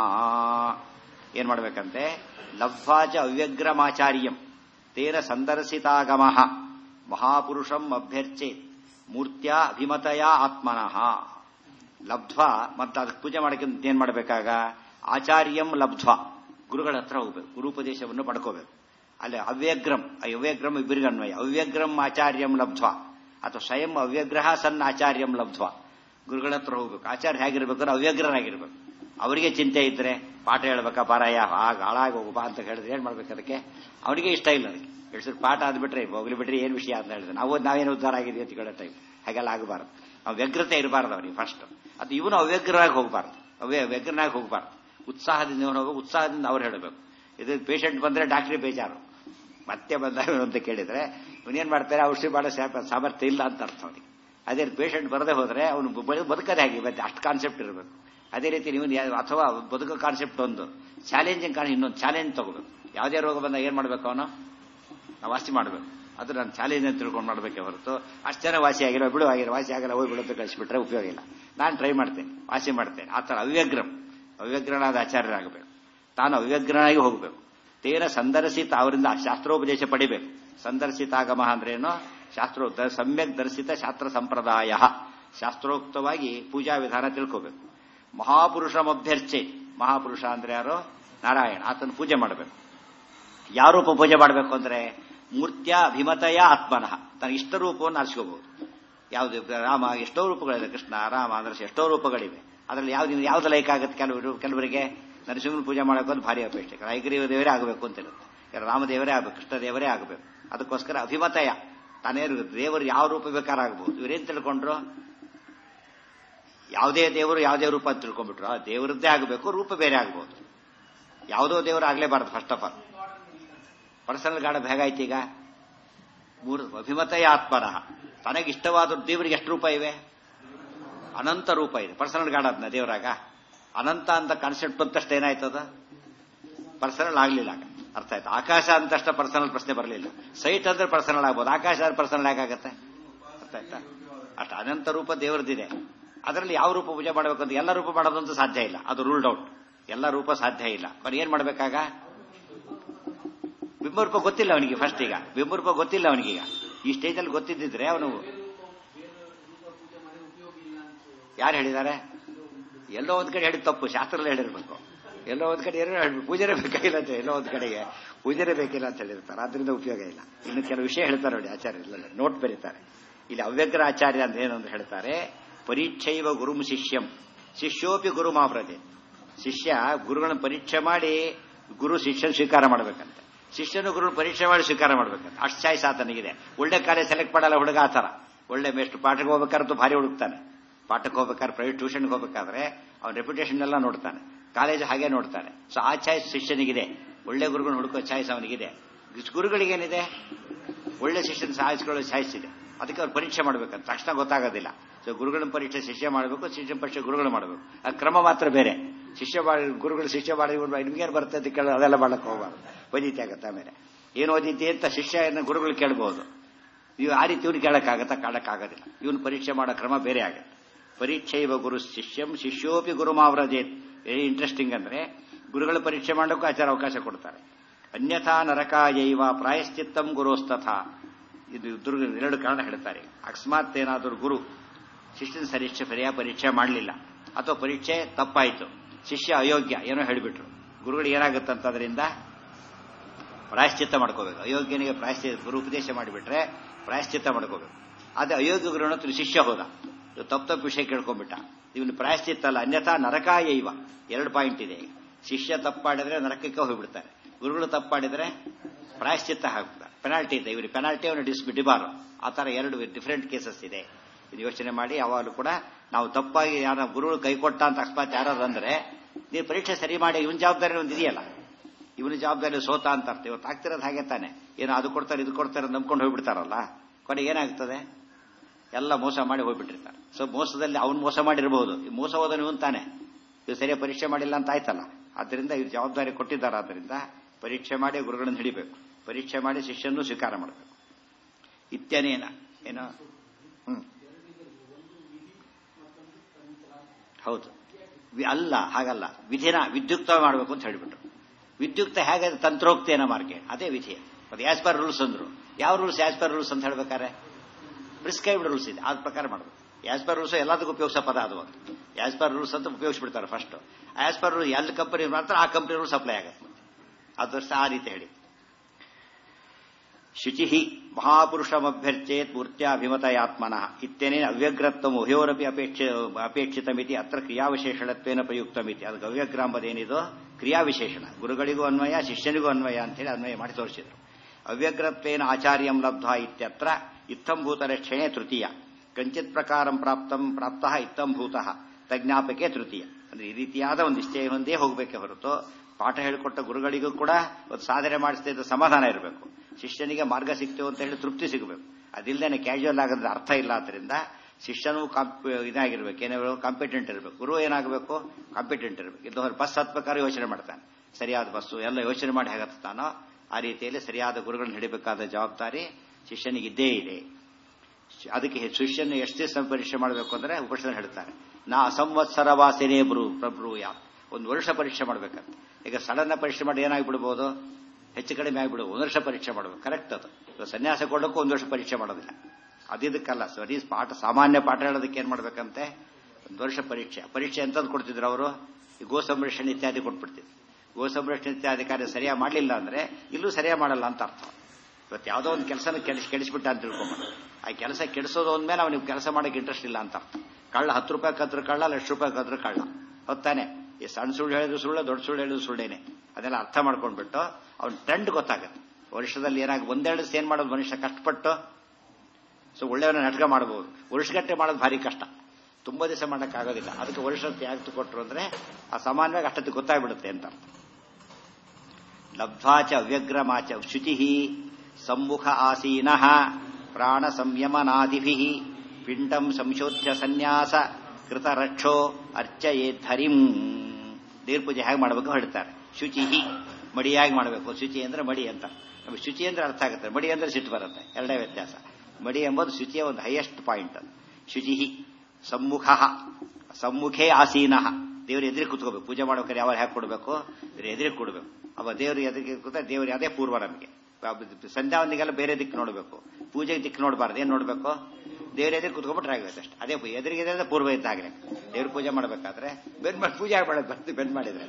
A: ಏನ್ ಮಾಡ್ಬೇಕಂತೆ ಲಬ್ಧ್ವಾಚ ಅವ್ಯಗ್ರಮಾಚಾರ್ಯಂ ತೇನ ಸಂದರ್ಶಿತಾಗಮ ಮಹಾಪುರುಷಂ ಅಭ್ಯರ್ಚೇತ್ ಮೂರ್ತ್ಯಾ ಅಭಿಮತಯ ಆತ್ಮನಃ ಲಬ್ಧ್ವಾ ಮತ್ತೆ ಅದಕ್ಕೆ ಪೂಜೆ ಮಾಡಕ್ಕೆ ಏನ್ ಮಾಡಬೇಕಾಗ ಆಚಾರ್ಯಂ ಲಬ್ಧ್ವಾ ಗುರುಗಳ ಹತ್ರ ಹೋಗ್ಬೇಕು ಗುರುಪದೇಶವನ್ನು ಪಡ್ಕೋಬೇಕು ಅಲ್ಲಿ ಅವ್ಯಗ್ರಂ ಅವ್ಯಗ್ರಂ ಇಬ್ಬರಿಗೆ ಅನ್ವಯ ಅವ್ಯಗ್ರಂ ಆಚಾರ್ಯಂ ಲಬ್ಧ್ವಾ ಅಥವಾ ಸ್ವಯಂ ಅವ್ಯಗ್ರಹ ಸಣ್ಣ ಆಚಾರ್ಯಂ ಲಬ್ಧ್ವಾ ಗುರುಗಳ ಹತ್ರ ಹೋಗ್ಬೇಕು ಆಚಾರ್ಯ ಹೇಗಿರ್ಬೇಕು ಅವ್ಯಗ್ರನಾಗಿರ್ಬೇಕು ಅವರಿಗೆ ಚಿಂತೆ ಇದ್ರೆ ಪಾಠ ಹೇಳ್ಬೇಕಾ ಪಾರಾಯ ಆಗ ಹಾಳಾಗಿ ಹೋಗಬಾ ಅಂತ ಹೇಳಿದ್ರೆ ಏನ್ ಮಾಡ್ಬೇಕು ಅದಕ್ಕೆ ಅವನಿಗೆ ಇಷ್ಟ ಇಲ್ಲ ಅದಕ್ಕೆ ಎಷ್ಟು ಪಾಠ ಆದ್ಬಿಟ್ರೆ ಹೋಗ್ಲಿ ಬಿಟ್ರೆ ಏನ್ ವಿಷಯ ಅಂತ ಹೇಳಿದ್ರೆ ನಾವು ನಾವೇನು ಉದ್ಧಾರ ಆಗಿದೆಯೋ ಅಂತ ಕೇಳೋ ಟೈಮ್ ಹಾಗೆಲ್ಲ ಆಗಬಾರ್ದು ನಾವು ವ್ಯಗ್ರತೆ ಇರಬಾರ್ದು ಅವನಿಗೆ ಫಸ್ಟ್ ಅದು ಇವನು ಅವ್ಯಗ್ರನಾಗಿ ಹೋಗಬಾರ್ದು ಅವ್ಯ ವ್ಯಗ್ರನಾಗಿ ಹೋಗಬಾರ್ದು ಉತ್ಸಾಹದಿಂದ ಇವನು ಹೋಗೋ ಉತ್ಸಾಹದಿಂದ ಅವ್ರು ಹೇಳಬೇಕು ಇದು ಪೇಷಂಟ್ ಬಂದ್ರೆ ಡಾಕ್ಟ್ರಿ ಬೇಜಾರು ಮತ್ತೆ ಬಂದಾಗ ಅಂತ ಕೇಳಿದ್ರೆ ಇವನೇನ್ ಮಾಡ್ತಾರೆ ಔಷಧಿ ಮಾಡೋ ಸಾಮರ್ಥ್ಯ ಇಲ್ಲ ಅಂತ ಅರ್ಥ ಅವನಿಗೆ ಅದೇ ಪೇಷಂಟ್ ಬರದೇ ಹೋದ್ರೆ ಅವನು ಬದುಕದೇ ಆಗಿ ಮತ್ತೆ ಅಷ್ಟು ಕಾನ್ಸೆಪ್ಟ್ ಇರಬೇಕು ಅದೇ ರೀತಿ ನೀವು ಅಥವಾ ಬದುಕೋ ಕಾನ್ಸೆಪ್ಟ್ ಒಂದು ಚಾಲೆಂಜಿಂಗ್ ಕಾನ್ ಇನ್ನೊಂದು ಚಾಲೆಂಜ್ ತಗೋಬೇಕು ಯಾವುದೇ ರೋಗ ಬಂದಾಗ ಏನ್ ಮಾಡ್ಬೇಕು ಅವನು ನಾವು ವಾಸಿ ಮಾಡಬೇಕು ಅದು ನಾನು ಚಾಲೆಂಜ್ ಅಂತ ತಿಳ್ಕೊಂಡು ಮಾಡಬೇಕೆ ಹೊರತು ಅಷ್ಟು ಜನ ವಾಸಿ ಆಗಿರೋ ಬಿಡು ಆಗಿರೋ ವಾಸಿ ಆಗಲ್ಲ ಹೋಗಿ ಬಿಡುತ್ತೆ ಕಳಿಸ್ಬಿಟ್ರೆ ಉಪಯೋಗ ಇಲ್ಲ ನಾನು ಟ್ರೈ ಮಾಡ್ತೇನೆ ವಾಸಿ ಮಾಡ್ತೇನೆ ಆ ಥರ ಅವ್ಯಗ್ರಂ ಅವ್ಯಗ್ರನಾದ ಆಚಾರ್ಯರಾಗಬೇಕು ತಾನು ಅವ್ಯಗ್ರನಾಗಿ ಹೋಗಬೇಕು ತೇನ ಸಂದರ್ಶಿತ ಅವರಿಂದ ಶಾಸ್ತ್ರೋಪದೇಶ ಪಡಿಬೇಕು ಸಂದರ್ಶಿತಾಗಮ ಅಂದ್ರೇನು ಶಾಸ್ತ್ರೋ ಸಮ್ಯಕ್ ದರ್ಶಿತ ಶಾಸ್ತ್ರ ಸಂಪ್ರದಾಯ ಶಾಸ್ತ್ರೋಕ್ತವಾಗಿ ಪೂಜಾ ವಿಧಾನ ತಿಳ್ಕೋಬೇಕು ಮಹಾಪುರುಷಮಭ್ಯರ್ಚೆ ಮಹಾಪುರುಷ ಅಂದ್ರೆ ಯಾರು ನಾರಾಯಣ ಆತನ ಪೂಜೆ ಮಾಡಬೇಕು ಯಾವ ರೂಪ ಪೂಜೆ ಮಾಡಬೇಕು ಅಂದ್ರೆ ಮೂರ್ತ್ಯ ಅಭಿಮತಯ ಆತ್ಮನಃ ತನ್ನ ಇಷ್ಟ ರೂಪವನ್ನು ಆರಿಸ್ಕೋಬಹುದು ಯಾವುದು ರಾಮ ಎಷ್ಟೋ ರೂಪಗಳಿದೆ ಕೃಷ್ಣ ರಾಮ ಅಂದ್ರೆ ಎಷ್ಟೋ ರೂಪಗಳಿವೆ ಅದರಲ್ಲಿ ಯಾವ್ದು ಯಾವ್ದು ಲೈಕ್ ಆಗುತ್ತೆ ಕೆಲವರು ಕೆಲವರಿಗೆ ನರಸಿಂಹನ ಪೂಜೆ ಮಾಡೋಕೆ ಒಂದು ಭಾರಿ ಅಪೇಕ್ಷೆ ಐಗ್ರೀವ ದೇವರೇ ಆಗಬೇಕು ಅಂತ ಇರುತ್ತೆ ರಾಮದೇವರೇ ಆಗಬೇಕು ಕೃಷ್ಣ ದೇವರೇ ಆಗಬೇಕು ಅದಕ್ಕೋಸ್ಕರ ಅಭಿಮತಯ ತಾನೇ ದೇವರು ಯಾವ ರೂಪ ಬೇಕಾರಾಗಬಹುದು ಇವರೇನ್ ತಿಳ್ಕೊಂಡ್ರು ಯಾವುದೇ ದೇವರು ಯಾವುದೇ ರೂಪ ಅಂತ ತಿಳ್ಕೊಂಡ್ಬಿಟ್ರು ಆ ದೇವರದ್ದೇ ಆಗಬೇಕು ರೂಪ ಬೇರೆ ಆಗಬಹುದು ಯಾವುದೋ ದೇವರು ಆಗ್ಲೇಬಾರದು first of all personal guard ಹೇಗಾಯ್ತು ಈಗ ಮೂರು ಅಭಿಮತಯ ಆತ್ಮನಃ ತನಗಿಷ್ಟವಾದ ದೇವರಿಗೆ ಎಷ್ಟು ರೂಪ ಇವೆ ಅನಂತ ರೂಪ ಇದೆ ಪರ್ಸನಲ್ ಗಾರ್ಡ್ ಅದನ್ನ ದೇವರಾಗ ಅನಂತ ಅಂತ ಕಾನ್ಸೆಪ್ಟ್ ಬಂತಷ್ಟು ಏನಾಯ್ತದ ಪರ್ಸನಲ್ ಆಗ್ಲಿಲ್ಲ ಆಗ ಅರ್ಥ ಆಯ್ತು ಆಕಾಶ ಅಂತಷ್ಟ ಪರ್ಸನಲ್ ಪ್ರಶ್ನೆ ಬರಲಿಲ್ಲ ಸೈಟ್ ಅಂದ್ರೆ ಪರ್ಸನಲ್ ಆಗ್ಬೋದು ಆಕಾಶ ಅಂದ್ರೆ ಪರ್ಸನಲ್ ಯಾಕಾಗತ್ತೆ ಅರ್ಥ ಆಯ್ತಾ ಅಷ್ಟು ಅನಂತ ರೂಪ ದೇವರದಿದೆ ಅದರಲ್ಲಿ ಯಾವ ರೂಪ ಪೂಜೆ ಮಾಡಬೇಕು ಅಂತ ಎಲ್ಲ ರೂಪ ಮಾಡೋದಂತೂ ಸಾಧ್ಯ ಇಲ್ಲ ಅದು ರೂಲ್ಡ್ ಔಟ್ ಎಲ್ಲ ರೂಪ ಸಾಧ್ಯ ಇಲ್ಲ ಬರೀ ಏನ್ ಮಾಡ್ಬೇಕಾಗ ಬಿಂಬರೂಪ ಗೊತ್ತಿಲ್ಲ ಅವನಿಗೆ ಫಸ್ಟ್ ಈಗ ಬಿಂಬರೂಪ ಗೊತ್ತಿಲ್ಲ ಅವನಿಗೀಗ ಈ ಸ್ಟೇಜಲ್ಲಿ ಗೊತ್ತಿದ್ದಿದ್ರೆ ಅವನು ಯಾರು ಹೇಳಿದ್ದಾರೆ ಎಲ್ಲೋ ಒಂದ್ ಕಡೆ ಹೇಳಿದ ತಪ್ಪು ಶಾಸ್ತ್ರದಲ್ಲಿ ಹೇಳಿರ್ಬೇಕು ಎಲ್ಲೋ ಒಂದ್ ಕಡೆ ಏನೋ ಹೇಳ್ಬೇಕು ಪೂಜೆನೇ ಬೇಕಾಗಿಲ್ಲ ಅಂತ ಎಲ್ಲೋ ಒಂದ್ ಕಡೆಗೆ ಪೂಜೆನೇ ಬೇಕಿಲ್ಲ ಅಂತ ಹೇಳಿರ್ತಾರೆ ಅದರಿಂದ ಉಪಯೋಗ ಇಲ್ಲ ಇನ್ನು ಕೆಲವು ವಿಷಯ ಹೇಳ್ತಾರೆ ನೋಡಿ ಆಚಾರ್ಯ ಇಲ್ಲ ನೋಟ್ ಬರೀತಾರೆ ಇಲ್ಲಿ ಅವ್ಯಗ್ರ ಆಚಾರ್ಯ ಅಂತ ಏನು ಅಂತ ಹೇಳ್ತಾರೆ ಪರೀಕ್ಷೆಯವ ಗುರುಂ ಶಿಷ್ಯಂ ಶಿಷ್ಯೋಪಿ ಗುರು ಮಾಪ್ರತೆ ಶಿಷ್ಯ ಗುರುಗಳನ್ನ ಪರೀಕ್ಷೆ ಮಾಡಿ ಗುರು ಶಿಷ್ಯನ ಸ್ವೀಕಾರ ಮಾಡ್ಬೇಕಂತೆ ಶಿಷ್ಯನು ಗುರು ಪರೀಕ್ಷೆ ಮಾಡಿ ಸ್ವೀಕಾರ ಮಾಡ್ಬೇಕಂತ ಅಷ್ಟು ಚಾಯ್ಸ್ ಆತನಿಗಿದೆ ಒಳ್ಳೆ ಕಾರ್ಯ ಸೆಲೆಕ್ಟ್ ಮಾಡಲ್ಲ ಹುಡುಗ ಆತರ ಒಳ್ಳೆ ಮೇಷ್ಟು ಪಾಠಕ್ಕೆ ಹೋಗ್ಬೇಕಾದ್ರೆ ಭಾರಿ ಹುಡುಕ್ತಾನೆ ಪಾಠಕ್ಕೆ ಹೋಗ್ಬೇಕಾದ್ರೆ ಪ್ರೈವೇಟ್ ಟ್ಯೂಷನ್ಗೆ ಹೋಗ್ಬೇಕಾದ್ರೆ ಅವ್ನ ರೆಪ್ಯುಟೇಷನ್ ಎಲ್ಲ ನೋಡ್ತಾನೆ ಕಾಲೇಜ್ ಹಾಗೆ ನೋಡ್ತಾನೆ ಸೊ ಆ ಚಾಯ್ಸ್ ಶಿಷ್ಯನಿಗಿದೆ ಒಳ್ಳೆ ಗುರುಗಳನ್ನ ಹುಡುಕೋ ಚಾಯ್ಸ್ ಅವನಿಗಿದೆ ಗುರುಗಳಿಗೇನಿದೆ ಒಳ್ಳೆ ಶಿಷ್ಯನ ಸಾಧಿಸ್ಕೊಳ್ಳೋ ಚಾಯ್ಸ್ ಇದೆ ಅದಕ್ಕೆ ಅವ್ರು ಪರೀಕ್ಷೆ ಮಾಡ್ಬೇಕಂತ ತಕ್ಷಣ ಗೊತ್ತಾಗೋದಿಲ್ಲ ಸೊ ಗುರುಗಳ ಪರೀಕ್ಷೆ ಶಿಷ್ಯ ಮಾಡಬೇಕು ಶಿಷ್ಯ ಪರೀಕ್ಷೆ ಗುರುಗಳು ಮಾಡಬೇಕು ಆ ಕ್ರಮ ಮಾತ್ರ ಬೇರೆ ಶಿಷ್ಯ ಮಾಡಿ ಗುರುಗಳು ಶಿಷ್ಯ ಮಾಡಿ ನಿಮ್ಗೇನು ಬರ್ತದೆ ಅಂತ ಕೇಳೋ ಅದೆಲ್ಲ ಮಾಡಕ್ಕೆ ಹೋಗಬಾರ್ದು ವೈದ್ಯತೆ ಆಗುತ್ತೆ ಆಮೇಲೆ ಏನು ಓದಿದ್ದೆ ಅಂತ ಶಿಷ್ಯ ಗುರುಗಳು ಕೇಳ್ಬೋದು ನೀವು ಆ ರೀತಿ ಇವ್ನು ಕೇಳಕ್ಕಾಗತ್ತಾ ಕಾಣಕ್ಕಾಗೋದಿಲ್ಲ ಇವನು ಪರೀಕ್ಷೆ ಮಾಡೋ ಕ್ರಮ ಬೇರೆ ಆಗುತ್ತೆ ಪರೀಕ್ಷೆ ಇವ ಗುರು ಶಿಷ್ಯಂ ಶಿಷ್ಯೋಪಿ ಗುರು ಮಾವ್ರಜೇತ್ ವೆರಿ ಇಂಟ್ರೆಸ್ಟಿಂಗ್ ಅಂದ್ರೆ ಗುರುಗಳ ಪರೀಕ್ಷೆ ಮಾಡೋಕ್ಕೂ ಆಚಾರ ಅವಕಾಶ ಕೊಡ್ತಾರೆ ಅನ್ಯಥಾ ನರಕಾಯೈವ ಪ್ರಾಯಶ್ಚಿತ್ತಂ ಗುರೋಸ್ತಥ ಇದು ದುರ್ಗ ಎರಡು ಕಾರಣ ಹೇಳ್ತಾರೆ ಅಕಸ್ಮಾತ್ ಏನಾದರೂ ಗುರು ಶಿಷ್ಯನ ಪರೀಕ್ಷೆ ಸರಿಯಾಗಿ ಪರೀಕ್ಷೆ ಮಾಡಲಿಲ್ಲ ಅಥವಾ ಪರೀಕ್ಷೆ ತಪ್ಪಾಯಿತು ಶಿಷ್ಯ ಅಯೋಗ್ಯ ಏನೋ ಹೇಳಿಬಿಟ್ರು ಗುರುಗಳು ಏನಾಗುತ್ತಂತ ಅದರಿಂದ ಪ್ರಾಯಶ್ಚಿತ್ತ ಮಾಡ್ಕೋಬೇಕು ಅಯೋಗ್ಯನಿಗೆ ಪ್ರಾಯಶ್ಚಿತ್ತ ಗುರು ಉಪದೇಶ ಮಾಡಿಬಿಟ್ರೆ ಪ್ರಾಯಶ್ಚಿತ್ತ ಮಾಡ್ಕೋಬೇಕು ಅದೇ ಅಯೋಗ್ಯ ಗುರುನ ಹತ್ರ ಶಿಷ್ಯ ಹೋದ ತಪ್ಪು ತಪ್ಪು ವಿಷಯ ಕೇಳ್ಕೊಂಡ್ಬಿಟ್ಟ ಇವನು ಪ್ರಾಯಶ್ಚಿತ್ತ ಅಲ್ಲ ಅನ್ಯಥಾ ನರಕಾಯ ಇವ ಎರಡು ಪಾಯಿಂಟ್ ಇದೆ ಶಿಷ್ಯ ತಪ್ಪಾಡಿದ್ರೆ ನರಕಕ್ಕೆ ಹೋಗ್ಬಿಡ್ತಾರೆ ಗುರುಗಳು ತಪ್ಪಾಡಿದ್ರೆ ಪ್ರಾಯಶ್ಚಿತ್ತ ಹಾಕ್ತಾರೆ ಪೆನಾಲ್ಟಿ ಇದೆ ಇವ್ರಿಗೆ ಪೆನಾಲ್ಟಿ ಅವನು ಡಿಸ್ ಡಿಬಾರು ಆ ತರ ಎರಡು ಡಿಫರೆಂಟ್ ಕೇಸಸ್ ಇದೆ ಇದು ಯೋಚನೆ ಮಾಡಿ ಯಾವಾಗಲೂ ಕೂಡ ನಾವು ತಪ್ಪಾಗಿ ಯಾರ ಗುರುಗಳು ಕೈ ಕೊಟ್ಟ ಅಂತ ಅಕಸ್ಮಾತ್ ಯಾರು ಅಂದ್ರೆ ನೀವು ಪರೀಕ್ಷೆ ಸರಿ ಮಾಡಿ ಇವನ್ ಜವಾಬ್ದಾರಿ ಒಂದು ಇದೆಯಲ್ಲ ಇವನ ಜವಾಬ್ದಾರಿ ಸೋತ ಅಂತ ಅರ್ಥ ಇವತ್ತು ಆಗ್ತಿರೋದು ಹಾಗೆ ತಾನೆ ಏನೋ ಅದು ಕೊಡ್ತಾರೆ ಇದು ಕೊಡ್ತಾರೆ ನಂಬ್ಕೊಂಡು ಹೋಗ್ಬಿಡ್ತಾರಲ್ಲ ಕೊನೆಗೆ ಏನಾಗ್ತದೆ ಎಲ್ಲ ಮೋಸ ಮಾಡಿ ಹೋಗ್ಬಿಟ್ಟಿರ್ತಾರೆ ಸೊ ಮೋಸದಲ್ಲಿ ಅವ್ನು ಮೋಸ ಮಾಡಿರಬಹುದು ಈ ಮೋಸ ಹೋದನು ಇವನ್ ತಾನೆ ಇದು ಸರಿಯಾಗಿ ಪರೀಕ್ಷೆ ಮಾಡಿಲ್ಲ ಅಂತ ಆಯ್ತಲ್ಲ ಆದ್ರಿಂದ ಇವ್ರು ಜವಾಬ್ದಾರಿ ಕೊಟ್ಟಿದ್ದಾರೆ ಆದ್ರಿಂದ ಪರೀಕ್ಷೆ ಮಾಡಿ ಗುರುಗಳನ್ನು ಹಿಡಿಬೇಕು ಪರೀಕ್ಷೆ ಮಾಡಿ ಶಿಷ್ಯನ್ನು ಸ್ವೀಕಾರ ಮಾಡಬೇಕು ಇತ್ಯನೇನ ಏನೋ ಹ್ಮ್ ಹೌದು ಅಲ್ಲ ಹಾಗಲ್ಲ ವಿಧಿನ ವಿದ್ಯುಕ್ತ ಮಾಡಬೇಕು ಅಂತ ಹೇಳಿಬಿಟ್ರು ವಿದ್ಯುಕ್ತ ಹೇಗೆ ತಂತ್ರೋಕ್ತೇನ ಮಾರ್ಗೆ ಅದೇ ವಿಧಿ ಅದು ಆಸ್ ಪರ್ ರೂಲ್ಸ್ ಅಂದ್ರು ಯಾವ ರೂಲ್ಸ್ ಆಸ್ ಪರ್ ರೂಲ್ಸ್ ಅಂತ ಹೇಳ್ಬೇಕಾರೆ ಪ್ರಿಸ್ಕ್ರೈಬ್ಡ್ ರೂಲ್ಸ್ ಇದೆ ಆದ ಪ್ರಕಾರ ಮಾಡಬೇಕು ಆಸ್ ಪರ್ ರೂಲ್ಸ್ ಎಲ್ಲದಕ್ಕೂ ಉಪಯೋಗಿಸೋ ಪದ ಅದು ಒಂದು ಆಸ್ ಪರ್ ರೂಲ್ಸ್ ಅಂತ ಉಪಯೋಗಿಸ್ಬಿಡ್ತಾರೆ ಫಸ್ಟ್ ಆಸ್ ಪರ್ ರೂಲ್ ಎಲ್ಲಿ ಕಂಪನಿ ಮಾತ್ರ ಆ ಕಂಪನಿ ರೂಲ್ಸ್ ಅಪ್ಲೈ ಆಗುತ್ತೆ ಅದು ಆ ರೀತಿ ಹೇಳಿ ಶುಚಿ ಮಹಾಪುರುಷಮಭ್ಯರ್ಚೇತ್ ಮೂರ್ತ್ಯಾಭಿಮತಯಾತ್ಮನಃ ಇತ್ಯನೇನ ಅವ್ಯಗ್ರತ್ವ ಉಭಯೋರಪಿ ಅಪೇಕ್ಷ ಅಪೇಕ್ಷಿತಮಿತಿ ಅತ್ರ ಕ್ರಿಯಾವಿಶೇಷಣತ್ವೇನ ಪ್ರಯುಕ್ತಮಿತಿ ಅದು ಅವ್ಯಗ್ರಾಂಬದೇನಿದೋ ಕ್ರಿಯಾವಿಶೇಷಣ ಗುರುಗಳಿಗೂ ಅನ್ವಯ ಶಿಷ್ಯನಿಗೂ ಅನ್ವಯ ಅಂತೇಳಿ ಅನ್ವಯ ಮಾಡಿ ತೋರಿಸಿದರು ಅವ್ಯಗ್ರತ್ವೇನ ಆಚಾರ್ಯಂ ಲಬ್ಧ ಇತ್ಯತ್ರ ಇತ್ತಂಭೂತರಕ್ಷಣೆ ತೃತೀಯ ಕಂಚಿತ್ ಪ್ರಕಾರಂ ಪ್ರಾಪ್ತಂ ಪ್ರಾಪ್ತ ಇತ್ತಂಭೂತ ತಜ್ಞಾಪಕೆ ತೃತೀಯ ಅಂದ್ರೆ ಈ ರೀತಿಯಾದ ಒಂದು ನಿಶ್ಚಯ ಹೊಂದೇ ಹೋಗಬೇಕೆ ಹೊರತು ಪಾಠ ಹೇಳಿಕೊಟ್ಟ ಗುರುಗಳಿಗೂ ಕೂಡ ಒಂದು ಸಾಧನೆ ಮಾಡಿಸ್ತಿದ್ದ ಸಮಾಧಾನ ಇರಬೇಕು ಶಿಷ್ಯನಿಗೆ ಮಾರ್ಗ ಸಿಕ್ತು ಅಂತ ಹೇಳಿ ತೃಪ್ತಿ ಸಿಗಬೇಕು ಅದಿಲ್ಲದೆ ಕ್ಯಾಶುವಲ್ ಆಗೋದ್ರ ಅರ್ಥ ಇಲ್ಲ ಆದ್ರಿಂದ ಶಿಷ್ಯನು ಇದಾಗಿರ್ಬೇಕು ಏನೇ ಕಾಂಪಿಟೆಂಟ್ ಇರಬೇಕು ಗುರು ಏನಾಗಬೇಕು ಕಾಂಪಿಟೆಂಟ್ ಇರಬೇಕು ಇದು ಬಸ್ ಹತ್ಬೇಕಾದ್ರೆ ಯೋಚನೆ ಮಾಡ್ತಾನೆ ಸರಿಯಾದ ಬಸ್ಸು ಎಲ್ಲ ಯೋಚನೆ ಮಾಡಿ ಹೇಗತ್ತಾನೋ ಆ ರೀತಿಯಲ್ಲಿ ಸರಿಯಾದ ಗುರುಗಳನ್ನ ಹಿಡಿಬೇಕಾದ ಜವಾಬ್ದಾರಿ ಶಿಷ್ಯನಿಗೆ ಇದ್ದೇ ಇದೆ ಅದಕ್ಕೆ ಶಿಷ್ಯನ ಎಷ್ಟೇ ಪರೀಕ್ಷೆ ಮಾಡಬೇಕು ಅಂದ್ರೆ ಉಪನಿಷತ್ ಹೇಳ್ತಾರೆ ನಾ ಅಸಂವತ್ಸರ ವಾಸನೆ ಬ್ರೂ ಪ್ರಭ್ರೂಯ ಒಂದು ವರ್ಷ ಪರೀಕ್ಷೆ ಮಾಡ್ಬೇಕಂತ ಈಗ ಸಡನ್ ಪರೀಕ್ಷೆ ಮಾಡಿ ಏನಾಗ್ಬಿಡ್ಬೋದು ಹೆಚ್ಚು ಕಡಿಮೆ ಆಗ್ಬಿಡ್ಬೋದು ಒಂದು ವರ್ಷ ಪರೀಕ್ಷೆ ಮಾಡಬೇಕು ಕರೆಕ್ಟ್ ಅದು ಸನ್ಯಾಸ ಕೊಡೋಕ್ಕೂ ಒಂದು ವರ್ಷ ಪರೀಕ್ಷೆ ಮಾಡೋದಿಲ್ಲ ಅದಿದಕ್ಕಲ್ಲ ಸರಿ ಪಾಠ ಸಾಮಾನ್ಯ ಪಾಠ ಹೇಳೋದಕ್ಕೆ ಏನ್ ಮಾಡ್ಬೇಕಂತೆ ಒಂದು ವರ್ಷ ಪರೀಕ್ಷೆ ಪರೀಕ್ಷೆ ಎಂತದ್ದು ಕೊಡ್ತಿದ್ರು ಅವರು ಗೋ ಸಂರಕ್ಷಣೆ ಇತ್ಯಾದಿ ಕೊಟ್ಬಿಡ್ತಿದ್ರು ಗೋ ಸಂರಕ್ಷಣೆ ಇತ್ಯಾದಿ ಕಾರ್ಯ ಸರಿಯಾಗಿ ಮಾಡಲಿಲ್ಲ ಅಂದ್ರೆ ಇಲ್ಲೂ ಸರಿಯಾಗಿ ಮಾಡಲ್ಲ ಅಂತ ಅರ್ಥ ಇವತ್ತು ಯಾವುದೋ ಒಂದು ಕೆಲಸನ ಕೆಡಿಸ್ ಕೆಡಿಸ್ಬಿಟ್ಟ ಅಂತ ತಿಳ್ಕೊಂಬ ಆ ಕೆಲಸ ಕೆಡಿಸೋದು ಅಂದ್ಮೇಲೆ ಅವನಿಗೆ ಕೆಲಸ ಮಾಡಕ್ಕೆ ಇಂಟ್ರೆಸ್ಟ್ ಇಲ್ಲ ಅಂತ ಅರ್ಥ ಕಳ್ಳ ಹತ್ತು ರೂಪಾಯಿ ಕದ್ರು ಕಳ್ಳ ಲಕ್ಷ ರೂಪಾಯಿ ಕದ್ರು ಕಳ್ಳ ಹೊತ್ತಾನೆ ಈ ಸಣ್ಣ ಸುಳ್ಳು ಹೇಳಿದ್ರು ಸುಳ್ಳು ದೊಡ್ಡ ಸುಳ್ಳು ಹೇಳಿದ್ರು ಸುಳ್ಳೇನೆ ಅದೆಲ್ಲ ಅರ್ಥ ಮಾಡ್ಕೊಂಡ್ಬಿಟ್ಟು ಅವ್ನ ಟ್ರೆಂಡ್ ಗೊತ್ತಾಗುತ್ತೆ ವರ್ಷದಲ್ಲಿ ಏನಾಗಿ ಒಂದೆರಡು ಏನ್ ಮಾಡೋದು ಮನುಷ್ಯ ಕಷ್ಟಪಟ್ಟು ಸೊ ಒಳ್ಳೆಯವನ ನಾಟಕ ಮಾಡಬಹುದು ವರ್ಷಗಟ್ಟೆ ಮಾಡೋದು ಭಾರಿ ಕಷ್ಟ ತುಂಬಾ ದಿವಸ ಮಾಡೋಕ್ಕಾಗೋದಿಲ್ಲ ಅದಕ್ಕೆ ವರ್ಷ ಯಾಕೆ ಕೊಟ್ಟರು ಅಂದ್ರೆ ಆ ಸಾಮಾನ್ಯವಾಗಿ ಅಷ್ಟೊತ್ತಿಗೆ ಗೊತ್ತಾಗ್ಬಿಡುತ್ತೆ ಅಂತ ಲಬ್ಧ್ವಾಚ ಅವ್ಯಗ್ರಮಾಚ ಶುಚಿ ಸಮ್ಮುಖ ಆಸೀನಃ ಪ್ರಾಣ ಸಂಯಮನಾದಿಭಿ ಪಿಂಡಂ ಸಂಶೋಧ್ಯ ಸನ್ಯಾಸ ಕೃತ ರಕ್ಷೋ ಅರ್ಚಯೇದ್ಧರಿಂ ದೇವ್ರ ಪೂಜೆ ಹೇಗೆ ಮಾಡಬೇಕು ಹೇಳ್ತಾರೆ ಶುಚಿ ಮಡಿಯಾಗಿ ಮಾಡಬೇಕು ಶುಚಿ ಅಂದ್ರೆ ಮಡಿ ಅಂತ ನಮಗೆ ಶುಚಿ ಅಂದ್ರೆ ಅರ್ಥ ಆಗುತ್ತೆ ಮಡಿ ಅಂದ್ರೆ ಸಿಟ್ಟು ಬರುತ್ತೆ ಎರಡೇ ವ್ಯತ್ಯಾಸ ಮಡಿ ಎಂಬುದು ಶುಚಿಯ ಒಂದು ಹೈಯೆಸ್ಟ್ ಪಾಯಿಂಟ್ ಅದು ಶುಚಿ ಸಮ್ಮುಖ ಸಮ್ಮುಖೇ ಆಸೀನ ದೇವ್ರ ಎದುರಿಗೆ ಕೂತ್ಕೋಬೇಕು ಪೂಜೆ ಮಾಡ್ಬೇಕಾದ್ರೆ ಯಾವಾಗ ಹೇಗೆ ಕೊಡಬೇಕು ಇವ್ರ ಎದುರಿಗೆ ಕೊಡಬೇಕು ಅವ ದೇವ್ರ ಎದುರಿಗೆ ಕೂತ ದೇವ್ರ ಅದೇ ಪೂರ್ವ ನಮಗೆ ಸಂಧ್ಯಾವಂದಿಗೆಲ್ಲ ಬೇರೆ ದಿಕ್ಕು ನೋಡಬೇಕು ಪೂಜೆಗೆ ದಿಕ್ಕು ನೋಡಬಾರ್ದು ಏನ್ ನೋಡಬೇಕು ದೇವ್ರ ಎದುರು ಕುತ್ಕೊಂಡ್ಬಿಟ್ರೆ ಆಗುತ್ತೆ ಅಷ್ಟೇ ಅದೇ ಎದುರಿಗೆ ಪೂರ್ವ ಇದ್ದಾಗಲೇ ದೇವ್ರ ಪೂಜೆ ಮಾಡಬೇಕಾದ್ರೆ ಬೆನ್ ಮಾಡಿ ಪೂಜೆ ಆಗ್ಬೇಡ ಬರ್ತೀವಿ ಬೆನ್ ಮಾಡಿದ್ರೆ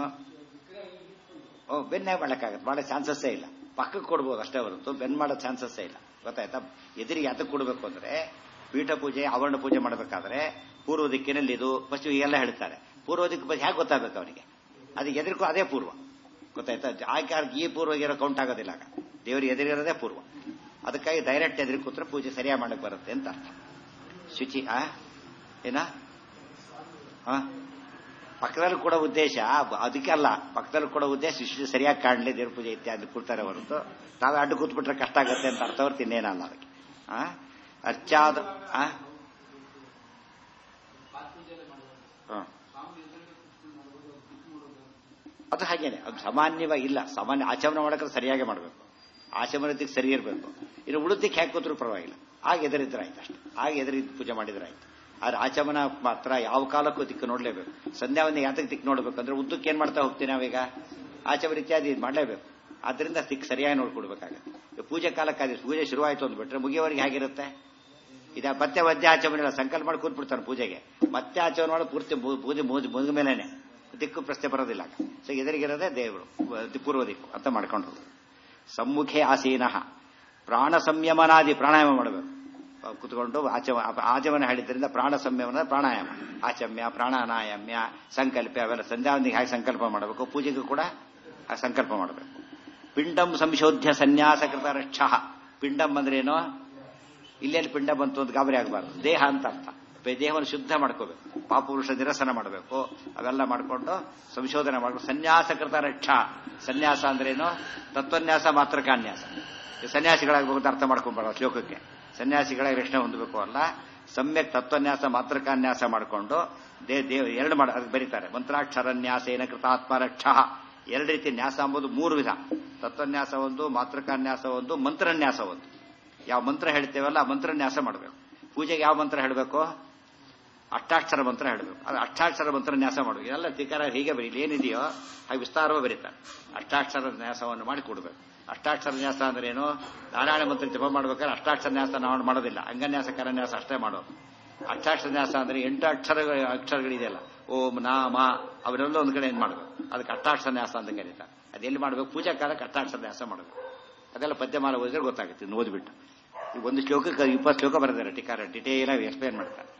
A: ಓ ಬೆನ್ನಾಗಿ ಮಾಡಕ್ಕಾಗತ್ತೆ ಮಾಡೋ ಚಾನ್ಸಸ್ಸೇ ಇಲ್ಲ ಪಕ್ಕಕ್ಕೆ ಕೊಡ್ಬೋದು ಅಷ್ಟೇ ಹೊರತು ಬೆನ್ ಮಾಡೋ ಚಾನ್ಸಸ್ಸೇ ಇಲ್ಲ ಗೊತ್ತಾಯ್ತಾ ಎದುರಿಗೆ ಅದಕ್ಕೆ ಕೊಡಬೇಕು ಅಂದ್ರೆ ಪೀಠ ಪೂಜೆ ಆವರಣ ಪೂಜೆ ಮಾಡಬೇಕಾದ್ರೆ ಪೂರ್ವ ದಿಕ್ಕಿನಲ್ಲಿ ಇದು ಫಸ್ಟ್ ಎಲ್ಲ ಹೇಳ್ತಾರೆ ಪೂರ್ವ ದಿಕ್ಕು ಬಗ್ಗೆ ಹೇಗೆ ಗೊತ್ತಾಗಬೇಕು ಅವನಿಗೆ ಅದಕ್ಕೆ ಎದುರಿಗೂ ಅದೇ ಪೂರ್ವ ಗೊತ್ತಾಯ್ತಾ ಆಕೆ ಈ ಪೂರ್ವ ಇರೋ ಕೌಂಟ್ ಆಗೋದಿಲ್ಲ ಆಗ ದೇವರಿಗೆ ಎದುರಿರೋದೇ ಪೂರ್ವ ಅದಕ್ಕಾಗಿ ಡೈರೆಕ್ಟ್ ಎದುರು ಕೂತ್ರೆ ಪೂಜೆ ಸರಿಯಾಗಿ ಮಾಡಕ್ಕೆ ಬರುತ್ತೆ ಅಂತ ಅರ್ಥ ಶುಚಿ ಆ ಏನ ಆ ಪಕ್ಕದಲ್ಲಿ ಕೂಡ ಉದ್ದೇಶ ಅದಕ್ಕೆ ಅಲ್ಲ ಪಕ್ಕದಲ್ಲಿ ಕೂಡ ಉದ್ದೇಶ ಶುಚಿ ಸರಿಯಾಗಿ ಕಾಣಲಿ ದೇವ್ರ ಪೂಜೆ ಇತ್ಯಾದಿ ಕೊಡ್ತಾರೆ ಹೊರತು ನಾವೇ ಅಡ್ಡು ಕೂತ್ಬಿಟ್ರೆ ಕಷ್ಟ ಆಗುತ್ತೆ ಅಂತ ಅರ್ಥ ಹೊರತು ಇನ್ನೇನಲ್ಲ ಅದಕ್ಕೆ ಆ ಅರ್ಚಾದ ಆ ಹ. ಅದು ಹಾಗೇನೆ ಅದು ಸಾಮಾನ್ಯವಾಗಿ ಇಲ್ಲ ಸಾಮಾನ್ಯ ಆಚರಣೆ ಮಾಡೋಕೆ ಸರಿಯಾಗಿ ಮಾಡಬೇಕು ಆಚಮನದಿಕ್ಕೆ ಸರಿ ಇರಬೇಕು ಇನ್ನು ಉಳಿದಕ್ಕೆ ಹ್ಯಾಕ್ ಕೂತ್ರು ಪರವಾಗಿಲ್ಲ ಆಗ ಎದುರಿದ್ರೆ ಆಯ್ತು ಅಷ್ಟೇ ಆಗ ಎದುರಿದ್ದು ಪೂಜೆ ಮಾಡಿದ್ರೆ ಆಯ್ತು ಆದ್ರೆ ಆಚಮನ ಮಾತ್ರ ಯಾವ ಕಾಲಕ್ಕೂ ದಿಕ್ಕು ನೋಡಲೇಬೇಕು ಸಂಧ್ಯಾವಂದಿ ಯಾತಕ್ಕೆ ದಿಕ್ಕು ನೋಡ್ಬೇಕು ಅಂದ್ರೆ ಉದ್ದಕ್ಕೆ ಏನ್ ಮಾಡ್ತಾ ಹೋಗ್ತೀವಿ ನಾವೀಗ ಆಚಮನ ಇತ್ಯಾದಿ ಇದ್ ಮಾಡಲೇಬೇಕು ಆದ್ರಿಂದ ದಿಕ್ಕು ಸರಿಯಾಗಿ ನೋಡ್ಕೊಡ್ಬೇಕಾಗತ್ತೆ ಈಗ ಪೂಜೆ ಕಾಲಕ್ಕಾದ್ರೆ ಪೂಜೆ ಶುರುವಾಯಿತು ಅಂದ್ಬಿಟ್ರೆ ಮುಗಿಯೋವರೆಗೆ ಹೇಗಿರುತ್ತೆ ಇದ ಮತ್ತೆ ಮಧ್ಯ ಆಚಮನ ಇಲ್ಲ ಸಂಕಲ್ಪ ಮಾಡಿ ಕೂತ್ಬಿಡ್ತಾನೆ ಪೂಜೆಗೆ ಮತ್ತೆ ಆಚಮನ ಮಾಡಿ ಪೂರ್ತಿ ಮು- ಪೂಜೆ ಮುಗಿದ ಮುಗಿದ ಮೇಲೇನೆ ದಿಕ್ಕು ಪ್ರಶ್ನೆ ಬರೋದಿಲ್ಲ ಆಗ. ಸೊ ಎದುರಿಗಿರೋದೇ ದೇವರು ವ- ಪೂರ್ವ ದಿಕ್ಕು ಅಂತ ಮಾಡ್ಕೊಂಡು ಹೋಗೋದು ಸಮ್ಮುಖೆ ಆಸೀನಃ ಪ್ರಾಣ ಸಂಯಮನಾದಿ ಪ್ರಾಣಾಯಾಮ ಮಾಡಬೇಕು ಕುತ್ಕೊಂಡು ಆಚಮ ಆಚಮನ ಹೇಳಿದ್ರಿಂದ ಪ್ರಾಣ ಸಂಯಮನ ಪ್ರಾಣಾಯಾಮ ಆಚಮ್ಯ ಪ್ರಾಣಾನಾಯಾಮ್ಯ ಸಂಕಲ್ಪ ಅವೆಲ್ಲ ಸಂಧ್ಯಾವಂದಿಗೆ ಹೇಗೆ ಸಂಕಲ್ಪ ಮಾಡಬೇಕು ಪೂಜೆಗೂ ಕೂಡ ಆ ಸಂಕಲ್ಪ ಮಾಡಬೇಕು ಪಿಂಡಂ ಸಂಶೋಧ್ಯ ಸನ್ಯಾಸಕೃತ ರಕ್ಷ ಪಿಂಡಂ ಅಂದ್ರೇನು ಇಲ್ಲೇನು ಪಿಂಡ ಬಂತು ಅಂತ ಗಾಬರಿ ಆಗಬಾರ್ದು ದೇಹ ಅಂತ ಅರ್ಥ ಬೆ- ದೇಹವನ್ನು ಶುದ್ಧ ಮಾಡ್ಕೋಬೇಕು ಪಾಪಪುರುಷ ನಿರಸನ ಮಾಡಬೇಕು ಅವೆಲ್ಲ ಮಾಡಿಕೊಂಡು ಸಂಶೋಧನೆ ಮಾಡಬೇಕು ಸನ್ಯಾಸಕೃತ ರಕ್ಷ ಸನ್ಯಾಸ ಅಂದ್ರೇನು ತತ್ವನ್ಯಾಸ ಮಾತ್ರಕಾನ್ಯಾಸ ಈ ಸನ್ಯಾಸಿಗಳಾಗಬೇಕು ಅಂತ ಅರ್ಥ ಮಾಡ್ಕೊಂಡ್ಬಾರ ಶ್ಲೋಕಕ್ಕೆ ಸನ್ಯಾಸಿಗಳಾಗಿ ರಕ್ಷಣೆ ಹೊಂದಬೇಕು ಅಲ್ಲ ಸಮ್ಯಕ್ ತತ್ವನ್ಯಾಸ ಮಾತ್ರಕಾನ್ಯಾಸ ಮಾಡಿಕೊಂಡು ದೇ ದೇವ್ ಎರಡು ಮಾಡ ಅದಕ್ಕೆ ಬರೀತಾರೆ ಮಂತ್ರಾಕ್ಷರನ್ಯಾಸೇನ ಕೃತಾತ್ಮ ರಕ್ಷ ಎರಡು ರೀತಿ ನ್ಯಾಸ ಎಂಬುದು ಮೂರು ವಿಧ ತತ್ವನ್ಯಾಸ ಒಂದು ಮಾತ್ರಕಾನ್ಯಾಸ ಒಂದು ಮಂತ್ರನ್ಯಾಸ ಒಂದು ಯಾವ ಮಂತ್ರ ಹೇಳ್ತೇವಲ್ಲ ಆ ಮಂತ್ರನ್ಯಾಸ ಮಾಡಬೇಕು ಪೂಜೆಗೆ ಯಾವ ಮಂತ್ರ ಹೇಳಬೇಕು ಅಷ್ಟಾಕ್ಷರ ಮಂತ್ರ ಹೇಳಬೇಕು ಅದು ಅಷ್ಟಾಕ್ಷರ ಮಂತ್ರ ನ್ಯಾಸ ಮಾಡಬೇಕು ಎಲ್ಲ ತಿಕಾರ ಹೀಗೆ ಬರೀಲಿ ಏನಿದೆಯೋ ಹಾಗೆ ವಿಸ್ತಾರವಾಗಿ ಬರೀತಾರೆ ಅಷ್ಟಾಕ್ಷರ ನ್ಯಾಸವನ್ನು ಮಾಡಿ ಕೊಡಬೇಕು ಅಷ್ಟಾಕ್ಷರ ನ್ಯಾಸ ಅಂದ್ರೆ ಏನು ನಾರಾಯಣ ಮಂತ್ರ ಜಪ ಮಾಡ್ಬೇಕಾದ್ರೆ ಅಷ್ಟಾಕ್ಷರ ನ್ಯಾಸ ನಾವು ಮಾಡೋದಿಲ್ಲ ಅಂಗನ್ಯಾಸ ಕರನ್ಯಾಸ ಅಷ್ಟೇ ಮಾಡೋದು ಅಷ್ಟಾಕ್ಷರ ನ್ಯಾಸ ಅಂದ್ರೆ ಎಂಟು ಅಕ್ಷರ ಅಕ್ಷರಗಳಿದೆಯಲ್ಲ ಓಂ ನಾಮ ಅವರೆಲ್ಲ ಒಂದು ಕಡೆ ಏನ್ ಮಾಡಬೇಕು ಅದಕ್ಕೆ ಅಷ್ಟಾಕ್ಷರ ನ್ಯಾಸ ಅಂತ ಕರೀತಾರೆ ಅದೆಲ್ಲಿ ಮಾಡಬೇಕು ಪೂಜಾ ಕಾಲಕ್ಕೆ ಅಷ್ಟಾಕ್ಷರ ನ್ಯಾಸ ಮಾಡಬೇಕು ಅದೆಲ್ಲ ಪದ್ಯಮಾಲ ಓದಿದ್ರೆ ಗೊತ್ತಾಗುತ್ತೆ ಇನ್ನು ಓದ್ಬಿಟ್ಟು ಈಗ ಒಂದು ಶ್ಲೋಕಕ್ಕೆ ಇಪ್ಪತ್ತು ಶ್ಲೋಕ ಬರೆದಾರೆ ಟೀಕಾರ ಡಿಟೇಲ್ ಆಗಿ ಎಕ್ಸ್ಪ್ಲೇನ್ ಮಾಡ್ತಾರೆ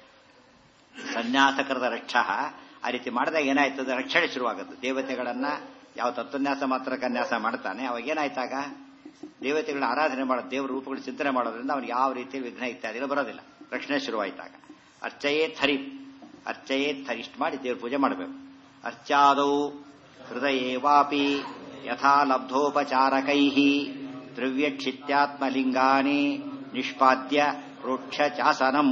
A: ಸನ್ಯಾಸಕರದ ರಕ್ಷ ಆ ರೀತಿ ಮಾಡಿದಾಗ ಏನಾಯ್ತದೆ ರಕ್ಷಣೆ ಶುರುವಾಗುತ್ತೆ ದೇವತೆಗಳನ್ನ ಯಾವ ತತ್ವನ್ಯಾಸ ಮಾತ್ರ ಕನ್ಯಾಸ ಮಾಡ್ತಾನೆ ಅವಾಗ ಏನಾಯ್ತಾಗ ದೇವತೆಗಳ ಆರಾಧನೆ ಮಾಡೋದು ದೇವರ ರೂಪಗಳು ಚಿಂತನೆ ಮಾಡೋದ್ರಿಂದ ಅವನಿಗೆ ಯಾವ ರೀತಿ ವಿಘ್ನ ಇತ್ಯಾದಿಗಳು ಬರೋದಿಲ್ಲ ರಕ್ಷಣೆ ಶುರುವಾಯಿತಾಗ ಅರ್ಚಯೇ ಥರಿ ಅರ್ಚಯೇ ಥರಿ ಇಷ್ಟು ಮಾಡಿ ದೇವ್ರ ಪೂಜೆ ಮಾಡಬೇಕು ಅರ್ಚಾದೌ ಹೃದಯೇ ವಾಪಿ ಯಥಾ ಲಬ್ಧೋಪಚಾರಕೈ ದ್ರವ್ಯಕ್ಷಿತ್ಯಾತ್ಮಲಿಂಗಾನಿ ನಿಷ್ಪಾದ್ಯ ಪ್ರೋಕ್ಷ ಚಾಸನಂ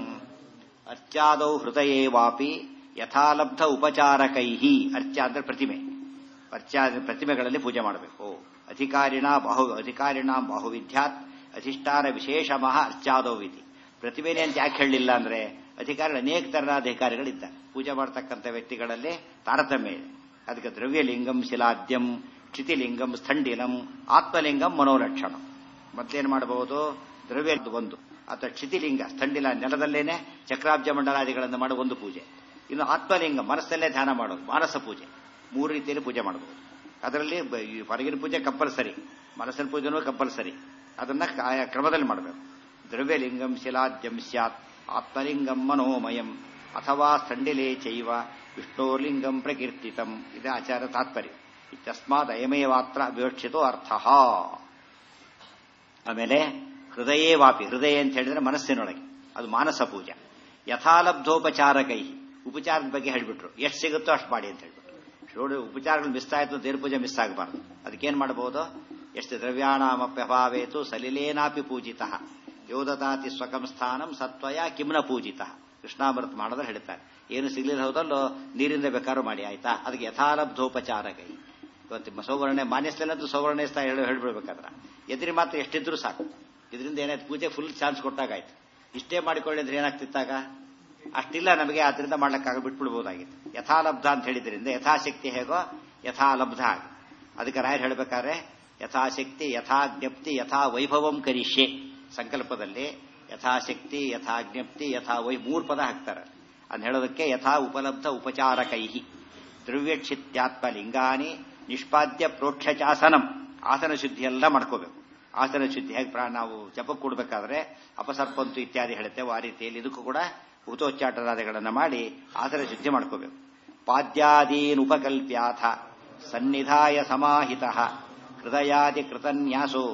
A: ಅರ್ಚಾದೌ ಹೃದಯೇ ವಾಪಿ ಯಥಾಲಬ್ಧ ಉಪಚಾರಕೈ ಅರ್ಚ ಅಂದ್ರೆ ಪ್ರತಿಮೆ ಅರ್ಚ ಅಂದ್ರೆ ಪ್ರತಿಮೆಗಳಲ್ಲಿ ಪೂಜೆ ಮಾಡಬೇಕು ಅಧಿಕಾರಿಣ ಬಾಹು ಅಧಿಕಾರಿಣ ಬಾಹುವಿದ್ಯಾತ್ ಅಧಿಷ್ಠಾನ ವಿಶೇಷಮಃ ಅರ್ಚಾದೌ ವಿಧಿ ಪ್ರತಿಮೆನೆ ಅಂತ ಯಾಕೆ ಹೇಳಲಿಲ್ಲ ಅಂದ್ರೆ ಅಧಿಕಾರಿಗಳು ಅನೇಕ ತರಹದ ಅಧಿಕಾರಿಗಳಿದ್ದಾರೆ ಪೂಜೆ ಮಾಡತಕ್ಕಂಥ ವ್ಯಕ್ತಿಗಳಲ್ಲಿ ತಾರತಮ್ಯ ಇದೆ ಅದಕ್ಕೆ ದ್ರವ್ಯಲಿಂಗಂ ಶಿಲಾದ್ಯಂ ಕ್ಷಿತಿಲಿಂಗಂ ಸ್ಥಂಡಿಲಂ ಆತ್ಮಲಿಂಗಂ ಮನೋಲಕ್ಷಣಂ ಮತ್ತೇನು ಮಾಡಬಹುದು ದ್ರವ್ಯ ಒಂದು ಅಥವಾ ಕ್ಷಿತಿಲಿಂಗ ಸ್ಥಂಡಿಲ ನೆಲದಲ್ಲೇನೆ ಚಕ್ರಾಬ್ಜ ಮಂಡಲಾದಿಗಳನ್ನು ಮಾಡುವ ಒಂದು ಪೂಜೆ ಇನ್ನು ಆತ್ಮಲಿಂಗ ಮನಸ್ಸಲ್ಲೇ ಧ್ಯಾನ ಮಾಡೋದು ಮಾನಸ ಪೂಜೆ ಮೂರು ರೀತಿಯಲ್ಲಿ ಪೂಜೆ ಮಾಡಬಹುದು ಅದರಲ್ಲಿ ಬ- ಈ ಹೊರಗಿನ ಪೂಜೆ ಕಂಪಲ್ಸರಿ ಮನಸ್ಸಿನ ಪೂಜೆನೂ ಕಂಪಲ್ಸರಿ ಅದನ್ನ ಆಯಾ ಕ್ರಮದಲ್ಲಿ ಮಾಡಬೇಕು ದ್ರವ್ಯಲಿಂಗಂ ಶಿಲಾದ್ಯಂ ಸ್ಯಾತ್ ಆತ್ಮಲಿಂಗಂ ಮನೋಮಯಂ ಅಥವಾ ಸ್ಥಂಡಿಲೇ ಚೈವ ವಿಷ್ಣೋರ್ಲಿಂಗಂ ಪ್ರಕೀರ್ತಿತಂ ಇದು ಆಚಾರ ತಾತ್ಪರ್ಯ ಇತ್ಯಸ್ಮಾತ್ ಅಯಮೇವಾತ್ರ ವಿವಕ್ಷಿತೋ ಅರ್ಥ ಆಮೇಲೆ ಹೃದಯೇ ವಾಪಿ ಹೃದಯ ಅಂತ ಹೇಳಿದ್ರೆ ಮನಸ್ಸಿನೊಳಗೆ ಅದು ಮಾನಸ ಪೂಜೆ ಯಥಾಲಬ್ಧೋಪಚಾರಕೈ ಉಪಚಾರದ ಬಗ್ಗೆ ಹೇಳ್ಬಿಟ್ರು ಎಷ್ಟು ಸಿಗುತ್ತೋ ಅಷ್ಟು ಮಾಡಿ ಅಂತ ಹೇಳ್ಬಿಟ್ರು ನೋಡಿ ಉಪಚಾರಗಳು ಮಿಸ್ ಆಯ್ತು ದೇವ್ರ ಪೂಜೆ ಮಿಸ್ ಆಗಬಾರ್ದು ಅದಕ್ಕೇನ್ ಮಾಡಬಹುದು ಎಷ್ಟು ದ್ರವ್ಯಾಣಾಮಪ್ಯಭಾವೇತು ಸಲಿಲೇನಾಪಿ ಪೂಜಿತ ಯೋದತಾತಿ ಸ್ವಕಂ ಸ್ಥಾನಂ ಸತ್ವಯ ಕಿಮ್ನ ಪೂಜಿತ ಕೃಷ್ಣಾಮೃತ ಮಾಡಿದ್ರೆ ಹೇಳ್ತಾರೆ ಏನು ಸಿಗ್ಲಿಲ್ಲ ಹೋದಲ್ಲೋ ನೀರಿಂದ ಬೇಕಾದ್ರೂ ಮಾಡಿ ಆಯ್ತಾ ಅದಕ್ಕೆ ಯಥಾಲಬ್ಧೋಪಚಾರಕೈ ಇವತ್ತು ಸೌವರ್ಣೆ ಮಾನ್ಯಸ್ಥಲಂತೂ ಸೌವರ್ಣೆ ಸ್ಥಾನ ಹೇಳಿ ಹೇಳ್ಬಿಡ್ಬೇಕಾದ್ರೆ ಎದುರಿ ಮಾತ್ರ ಎಷ್ಟಿದ್ರು ಸಾಕು ಇದರಿಂದ ಏನಾಯ್ತು ಪೂಜೆ ಫುಲ್ ಚಾನ್ಸ್ ಕೊಟ್ಟಾಗಾಯ್ತು ಇಷ್ಟೇ ಮಾಡಿಕೊಳ್ಳಿ ಅಂದ್ರೆ ಏನಾಗ್ತಿತ್ತಾಗ ಅಷ್ಟಿಲ್ಲ ನಮಗೆ ಅದರಿಂದ ಮಾಡ್ಲಿಕ್ಕಾಗ ಬಿಟ್ಬಿಡ್ಬೋದಾಗಿತ್ತು ಯಥಾಲಬ್ಧ ಅಂತ ಹೇಳಿದ್ರಿಂದ ಯಥಾಶಕ್ತಿ ಹೇಗೋ ಯಥಾಲಬ್ಧ ಆಗ ಅದಕ್ಕೆ ರಾಯರ್ ಹೇಳ್ಬೇಕಾದ್ರೆ ಯಥಾಶಕ್ತಿ ಯಥಾ ಜ್ಞಪ್ತಿ ಯಥಾ ವೈಭವಂ ಕರಿಷ್ಯೆ ಸಂಕಲ್ಪದಲ್ಲಿ ಯಥಾಶಕ್ತಿ ಯಥಾ ಜ್ಞಪ್ತಿ ಯಥಾ ವೈ ಮೂರು ಪದ ಹಾಕ್ತಾರೆ ಅದ್ ಹೇಳೋದಕ್ಕೆ ಯಥಾ ಉಪಲಬ್ಧ ಉಪಚಾರಕೈಹಿ ದ್ರವ್ಯಕ್ಷಿತ್ಯಾತ್ಮ ಲಿಂಗಾನಿ ನಿಷ್ಪಾದ್ಯ ಪ್ರೋಕ್ಷಚಾಸನಂ ಆಸನ ಶುದ್ಧಿ ಎಲ್ಲ ಮಾಡ್ಕೋಬೇಕು ಆಸನ ಶುದ್ಧಿ ಹೇಗೆ ಪ್ರಾ ನಾವು ಜಪಕ್ಕೆ ಕೊಡಬೇಕಾದ್ರೆ ಅಪಸರ್ಪಂತು ಇತ್ಯಾದಿ ಹೇಳ್ತೇವೆ ಆ ರೀತಿಯಲ್ಲಿ ಇದಕ್ಕೂ ಕೂಡ ಭೂತೋಚ್ಚಾಟನಾದಿಗಳನ್ನು ಮಾಡಿ ಆಸನ ಶುದ್ಧಿ ಮಾಡ್ಕೋಬೇಕು ಪಾದ್ಯಾದೀನ್ ಉಪಕಲ್ಪ್ಯಾಥ ಸನ್ನಿಧಾಯ ಸಮಾಹಿತ ಹೃದಯಾದಿ ಕೃತನ್ಯಾಸೋ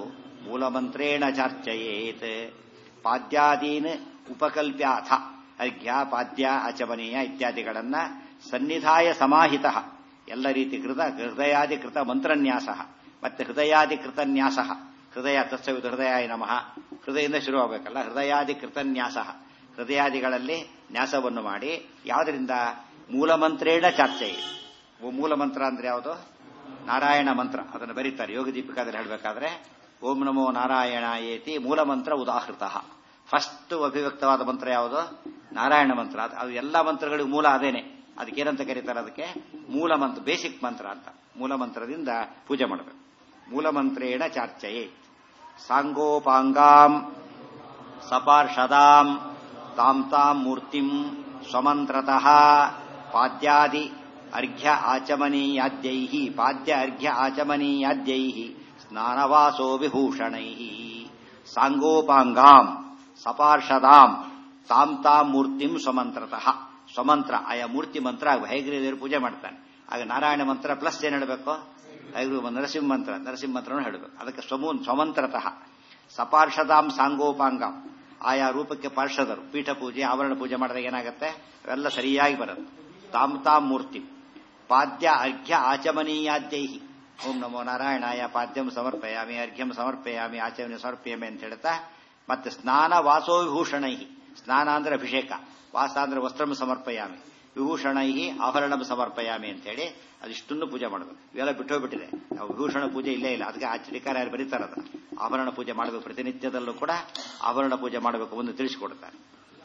A: ಮೂಲಮಂತ್ರೇಣ ಚರ್ಚಯೇತ್ ಪಾದ್ಯಾದೀನ್ ಉಪಕಲ್ಪ್ಯಾಥ ಅರ್ಘ್ಯ ಪಾದ್ಯ ಆಚಮನೀಯ ಇತ್ಯಾದಿಗಳನ್ನ ಸನ್ನಿಧಾಯ ಸಮಾಹಿತ ಎಲ್ಲ ರೀತಿ ಕೃತ ಹೃದಯಾಧಿಕೃತ ಮಂತ್ರನ್ಯಾಸ ಮತ್ತೆ ಹೃದಯಾಧಿಕೃತ ನ್ಯಾಸ ಹೃದಯ ತತ್ಸವಿದ ಹೃದಯಾಯ ನಮಃ ಹೃದಯದಿಂದ ಶುರುವಾಗಬೇಕಲ್ಲ ಹೃದಯಾಧಿಕೃತ ನ್ಯಾಸ ಹೃದಯಾದಿಗಳಲ್ಲಿ ನ್ಯಾಸವನ್ನು ಮಾಡಿ ಯಾವುದರಿಂದ ಮೂಲಮಂತ್ರೇಣ ಚರ್ಚೆ ಮೂಲ ಮಂತ್ರ ಅಂದ್ರೆ ಯಾವುದು ನಾರಾಯಣ ಮಂತ್ರ ಅದನ್ನು ಬರೀತಾರೆ ಯೋಗ ದೀಪಿಕಾದಲ್ಲಿ ಹೇಳಬೇಕಾದ್ರೆ ಓಂ ನಮೋ ನಾರಾಯಣ ಏತಿ ಮೂಲ ಮಂತ್ರ ಉದಾಹೃತ ಫಸ್ಟ್ ಅಭಿವ್ಯಕ್ತವಾದ ಮಂತ್ರ ಯಾವುದು ನಾರಾಯಣ ಮಂತ್ರ ಅದು ಎಲ್ಲ ಮಂತ್ರಗಳಿಗೂ ಮೂಲ ಅದೇನೆ ಅದಕ್ಕೇನಂತ ಕರೀತಾರೆ ಅದಕ್ಕೆ ಮೂಲ ಮಂತ್ರ ಬೇಸಿಕ್ ಮಂತ್ರ ಅಂತ ಮೂಲ ಮಂತ್ರದಿಂದ ಪೂಜೆ ಮಾಡಬೇಕು ಮೂಲ ಮಂತ್ರೇಣ ಚಾರ್ಚಯೇ ಸಾಂಗೋಪಾಂಗಾಂ ಸಪಾರ್ಷದಾಂ ತಾಂ ತಾಂ ಮೂರ್ತಿಂ ಸ್ವಮಂತ್ರತಃ ಪಾದ್ಯಾದಿ ಅರ್ಘ್ಯ ಆಚಮನೀಯಾದ್ಯೈ ಪಾದ್ಯ ಅರ್ಘ್ಯ ಆಚಮನೀಯಾದ್ಯೈ ಸ್ನಾನವಾಸೋ ವಿಭೂಷಣೈ ಸಾಂಗೋಪಾಂಗಾಂ ಸಪಾರ್ಷದಾಂ ತಾಂ ತಾಂ ಮೂರ್ತಿಂ ಸ್ವಮಂತ್ರತಃ ಸ್ವಮಂತ್ರ ಆಯಾ ಮೂರ್ತಿ ಮಂತ್ರ ಹೈಗ್ರೀದೇವರು ಪೂಜೆ ಮಾಡ್ತಾನೆ ಆಗ ನಾರಾಯಣ ಮಂತ್ರ ಪ್ಲಸ್ ಏನ್ ಹೇಳಬೇಕು ಹೈಗ್ರೀವ ನರಸಿಂಹ ಮಂತ್ರ ನರಸಿಂಹ ಮಂತ್ರನೂ ಹೇಳಬೇಕು ಅದಕ್ಕೆ ಸ್ವಮೂ ಸ್ವಮಂತ್ರತಃ ಸಪಾರ್ಷದಾಂ ಸಾಂಗೋಪಾಂಗಾಂ ಆಯಾ ರೂಪಕ್ಕೆ ಪಾರ್ಷದರು ಪೀಠ ಪೂಜೆ ಆವರಣ ಪೂಜೆ ಮಾಡಿದಾಗ ಏನಾಗುತ್ತೆ ಅವೆಲ್ಲ ಸರಿಯಾಗಿ ಬರುತ್ತೆ ತಾಮ್ ತಾಮ್ ಮೂರ್ತಿ ಪಾದ್ಯ ಅರ್ಘ್ಯ ಆಚಮನೀಯಾದ್ಯೈ ಓಂ ನಮೋ ನಾರಾಯಣಾಯ ಪಾದ್ಯಂ ಸಮರ್ಪಯಾಮಿ ಅರ್ಘ್ಯಂ ಸಮರ್ಪಯಾಮಿ ಆಚಮನೆ ಸಮರ್ಪಯಾಮಿ ಅಂತ ಹೇಳ್ತಾ ಮತ್ತೆ ಸ್ನಾನ ವಾಸೋ ವಿಭೂಷಣೈ ಸ್ನಾನ ಅಂದ್ರೆ ಅಭಿಷೇಕ ವಾಸ ಅಂದ್ರೆ ವಸ್ತ್ರಂ ಸಮರ್ಪಯಾಮಿ ವಿಭೂಷಣೈ ಆಭರಣ ಸಮರ್ಪಯಾಮಿ ಅಂತೇಳಿ ಅದಿಷ್ಟನ್ನು ಪೂಜೆ ಮಾಡಬೇಕು ಇವೆಲ್ಲ ಬಿಟ್ಟೋಗ್ಬಿಟ್ಟಿದೆ ನಾವು ವಿಭೂಷಣ ಪೂಜೆ ಇಲ್ಲೇ ಇಲ್ಲ ಅದಕ್ಕೆ ಆಚರಿಕಾರ ಯಾರು ಬರೀತಾರೆ ಅದನ್ನ ಆಭರಣ ಪೂಜೆ ಮಾಡಬೇಕು ಪ್ರತಿನಿತ್ಯದಲ್ಲೂ ಕೂಡ ಆಭರಣ ಪೂಜೆ ಮಾಡಬೇಕು ಒಂದು ತಿಳಿಸಿಕೊಡ್ತಾರೆ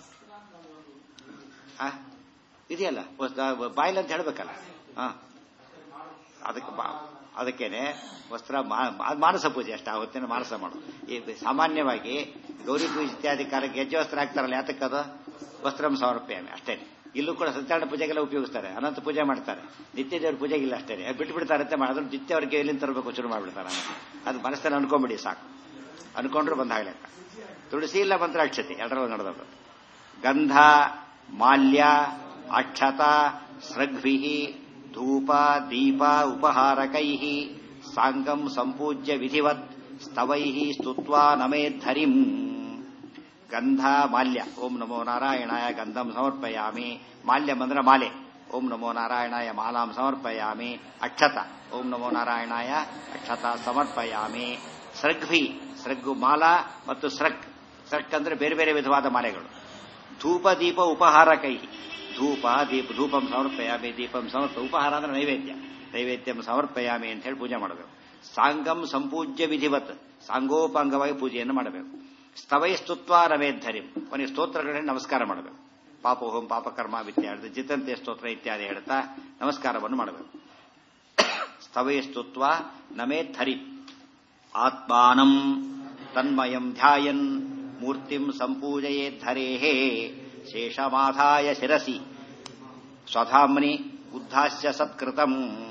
A: ಇದೆಯಲ್ಲ ಬಾಯಿಲ್ ಅಂತ ಹೇಳ್ಬೇಕಲ್ಲ ಹ ಅದಕ್ಕೆ ಅದಕ್ಕೇನೆ ವಸ್ತ್ರ ಮಾನಸ ಪೂಜೆ ಅಷ್ಟೇ ಆ ಹೊತ್ತಿನ ಮಾನಸ ಮಾಡೋದು ಈ ಸಾಮಾನ್ಯವಾಗಿ ಗೌರಿ ಪೂಜೆ ಇತ್ಯಾದಿ ಕಾಲಕ್ಕೆ ಹೆಜ್ಜೆ ವಸ್ತ್ರ ಹಾಕ್ತಾರಲ್ಲ ಯಾತಕ್ಕದು ವಸ್ತ್ರಂ ಸಮರ್ಪಯಾಮಿ ಅಷ್ಟೇ ಇಲ್ಲೂ ಕೂಡ ಸತ್ಯನಾರಾಯಣ ಪೂಜೆಗೆಲ್ಲ ಉಪಯೋಗಿಸ್ತಾರೆ ಅನಂತ ಪೂಜೆ ಮಾಡ್ತಾರೆ ನಿತ್ಯ ದೇವ್ರ ಪೂಜೆಗಿಲ್ಲ ಅಷ್ಟೇ ಬಿಟ್ಟು ಬಿಡ್ತಾರಂತೆ ಅದನ್ನು ನಿತ್ಯ ಅವ್ರಿಗೆ ಎಲ್ಲಿಂದ ತರಬೇಕು ಶುರು ಮಾಡಿಬಿಡ್ತಾರೆ ಅದು ಮನಸ್ಸಲ್ಲಿ ಅನ್ಕೊಂಬಿಡಿ ಸಾಕು ಅನ್ಕೊಂಡ್ರು ಬಂದ ಲೆಕ್ಕ ತುಳಸಿ ಇಲ್ಲ ಮಂತ್ರ ಅಕ್ಷತೆ ಎರಡರಲ್ಲೂ ನಡೆದವರು ಗಂಧ ಮಾಲ್ಯ ಅಕ್ಷತ ಸೃಗ್ಭಿ ಧೂಪ ದೀಪ ಉಪಹಾರಕೈ ಸಾಂಗಂ ಸಂಪೂಜ್ಯ ವಿಧಿವತ್ ಸ್ತವೈ ಸ್ತುತ್ವಾ ನಮೇದ್ಧರಿಂ ಗಂಧ ಮಾಲ್ಯ ಓಂ ನಮೋ ನಾರಾಯಣಾಯ ಗಂಧಂ ಸಮರ್ಪಯಾಮಿ ಮಾಲ್ಯ ಮಂದ್ರ ಮಾಲೆ ಓಂ ನಮೋ ನಾರಾಯಣಾಯ ಮಾಲಾಂ ಸಮರ್ಪಯಾಮಿ ಅಕ್ಷತ ಓಂ ನಮೋ ನಾರಾಯಣಾಯ ಅಕ್ಷತ ಸಮರ್ಪಯಾಮಿ ಸೃಗ್ಭಿ ಸೃಗ್ಗು ಮಾಲಾ ಮತ್ತು ಸೃಕ್ ಸೃಕ್ ಅಂದ್ರೆ ಬೇರೆ ಬೇರೆ ವಿಧವಾದ ಮಾಲೆಗಳು ಧೂಪ ದೀಪ ಉಪಹಾರ ಕೈ ಧೂಪ ದೀಪ ಧೂಪಂ ಸಮರ್ಪಯಾಮಿ ದೀಪಂ ಸಮರ್ಪ ಉಪಹಾರ ಅಂದ್ರೆ ನೈವೇದ್ಯ ನೈವೇದ್ಯಂ ಸಮರ್ಪಯಾಮಿ ಅಂತ ಹೇಳಿ ಪೂಜೆ ಮಾಡಬೇಕು ಸಾಂಗಂ ಸಂಪೂಜ್ಯ ವಿಧಿವತ್ ಸಾಂಗೋಪಾಂಗವಾಗಿ ಪೂಜೆಯನ್ನು ಮಾಡಬೇಕು ಸ್ತವೈ ಸ್ತುತ್ವ ರಮೇದ್ಧರಿ ಕೊನೆಗೆ ಸ್ತೋತ್ರಗಳನ್ನ ನಮಸ್ಕಾರ ಮಾಡಬೇಕು ಪಾಪೋಹಂ ಪಾಪಕರ್ಮ ವಿದ್ಯಾರ್ಥ ಜಿತಂತೆ ಸ್ತೋತ್ರ ಇತ್ಯಾದಿ ಹೇಳ್ತಾ ನಮಸ್ಕಾರವನ್ನು ಮಾಡಬೇಕು ಸ್ತವೈ ಸ್ತುತ್ವ ನಮೇದ್ಧರಿ ಆತ್ಮಾನಂ ತನ್ಮಯಂ ಧ್ಯಾಯನ್ ಮೂರ್ತಿಂ ಸಂಪೂಜಯೇದ್ಧರೇಹೇ ಶೇಷಮಾಧಾಯ ಶಿರಸಿ ಸ್ವಧಾಮ್ನಿ ಉದ್ಧಾಸ್ಯ ಸತ್ಕೃತಂ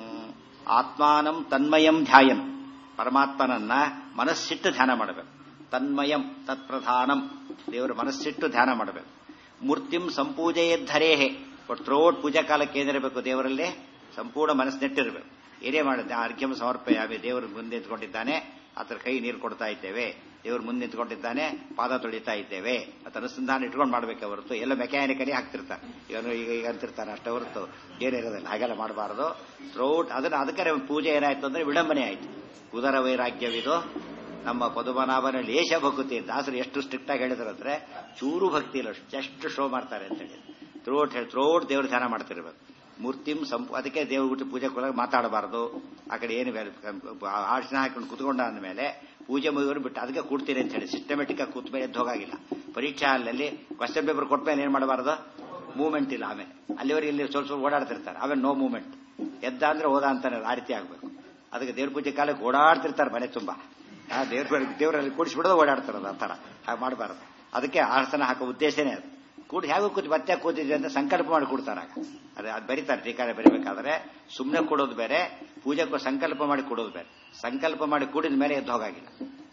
A: ಆತ್ಮಾನಂ ತನ್ಮಯಂ ಧ್ಯಾಯನ್ ಪರಮಾತ್ಮನನ್ನ ಮನಸ್ಸಿಟ್ಟು ಧ್ಯಾನ ಮಾಡಬೇಕು ತನ್ಮಯಂ ತತ್ಪ್ರಧಾನಂ ದೇವರ ಮನಸ್ಸಿಟ್ಟು ಧ್ಯಾನ ಮಾಡಬೇಕು ಮೂರ್ತಿಂ ಸಂಪೂಜೆಯದ್ಧರೇಹೆ ಥ್ರೋಟ್ ಪೂಜಾ ಕಾಲಕ್ಕೆ ಏನಿರಬೇಕು ದೇವರಲ್ಲಿ ಸಂಪೂರ್ಣ ಮನಸ್ಸಿನಿಟ್ಟಿರಬೇಕು ಏನೇ ಮಾಡಿದ್ದೆ ಅರ್ಘ್ಯಂ ಸಮರ್ಪಯಾಮಿ ದೇವರು ಮುಂದೆ ನಿಂತ್ಕೊಂಡಿದ್ದಾನೆ ಆತರ ಕೈ ನೀರು ಕೊಡ್ತಾ ಇದ್ದೇವೆ ದೇವರು ಮುಂದೆ ನಿಂತ್ಕೊಂಡಿದ್ದಾನೆ ಪಾದ ತೊಳಿತಾ ಇದ್ದೇವೆ ಅಂತ ಅನುಸಂಧಾನ ಇಟ್ಕೊಂಡು ಮಾಡ್ಬೇಕು ಹೊರತು ಎಲ್ಲ ಮೆಕ್ಯಾನಿಕಲಿ ಹಾಕ್ತಿರ್ತಾರೆ ಇವನು ಈಗ ಈಗ ಅಂತಿರ್ತಾನೆ ಅಷ್ಟೇ ಹೊರತು ಏನಿರೋದಿಲ್ಲ ಹಾಗೆಲ್ಲ ಮಾಡಬಾರದು ಥ್ರೋಟ್ ಅದನ್ನ ಅದಕ್ಕೆ ಪೂಜೆ ಏನಾಯ್ತು ಅಂದ್ರೆ ವಿಡಂಬನೆ ಆಯ್ತು ಉದರ ವೈರಾಗ್ಯವಿದು ನಮ್ಮ ಪದುಮನಾಭನ ಲೇಷ ಭಕ್ತಿ ದಾಸರು ಎಷ್ಟು ಸ್ಟ್ರಿಕ್ಟ್ ಆಗಿ ಹೇಳಿದ್ರಂದ್ರೆ ಚೂರು ಭಕ್ತಿ ಇಲ್ಲ ಜಸ್ಟ್ ಶೋ ಮಾಡ್ತಾರೆ ಅಂತ ಹೇಳಿ ಥ್ರೋಟ್ ಹೇಳಿ ಥ್ರೋಟ್ ದೇವ್ರ ಧ್ಯಾನ ಮಾಡ್ತಿರ್ಬೇಕು ಮೂರ್ತಿಂ ಸಂಪು ಅದಕ್ಕೆ ದೇವ್ರ ಬಿಟ್ಟು ಪೂಜೆ ಕೊಡೋಕೆ ಮಾತಾಡಬಾರದು ಆ ಕಡೆ ಏನು ಆರ್ಚನೆ ಹಾಕೊಂಡು ಕುತ್ಕೊಂಡ ಅಂದಮೇಲೆ ಪೂಜೆ ಮುಗಿದ್ರು ಬಿಟ್ಟು ಅದಕ್ಕೆ ಕೂಡ್ತೀರಿ ಅಂತ ಹೇಳಿ ಸಿಸ್ಟಮೆಟಿಕ್ ಆಗಿ ಕೂತ್ ಮೇಲೆ ಎದ್ದು ಹೋಗಾಗಿಲ್ಲ ಪರೀಕ್ಷಾ ಹಾಲಲ್ಲಿ ಕ್ವಶನ್ ಪೇಪರ್ ಕೊಟ್ಟ ಮೇಲೆ ಏನ್ ಮಾಡಬಾರದು ಮೂವ್ಮೆಂಟ್ ಇಲ್ಲ ಆಮೇಲೆ ಅಲ್ಲಿವರೆಗೆ ಇಲ್ಲಿ ಸ್ವಲ್ಪ ಸ್ವಲ್ಪ ಓಡಾಡ್ತಿರ್ತಾರೆ ಆಮೇಲೆ ನೋ ಮೂವ್ಮೆಂಟ್ ಎದ್ದ ಅಂದ್ರೆ ಹೋದ ಅಂತಾನೆ ಆ ರೀತಿ ಆಗ್ಬೇಕು ಅದಕ್ಕೆ ದೇವ್ರ ಪೂಜೆ ಕಾಲಕ್ಕೆ ಓಡಾಡ್ತಿರ್ತಾರೆ ಮನೆ ತುಂಬಾ ಆ ದೇವ್ರ ದೇವರಲ್ಲಿ ಕೂಡಿಸ್ಬಿಡೋದು ಓಡಾಡ್ತಾರದು ಆ ತರ ಹಾಗೆ ಮಾಡಬಾರದು ಅದಕ್ಕೆ ಆಸನ ಹಾಕೋ ಉದ್ದೇಶನೇ ಅದು ಕೂಡಿ ಹೇಗೂ ಕೂತು ಮತ್ತೆ ಕೂತಿದ್ವಿ ಅಂತ ಸಂಕಲ್ಪ ಮಾಡಿ ಕೊಡ್ತಾರಾಗ ಅದೇ ಅದು ಬರೀತಾರೆ ಟೀಕಾರ ಬರೀಬೇಕಾದ್ರೆ ಸುಮ್ಮನೆ ಕೊಡೋದು ಬೇರೆ ಪೂಜೆಗೂ ಸಂಕಲ್ಪ ಮಾಡಿ ಕೊಡೋದು ಬೇರೆ ಸಂಕಲ್ಪ ಮಾಡಿ ಕೂಡಿದ ಮೇಲೆ ಎದ್ದು ಹೋಗಾಗಿಲ್ಲ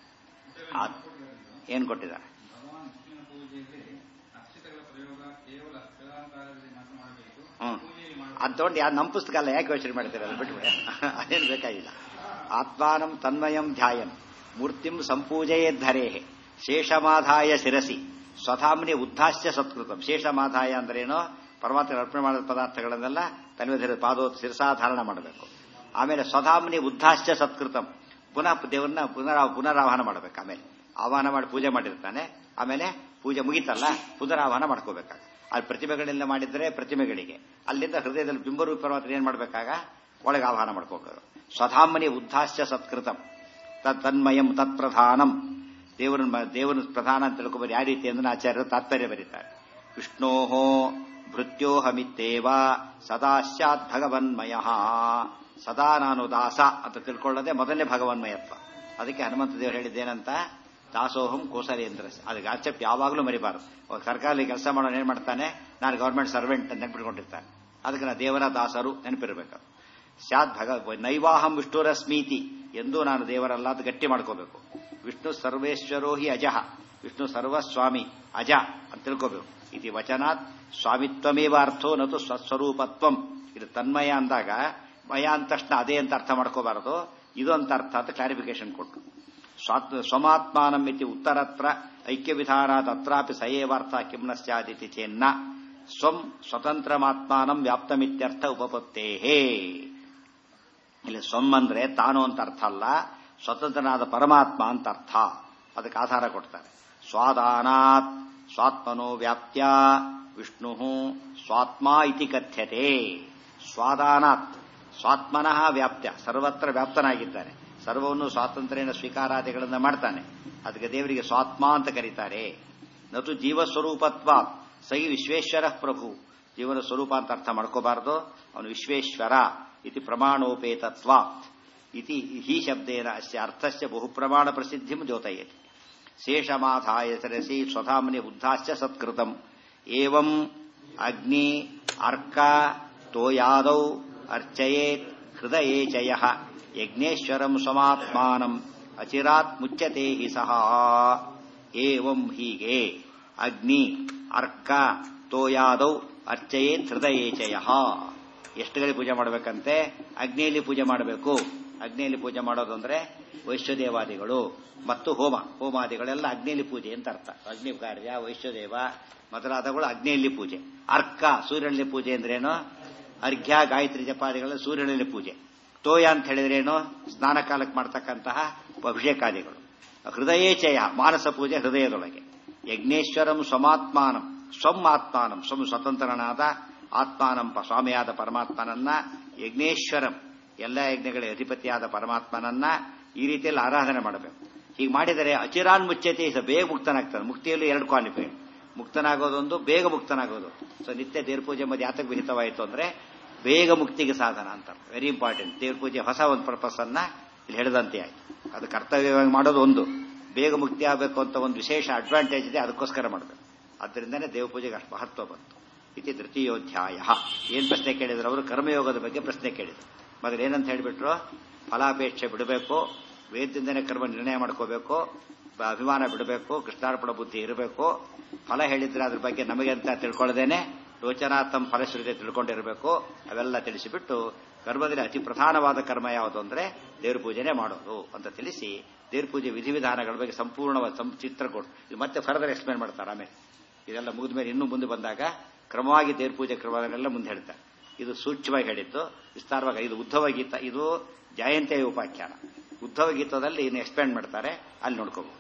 A: ಏನ್ ಕೊಟ್ಟಿದ್ದಾರೆ ಹ್ಮ್ ಅದ್ ತಗೊಂಡು ಯಾರು ನಮ್ಮ ಪುಸ್ತಕ ಅಲ್ಲ ಯಾಕೆ ಯೋಚನೆ ಮಾಡ್ತೀರಲ್ಲ ಬಿಟ್ಬಿಡಿ ಅದೇನು ಬೇಕಾಗಿಲ್ಲ ಆತ್ಮಾನಂ ತನ್ಮಯಂ ಧ್ಯಾಯನ್ ಮೂರ್ತಿಂ ಸಂಪೂಜೆಯೇದ್ಧರೇ ಶೇಷಮಾಧಾಯ ಶಿರಸಿ ಸ್ವಧಾಮ್ನಿ ಉದ್ಧಾಸ್ಯ ಸತ್ಕೃತಂ ಶೇಷಮಾಧಾಯ ಅಂದ್ರೇನೋ ಪರಮಾತ್ಮ ಅರ್ಪಣೆ ಮಾಡಿದ ಪದಾರ್ಥಗಳನ್ನೆಲ್ಲ ತನ್ವಿಧರ ಪಾದೋ ಶಿರಸಾಧಾರಣ ಮಾಡಬೇಕು ಆಮೇಲೆ ಸ್ವಧಾಮ್ನಿ ಉದ್ಧಾಸ್ಯ ಸತ್ಕೃತಂ ಪುನಃ ದೇವರನ್ನ ಪುನರ ಪುನರಾಹ್ವಾನ ಮಾಡಬೇಕು ಆಮೇಲೆ ಆಹ್ವಾನ ಮಾಡಿ ಪೂಜೆ ಮಾಡಿರ್ತಾನೆ ಆಮೇಲೆ ಪೂಜೆ ಮುಗಿತಲ್ಲ ಪುನರಾಹ್ವಾನ ಮಾಡ್ಕೋಬೇಕಾಗ ಅಲ್ಲಿ ಪ್ರತಿಮೆಗಳೆಲ್ಲ ಮಾಡಿದ್ರೆ ಪ್ರತಿಮೆಗಳಿಗೆ ಅಲ್ಲಿಂದ ಹೃದಯದಲ್ಲಿ ಬಿಂಬರೂಪ ಪರಮಾತ್ಮ ಏನ್ ಮಾಡ್ಬೇಕಾಗ ಒಳಗೆ ಆಹ್ವಾನ ಮಾಡ್ಕೋಬೇಕು ಸ್ವಧಾಮನಿ ಉದ್ಧಾಸ್ಯ ಸತ್ಕೃತಂ ತತ್ ತನ್ಮಯಂ ತತ್ಪ್ರಧಾನಂ ದೇವರನ್ನ ದೇವರ ಪ್ರಧಾನ ಅಂತ ತಿಳ್ಕೊಬಾರಿ ಯಾವ ರೀತಿ ಅಂದ್ರೆ ಆಚಾರ್ಯರು ತಾತ್ಪರ್ಯ ಬರೀತಾರೆ ವಿಷ್ಣೋಹೋ ಭೃತ್ಯೋಹಮಿತ್ತೇವ ಸದಾ ಸ್ಯಾತ್ ಭಗವನ್ಮಯ ಸದಾ ನಾನು ದಾಸ ಅಂತ ತಿಳ್ಕೊಳ್ಳೋದೇ ಮೊದಲನೇ ಭಗವನ್ಮಯತ್ವ ಅದಕ್ಕೆ ಹನುಮಂತ ದೇವರು ಹೇಳಿದ್ದೇನಂತ ದಾಸೋಹಂ ಕೋಸಲೇಂದ್ರ ಅದಕ್ಕೆ ಕಾನ್ಸೆಪ್ಟ್ ಯಾವಾಗಲೂ ಮರಿಬಾರದು ಸರ್ಕಾರದಲ್ಲಿ ಕೆಲಸ ಮಾಡೋನು ಏನ್ ಮಾಡ್ತಾನೆ ನಾನು ಗವರ್ಮೆಂಟ್ ಸರ್ವೆಂಟ್ ಅಂತ ನೆನ್ಪಿಟ್ಕೊಂಡಿರ್ತಾನೆ ಅದಕ್ಕೆ ನಾ ದೇವರ ದಾಸರು ನೆನಪಿರಬೇಕು ಸ್ಯಾತ್ ಭಗ ನೈವಾಹಂ ವಿಷ್ಣುರಸ್ಮೀತಿ ಎಂದೂ ನಾನು ದೇವರಲ್ಲ ಅಂತ ಗಟ್ಟಿ ಮಾಡ್ಕೋಬೇಕು ವಿಷ್ಣು ಸರ್ವೇಶ್ವರೋ ಹಿ ಅಜಃ ವಿಷ್ಣು ಸರ್ವಸ್ವಾಮಿ ಅಜ ಅಂತ ತಿಳ್ಕೋಬೇಕು ಇದು ವಚನಾತ್ ಸ್ವಾಮಿತ್ವಮೇವ ಅರ್ಥೋ ನತು ಸ್ವಸ್ವರೂಪತ್ವಂ ಇದು ತನ್ಮಯ ಅಂದಾಗ ಮಯ ಅಂದ ತಕ್ಷಣ ಅದೇ ಅಂತ ಅರ್ಥ ಮಾಡ್ಕೋಬಾರದು ಇದು ಅಂತ ಅರ್ಥ ಅಂತ ಕ್ಲಾರಿಫಿಕೇಶನ್ ಕೊಟ್ಟು ಸ್ವಮಾತ್ಮಾನಂ ಇತಿ ಉತ್ತರತ್ರ ಐಕ್ಯ ವಿಧಾನಾತ್ ಅತ್ರಾಪಿ ಸಯೇವಾರ್ಥ ಕಿಂ ನ ಸ್ಯಾದಿತಿ ಚೇನ್ನ ಸ್ವಂ ಸ್ವತಂತ್ರಮಾತ್ಮಾನಂ ವ್ಯಾಪ್ತಮಿತ್ಯರ್ಥ ಉಪಪತ್ತೇಹೇ ಇಲ್ಲಿ ಸ್ವಂ ಅಂದ್ರೆ ತಾನು ಅಂತ ಅರ್ಥ ಅಲ್ಲ ಸ್ವತಂತ್ರನಾದ ಪರಮಾತ್ಮ ಅಂತ ಅರ್ಥ ಅದಕ್ಕೆ ಆಧಾರ ಕೊಡ್ತಾರೆ ಸ್ವಾದಾನಾತ್ ಸ್ವಾತ್ಮನೋ ವ್ಯಾಪ್ತ್ಯ ವಿಷ್ಣು ಸ್ವಾತ್ಮ ಇತಿ ಕಥ್ಯತೆ ಸ್ವಾದಾನಾತ್ ಸ್ವಾತ್ಮನಃ ವ್ಯಾಪ್ತ್ಯ ಸರ್ವತ್ರ ವ್ಯಾಪ್ತನಾಗಿದ್ದಾನೆ ಸರ್ವವನ್ನು ಸ್ವಾತಂತ್ರ್ಯನ ಸ್ವೀಕಾರಾದಿಗಳನ್ನು ಮಾಡ್ತಾನೆ ಅದಕ್ಕೆ ದೇವರಿಗೆ ಸ್ವಾತ್ಮ ಅಂತ ಕರೀತಾರೆ ನತು ಜೀವಸ್ವರೂಪತ್ವ ಸೈ ವಿಶ್ವೇಶ್ವರ ಪ್ರಭು ಜೀವನ ಸ್ವರೂಪ ಅಂತ ಅರ್ಥ ಮಾಡ್ಕೋಬಾರದು ಅವನು ವಿಶ್ವೇಶ್ವರ ಇತಿ ಪ್ರಮಾಣೋಪೇತತ್ವ ಇತಿ ಹಿ ಶಬ್ದೇನ ಅಸ್ಯ ಅರ್ಥಸ್ಯ ಬಹು ಪ್ರಮಾಣ ಪ್ರಸಿದ್ಧಿಂ ದ್ಯೋತಯತಿ ಶೇಷಮಾಧಾಯ ಸರಸಿ ಸ್ವಧಾಮ್ನಿ ಬುದ್ಧಾಶ್ಚ ಸತ್ಕೃತಂ ಏವಂ ಅಗ್ನಿ ಅರ್ಕ ತೋಯಾದೌ ಅರ್ಚಯೇತ್ ಹೃದಯೇ ಚಯ ಯಜ್ಞೇಶ್ವರಂ ಸಮಾತ್ಮಾನಂ ಅಚಿರಾತ್ ಮುಚ್ಚತೆ ಹಿ ಸಹ ಏವಂ ಹೀಗೆ ಅಗ್ನಿ ಅರ್ಕ ತೋಯಾದೌ ಅರ್ಚಯೇತ್ ಹೃದಯೇ ಚಯ ಎಷ್ಟು ಗಳಿ ಪೂಜೆ ಮಾಡಬೇಕಂತೆ ಅಗ್ನಿಯಲ್ಲಿ ಪೂಜೆ ಮಾಡಬೇಕು ಅಗ್ನಿಯಲ್ಲಿ ಪೂಜೆ ಮಾಡೋದು ಅಂದ್ರೆ ವೈಶ್ವದೇವಾದಿಗಳು ಮತ್ತು ಹೋಮ ಹೋಮಾದಿಗಳೆಲ್ಲ ಅಗ್ನಿಯಲ್ಲಿ ಪೂಜೆ ಅಂತ ಅರ್ಥ ಅಗ್ನಿ ಕಾರ್ಯ ವೈಶ್ವದೇವ ಮೊದಲಾದಗಳು ಅಗ್ನಿಯಲ್ಲಿ ಪೂಜೆ ಅರ್ಕ ಸೂರ್ಯನಲ್ಲಿ ಪೂಜೆ ಅಂದ್ರೇನು ಅರ್ಘ್ಯ ಗಾಯತ್ರಿ ಜಪಾದಿಗಳ ಸೂರ್ಯನಲ್ಲಿ ಪೂಜೆ ತೋಯ ಅಂತ ಹೇಳಿದ್ರೇನು ಸ್ನಾನ ಕಾಲಕ್ಕೆ ಮಾಡ್ತಕ್ಕಂತಹ ಅಭಿಷೇಕಾದಿಗಳು ಹೃದಯೇಚಯ ಮಾನಸ ಪೂಜೆ ಹೃದಯದೊಳಗೆ ಯಜ್ಞೇಶ್ವರಂ ಸ್ವಮಾತ್ಮಾನಂ ಸ್ವಂ ಆತ್ಮಾನಂ ಸ್ವಂ ಸ್ವತಂತ್ರನಾದ ಆತ್ಮಾನಂ ಸ್ವಾಮಿಯಾದ ಪರಮಾತ್ಮನನ್ನ ಯಜ್ಞೇಶ್ವರಂ ಎಲ್ಲ ಯಜ್ಞಗಳ ಅಧಿಪತಿಯಾದ ಪರಮಾತ್ಮನನ್ನ ಈ ರೀತಿಯಲ್ಲಿ ಆರಾಧನೆ ಮಾಡಬೇಕು ಹೀಗೆ ಮಾಡಿದರೆ ಅಚಿರಾನ್ ಮುಚ್ಚತೆ ಇಸ ಬೇಗ ಮುಕ್ತನಾಗ್ತಾನೆ ಮುಕ್ತಿಯಲ್ಲಿ ಎರಡು ಕ್ವಾಲಿಫೈ ಮುಕ್ತನಾಗೋದೊಂದು ಬೇಗ ಮುಕ್ತನಾಗೋದು ಸೊ ನಿತ್ಯ ದೇವ್ರ ಪೂಜೆ ಮಧ್ಯೆ ಯಾತಕ್ಕೆ ವಿಹಿತವಾಯಿತು ಅಂದ್ರೆ ಬೇಗ ಮುಕ್ತಿಗೆ ಸಾಧನ ಅಂತ ವೆರಿ ಇಂಪಾರ್ಟೆಂಟ್ ದೇವ್ರ ಪೂಜೆ ಹೊಸ ಒಂದು ಪರ್ಪಸ್ ಅನ್ನ ಇಲ್ಲಿ ಹೇಳಿದಂತೆ ಆಯ್ತು ಅದು ಕರ್ತವ್ಯವಾಗಿ ಮಾಡೋದು ಒಂದು ಬೇಗ ಮುಕ್ತಿ ಆಗಬೇಕು ಅಂತ ಒಂದು ವಿಶೇಷ ಅಡ್ವಾಂಟೇಜ್ ಇದೆ ಅದಕ್ಕೋಸ್ಕರ ಮಾಡಬೇಕು ಅದರಿಂದನೇ ದೇವ ಪೂಜೆಗೆ ಅಷ್ಟು ಮಹತ್ವ ಬಂತು ಇತಿ ತೃತೀಯೋಧ್ಯಾಯ ಏನ್ ಪ್ರಶ್ನೆ ಕೇಳಿದ್ರು ಅವರು ಕರ್ಮಯೋಗದ ಬಗ್ಗೆ ಪ್ರಶ್ನೆ ಕೇಳಿದ್ರು ಮಗ ಏನಂತ ಹೇಳಿಬಿಟ್ರು ಫಲಾಪೇಕ್ಷೆ ಬಿಡಬೇಕು ವೇದದಿಂದನೇ ಕರ್ಮ ನಿರ್ಣಯ ಮಾಡ್ಕೋಬೇಕು ಅಭಿಮಾನ ಬಿಡಬೇಕು ಕೃಷ್ಣಾರ್ಪಣ ಬುದ್ಧಿ ಇರಬೇಕು ಫಲ ಹೇಳಿದ್ರೆ ಅದ್ರ ಬಗ್ಗೆ ನಮಗೆ ಅಂತ ತಿಳ್ಕೊಳ್ಳದೇನೆ ಯೋಚನಾರ್ಥಂ ಫಲಶ್ರುತಿ ತಿಳ್ಕೊಂಡಿರಬೇಕು ಅವೆಲ್ಲ ತಿಳಿಸಿಬಿಟ್ಟು ಕರ್ಮದಲ್ಲಿ ಅತಿ ಪ್ರಧಾನವಾದ ಕರ್ಮ ಯಾವುದು ಅಂದ್ರೆ ದೇವ್ರ ಪೂಜೆನೆ ಮಾಡೋದು ಅಂತ ತಿಳಿಸಿ ದೇವ್ರ ಪೂಜೆ ವಿಧಿವಿಧಾನಗಳ ಬಗ್ಗೆ ಸಂಪೂರ್ಣವಾದ ಚಿತ್ರ ಕೊಟ್ಟು ಇದು ಮತ್ತೆ ಫರ್ದರ್ ಎಕ್ಸ್ಪ್ಲೇನ್ ಮಾಡ್ತಾರೆ ಆಮೇಲೆ ಇದೆಲ್ಲ ಮುಗಿದ ಮೇಲೆ ಇನ್ನೂ ಮುಂದೆ ಬಂದಾಗ ಕ್ರಮವಾಗಿ ದೇವ್ರ ಪೂಜೆ ಕ್ರಮಗಳನ್ನೆಲ್ಲ ಮುಂದೆ ಹೇಳ್ತಾರೆ ಇದು ಸೂಕ್ಷ್ಮವಾಗಿ ಹೇಳಿದ್ದು ವಿಸ್ತಾರವಾಗಿ ಇದು ಉದ್ಧವ ಗೀತ ಇದು ಜಯಂತಿಯ ಉಪಾಖ್ಯಾನ ಉದ್ಧವ ಗೀತದಲ್ಲಿ ಇನ್ನು ಎಕ್ಸ್ಪ್ಯಾಂಡ್ ಮಾಡ್ತಾರೆ ಅಲ್ಲಿ ನೋಡ್ಕೋಬಹುದು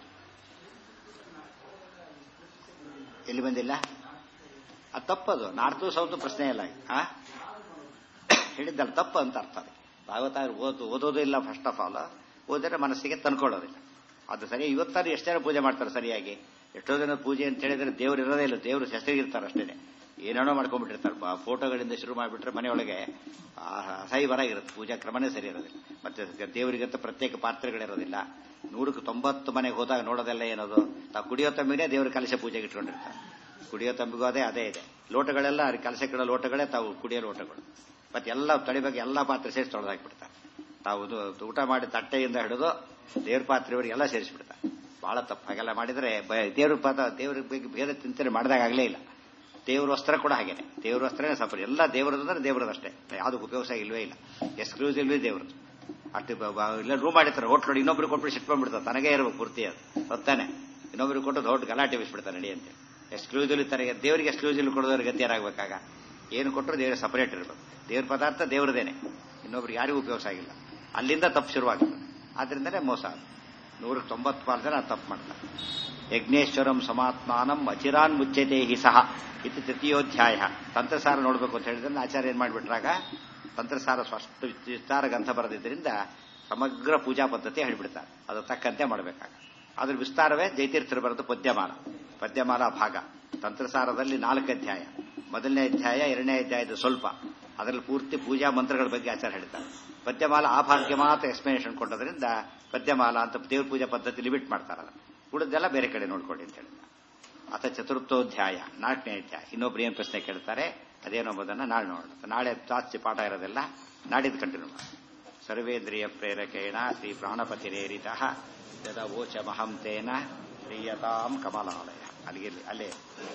A: ಎಲ್ಲಿ ಬಂದಿಲ್ಲ ಅದು ತಪ್ಪದು ನಾರ್ತು ಸೌತು ಪ್ರಶ್ನೆ ಇಲ್ಲ ಆ ಹೇಳಿದ್ದಲ್ಲ ತಪ್ಪು ಅಂತ ಅರ್ಥ ಅದು ಭಾಗವತ ಓದು ಓದೋದು ಇಲ್ಲ ಫಸ್ಟ್ ಆಫ್ ಆಲ್ ಓದಿದ್ರೆ ಮನಸ್ಸಿಗೆ ತಂದ್ಕೊಳ್ಳೋದಿಲ್ಲ ಅದು ಸರಿ ಇವತ್ತಾರು ಎಷ್ಟು ಜನ ಪೂಜೆ ಮಾಡ್ತಾರೆ ಸರಿಯಾಗಿ ಎಷ್ಟೋ ಜನ ಪೂಜೆ ಅಂತ ಹೇಳಿದ್ರೆ ದೇವ್ರು ಇರೋದೇ ಇಲ್ಲ ದೇವರು ಹೆಸರಿಗಿರ್ತಾರೆ ಅಷ್ಟೇ ಏನೇನೋ ಮಾಡ್ಕೊಂಡ್ಬಿಟ್ಟಿರ್ತಾರೆ ಫೋಟೋಗಳಿಂದ ಶುರು ಮಾಡಿಬಿಟ್ರೆ ಮನೆಯೊಳಗೆ ಅಸಹ್ಯ ಬರಾಗಿರುತ್ತೆ ಪೂಜಾ ಕ್ರಮನೇ ಸರಿ ಇರೋದಿಲ್ಲ ಮತ್ತೆ ದೇವರಿಗಂತ ಪ್ರತ್ಯೇಕ ಪಾತ್ರೆಗಳಿರೋದಿಲ್ಲ ನೂರಕ್ಕೆ ತೊಂಬತ್ತು ಮನೆಗೆ ಹೋದಾಗ ನೋಡೋದೆಲ್ಲ ಏನದು ತಾವು ಕುಡಿಯೋ ತಮ್ಮಿನೇ ದೇವ್ರ ಕಲಶ ಪೂಜೆಗೆ ಇಟ್ಕೊಂಡಿರ್ತಾರೆ ಕುಡಿಯೋ ತಂಬಿಗೂ ಅದೇ ಅದೇ ಇದೆ ಲೋಟಗಳೆಲ್ಲ ಕಲಸ ಕಿಡೋ ಲೋಟಗಳೇ ತಾವು ಕುಡಿಯೋ ಲೋಟಗಳು ಮತ್ತೆ ಎಲ್ಲ ತಳಿಬೇಕು ಎಲ್ಲ ಪಾತ್ರೆ ಸೇರಿಸಿ ತೊಳೆದಾಕ್ಬಿಡ್ತಾರೆ ತಾವು ಊಟ ಮಾಡಿ ತಟ್ಟೆಯಿಂದ ಹಿಡಿದು ದೇವ್ರ ಪಾತ್ರೆಯವರಿಗೆ ಎಲ್ಲ ಸೇರಿಸ್ಬಿಡ್ತಾರೆ ಬಹಳ ತಪ್ಪು ಹಾಗೆಲ್ಲ ಮಾಡಿದ್ರೆ ದೇವ್ರ ಪಾತ್ರ ದೇವ್ರ ಬಗ್ಗೆ ಭೇದ ಚಿಂತನೆ ಮಾಡಿದಾಗಲೇ ಇಲ್ಲ ದೇವ್ರ ವಸ್ತ್ರ ಕೂಡ ಹಾಗೇನೆ ದೇವ್ರ ವಸ್ತ್ರನೇ ಸಫರ್ ಎಲ್ಲ ದೇವರದಂದ್ರೆ ದೇವರದಷ್ಟೇ ಯಾವುದಕ್ಕೆ ಉಪಯೋಗ ಇಲ್ವೇ ಇಲ್ಲ ಎಕ್ಸ್ಕ್ಲೂಸಿವ್ಲಿ ದೇವ್ರದ್ದು ಅಷ್ಟು ಬ- ಬ- ಇಲ್ಲ ರೂಮ್ ಮಾಡಿರ್ತಾರೆ ಹೋಟ್ಲ್ ನೋಡಿ ಇನ್ನೊಬ್ರು ಕೊಟ್ಬಿಟ್ಟು ಸಿಟ್ಟು ಬಂದ್ಬಿಡ್ತಾರೆ ತನಗೇ ಇರಬೇಕು ಪೂರ್ತಿ ಅದು ಹೊತ್ತಾನೆ ಇನ್ನೊಬ್ರಿಗೆ ಕೊಟ್ಟು ದೊಡ್ಡ ಗಲಾಟೆ ಬಿಸ್ಬಿಡ್ತಾರೆ ನಡಿ ಅಂತ ಎಕ್ಸ್ಕ್ಲೂಸಿವ್ ತನಗೆ ದೇವರಿಗೆ ಎಕ್ಸ್ಕ್ಲೂಸಿವ್ ಕೊಡೋದ್ರ ಗತಿ ಏನಾಗಬೇಕಾಗ ಏನು ಕೊಟ್ಟರು ದೇವ್ರಿಗೆ ಸಪರೇಟ್ ಇರಬೇಕು ದೇವ್ರ ಪದಾರ್ಥ ದೇವ್ರದೇನೆ ಇನ್ನೊಬ್ರಿಗೆ ಯಾರಿಗೂ ಉಪಯೋಗ ಆಗಿಲ್ಲ ಅಲ್ಲಿಂದ ತಪ್ಪು ಶುರುವಾಗ್ತದೆ ಆದ್ರಿಂದನೇ ಮೋಸ ಅದು ನೂರಕ್ಕೆ ತೊಂಬತ್ತು ಪಾಲು ಜನ ತಪ್ಪು ಮಾಡ್ತಾರೆ ಯಜ್ಞೇಶ್ವರಂ ಸಮಾತ್ಮಾನಂ ಅಚಿರಾನ್ ಮುಚ್ಚತೆ ಹಿ ಸಹ ಇದು ತೃತೀಯೋಧ್ಯಾಯ ತಂತ್ರಸಾರ ನೋಡಬೇಕು ಅಂತ ಹೇಳಿದ್ರೆ ಆಚಾರ್ಯ ಏನ್ ಮಾಡಿಬಿಟ್ರಾಗ ತಂತ್ರಸಾರ ಸ್ಪಷ್ಟ ವಿಸ್ತಾರ ಗ್ರಂಥ ಬರೆದಿದ್ದರಿಂದ ಸಮಗ್ರ ಪೂಜಾ ಪದ್ಧತಿ ಹೇಳಿಬಿಡ್ತಾರೆ ಅದು ತಕ್ಕಂತೆ ಮಾಡಬೇಕಾಗ ಅದ್ರ ವಿಸ್ತಾರವೇ ಜೈತೀರ್ಥರು ಬರೆದ ಪದ್ಯಮಾಲ ಪದ್ಯಮಾಲ ಭಾಗ ತಂತ್ರಸಾರದಲ್ಲಿ ನಾಲ್ಕು ಅಧ್ಯಾಯ ಮೊದಲನೇ ಅಧ್ಯಾಯ ಎರಡನೇ ಅಧ್ಯಾಯದ ಸ್ವಲ್ಪ ಅದರಲ್ಲಿ ಪೂರ್ತಿ ಪೂಜಾ ಮಂತ್ರಗಳ ಬಗ್ಗೆ ಆಚಾರ ಹೇಳ್ತಾರೆ ಪದ್ಯಮಾಲ ಆ ಭಾಗಕ್ಕೆ ಮಾತ್ರ ಎಕ್ಸ್ಪ್ಲನೇಷನ್ ಕೊಟ್ಟೋದ್ರಿಂದ ಪದ್ಯಮಾಲ ಅಂತ ದೇವ್ರ ಪೂಜಾ ಪದ್ಧತಿ ಲಿಮಿಟ್ ಮಾಡ್ತಾರಲ್ಲ ಉಳಿದೆಲ್ಲ ಬೇರೆ ಕಡೆ ನೋಡ್ಕೊಳ್ಳಿ ಅಂತ ಹೇಳಿದ ಅಥ ಚತುರ್ಥೋಧ್ಯಾಯ ನಾಲ್ಕನೇ ಅಧ್ಯಾಯ ಇನ್ನೊಬ್ರು ಏನು ಪ್ರಶ್ನೆ ಕೇಳ್ತಾರೆ ಅದೇನೊಂಬುದನ್ನು ನಾಳೆ ನೋಡೋಣ ನಾಳೆ ಜಾಸ್ತಿ ಪಾಠ ಇರೋದೆಲ್ಲ ನಾಡಿದ್ದು ಕಂಟಿನ್ಯೂ ಮಾಡೋಣ ಸರ್ವೇಂದ್ರಿಯ ಪ್ರೇರಕೇಣ ಶ್ರೀ ಪ್ರಾಣಪತಿರೇರಿತ ಯದವೋಚ ಮಹಂತೇನ ಪ್ರಿಯತಾಂ ಕಮಲಾಲಯ ಅಲ್ಲಿಗೆ ಅಲ್ಲೇ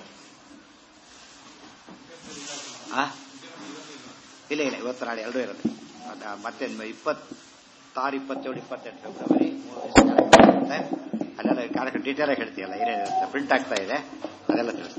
A: ಆ? ಇಲ್ಲ ಇಲ್ಲ ಇವತ್ತು ನಾಳೆ ಎರಡೂ ಇರುತ್ತೆ ಅದ ಮತ್ತೆ ಇಪ್ಪತ್ತಾರು ಇಪ್ಪತ್ತೇಳು ಇಪ್ಪತ್ತೆಂಟು ಫೆಬ್ರವರಿ ಮೂರು ದಿವಸ ಕಾರ್ಯಕ್ರಮ ಇರುತ್ತೆ. ಅಲ್ಲೆಲ್ಲ ಕಾರ್ಯಕ್ರಮ ಡೀಟೇಲ್ ಆಗಿ ಹೇಳ್ತೀಯಲ್ಲ ಏನೇನಿರುತ್ತೆ ಪ್ರಿಂಟ್ ಆಗ್ತಾ ಇದೆ ಅದೆಲ್ಲ ತಿಳಿಸ್ತೀನಿ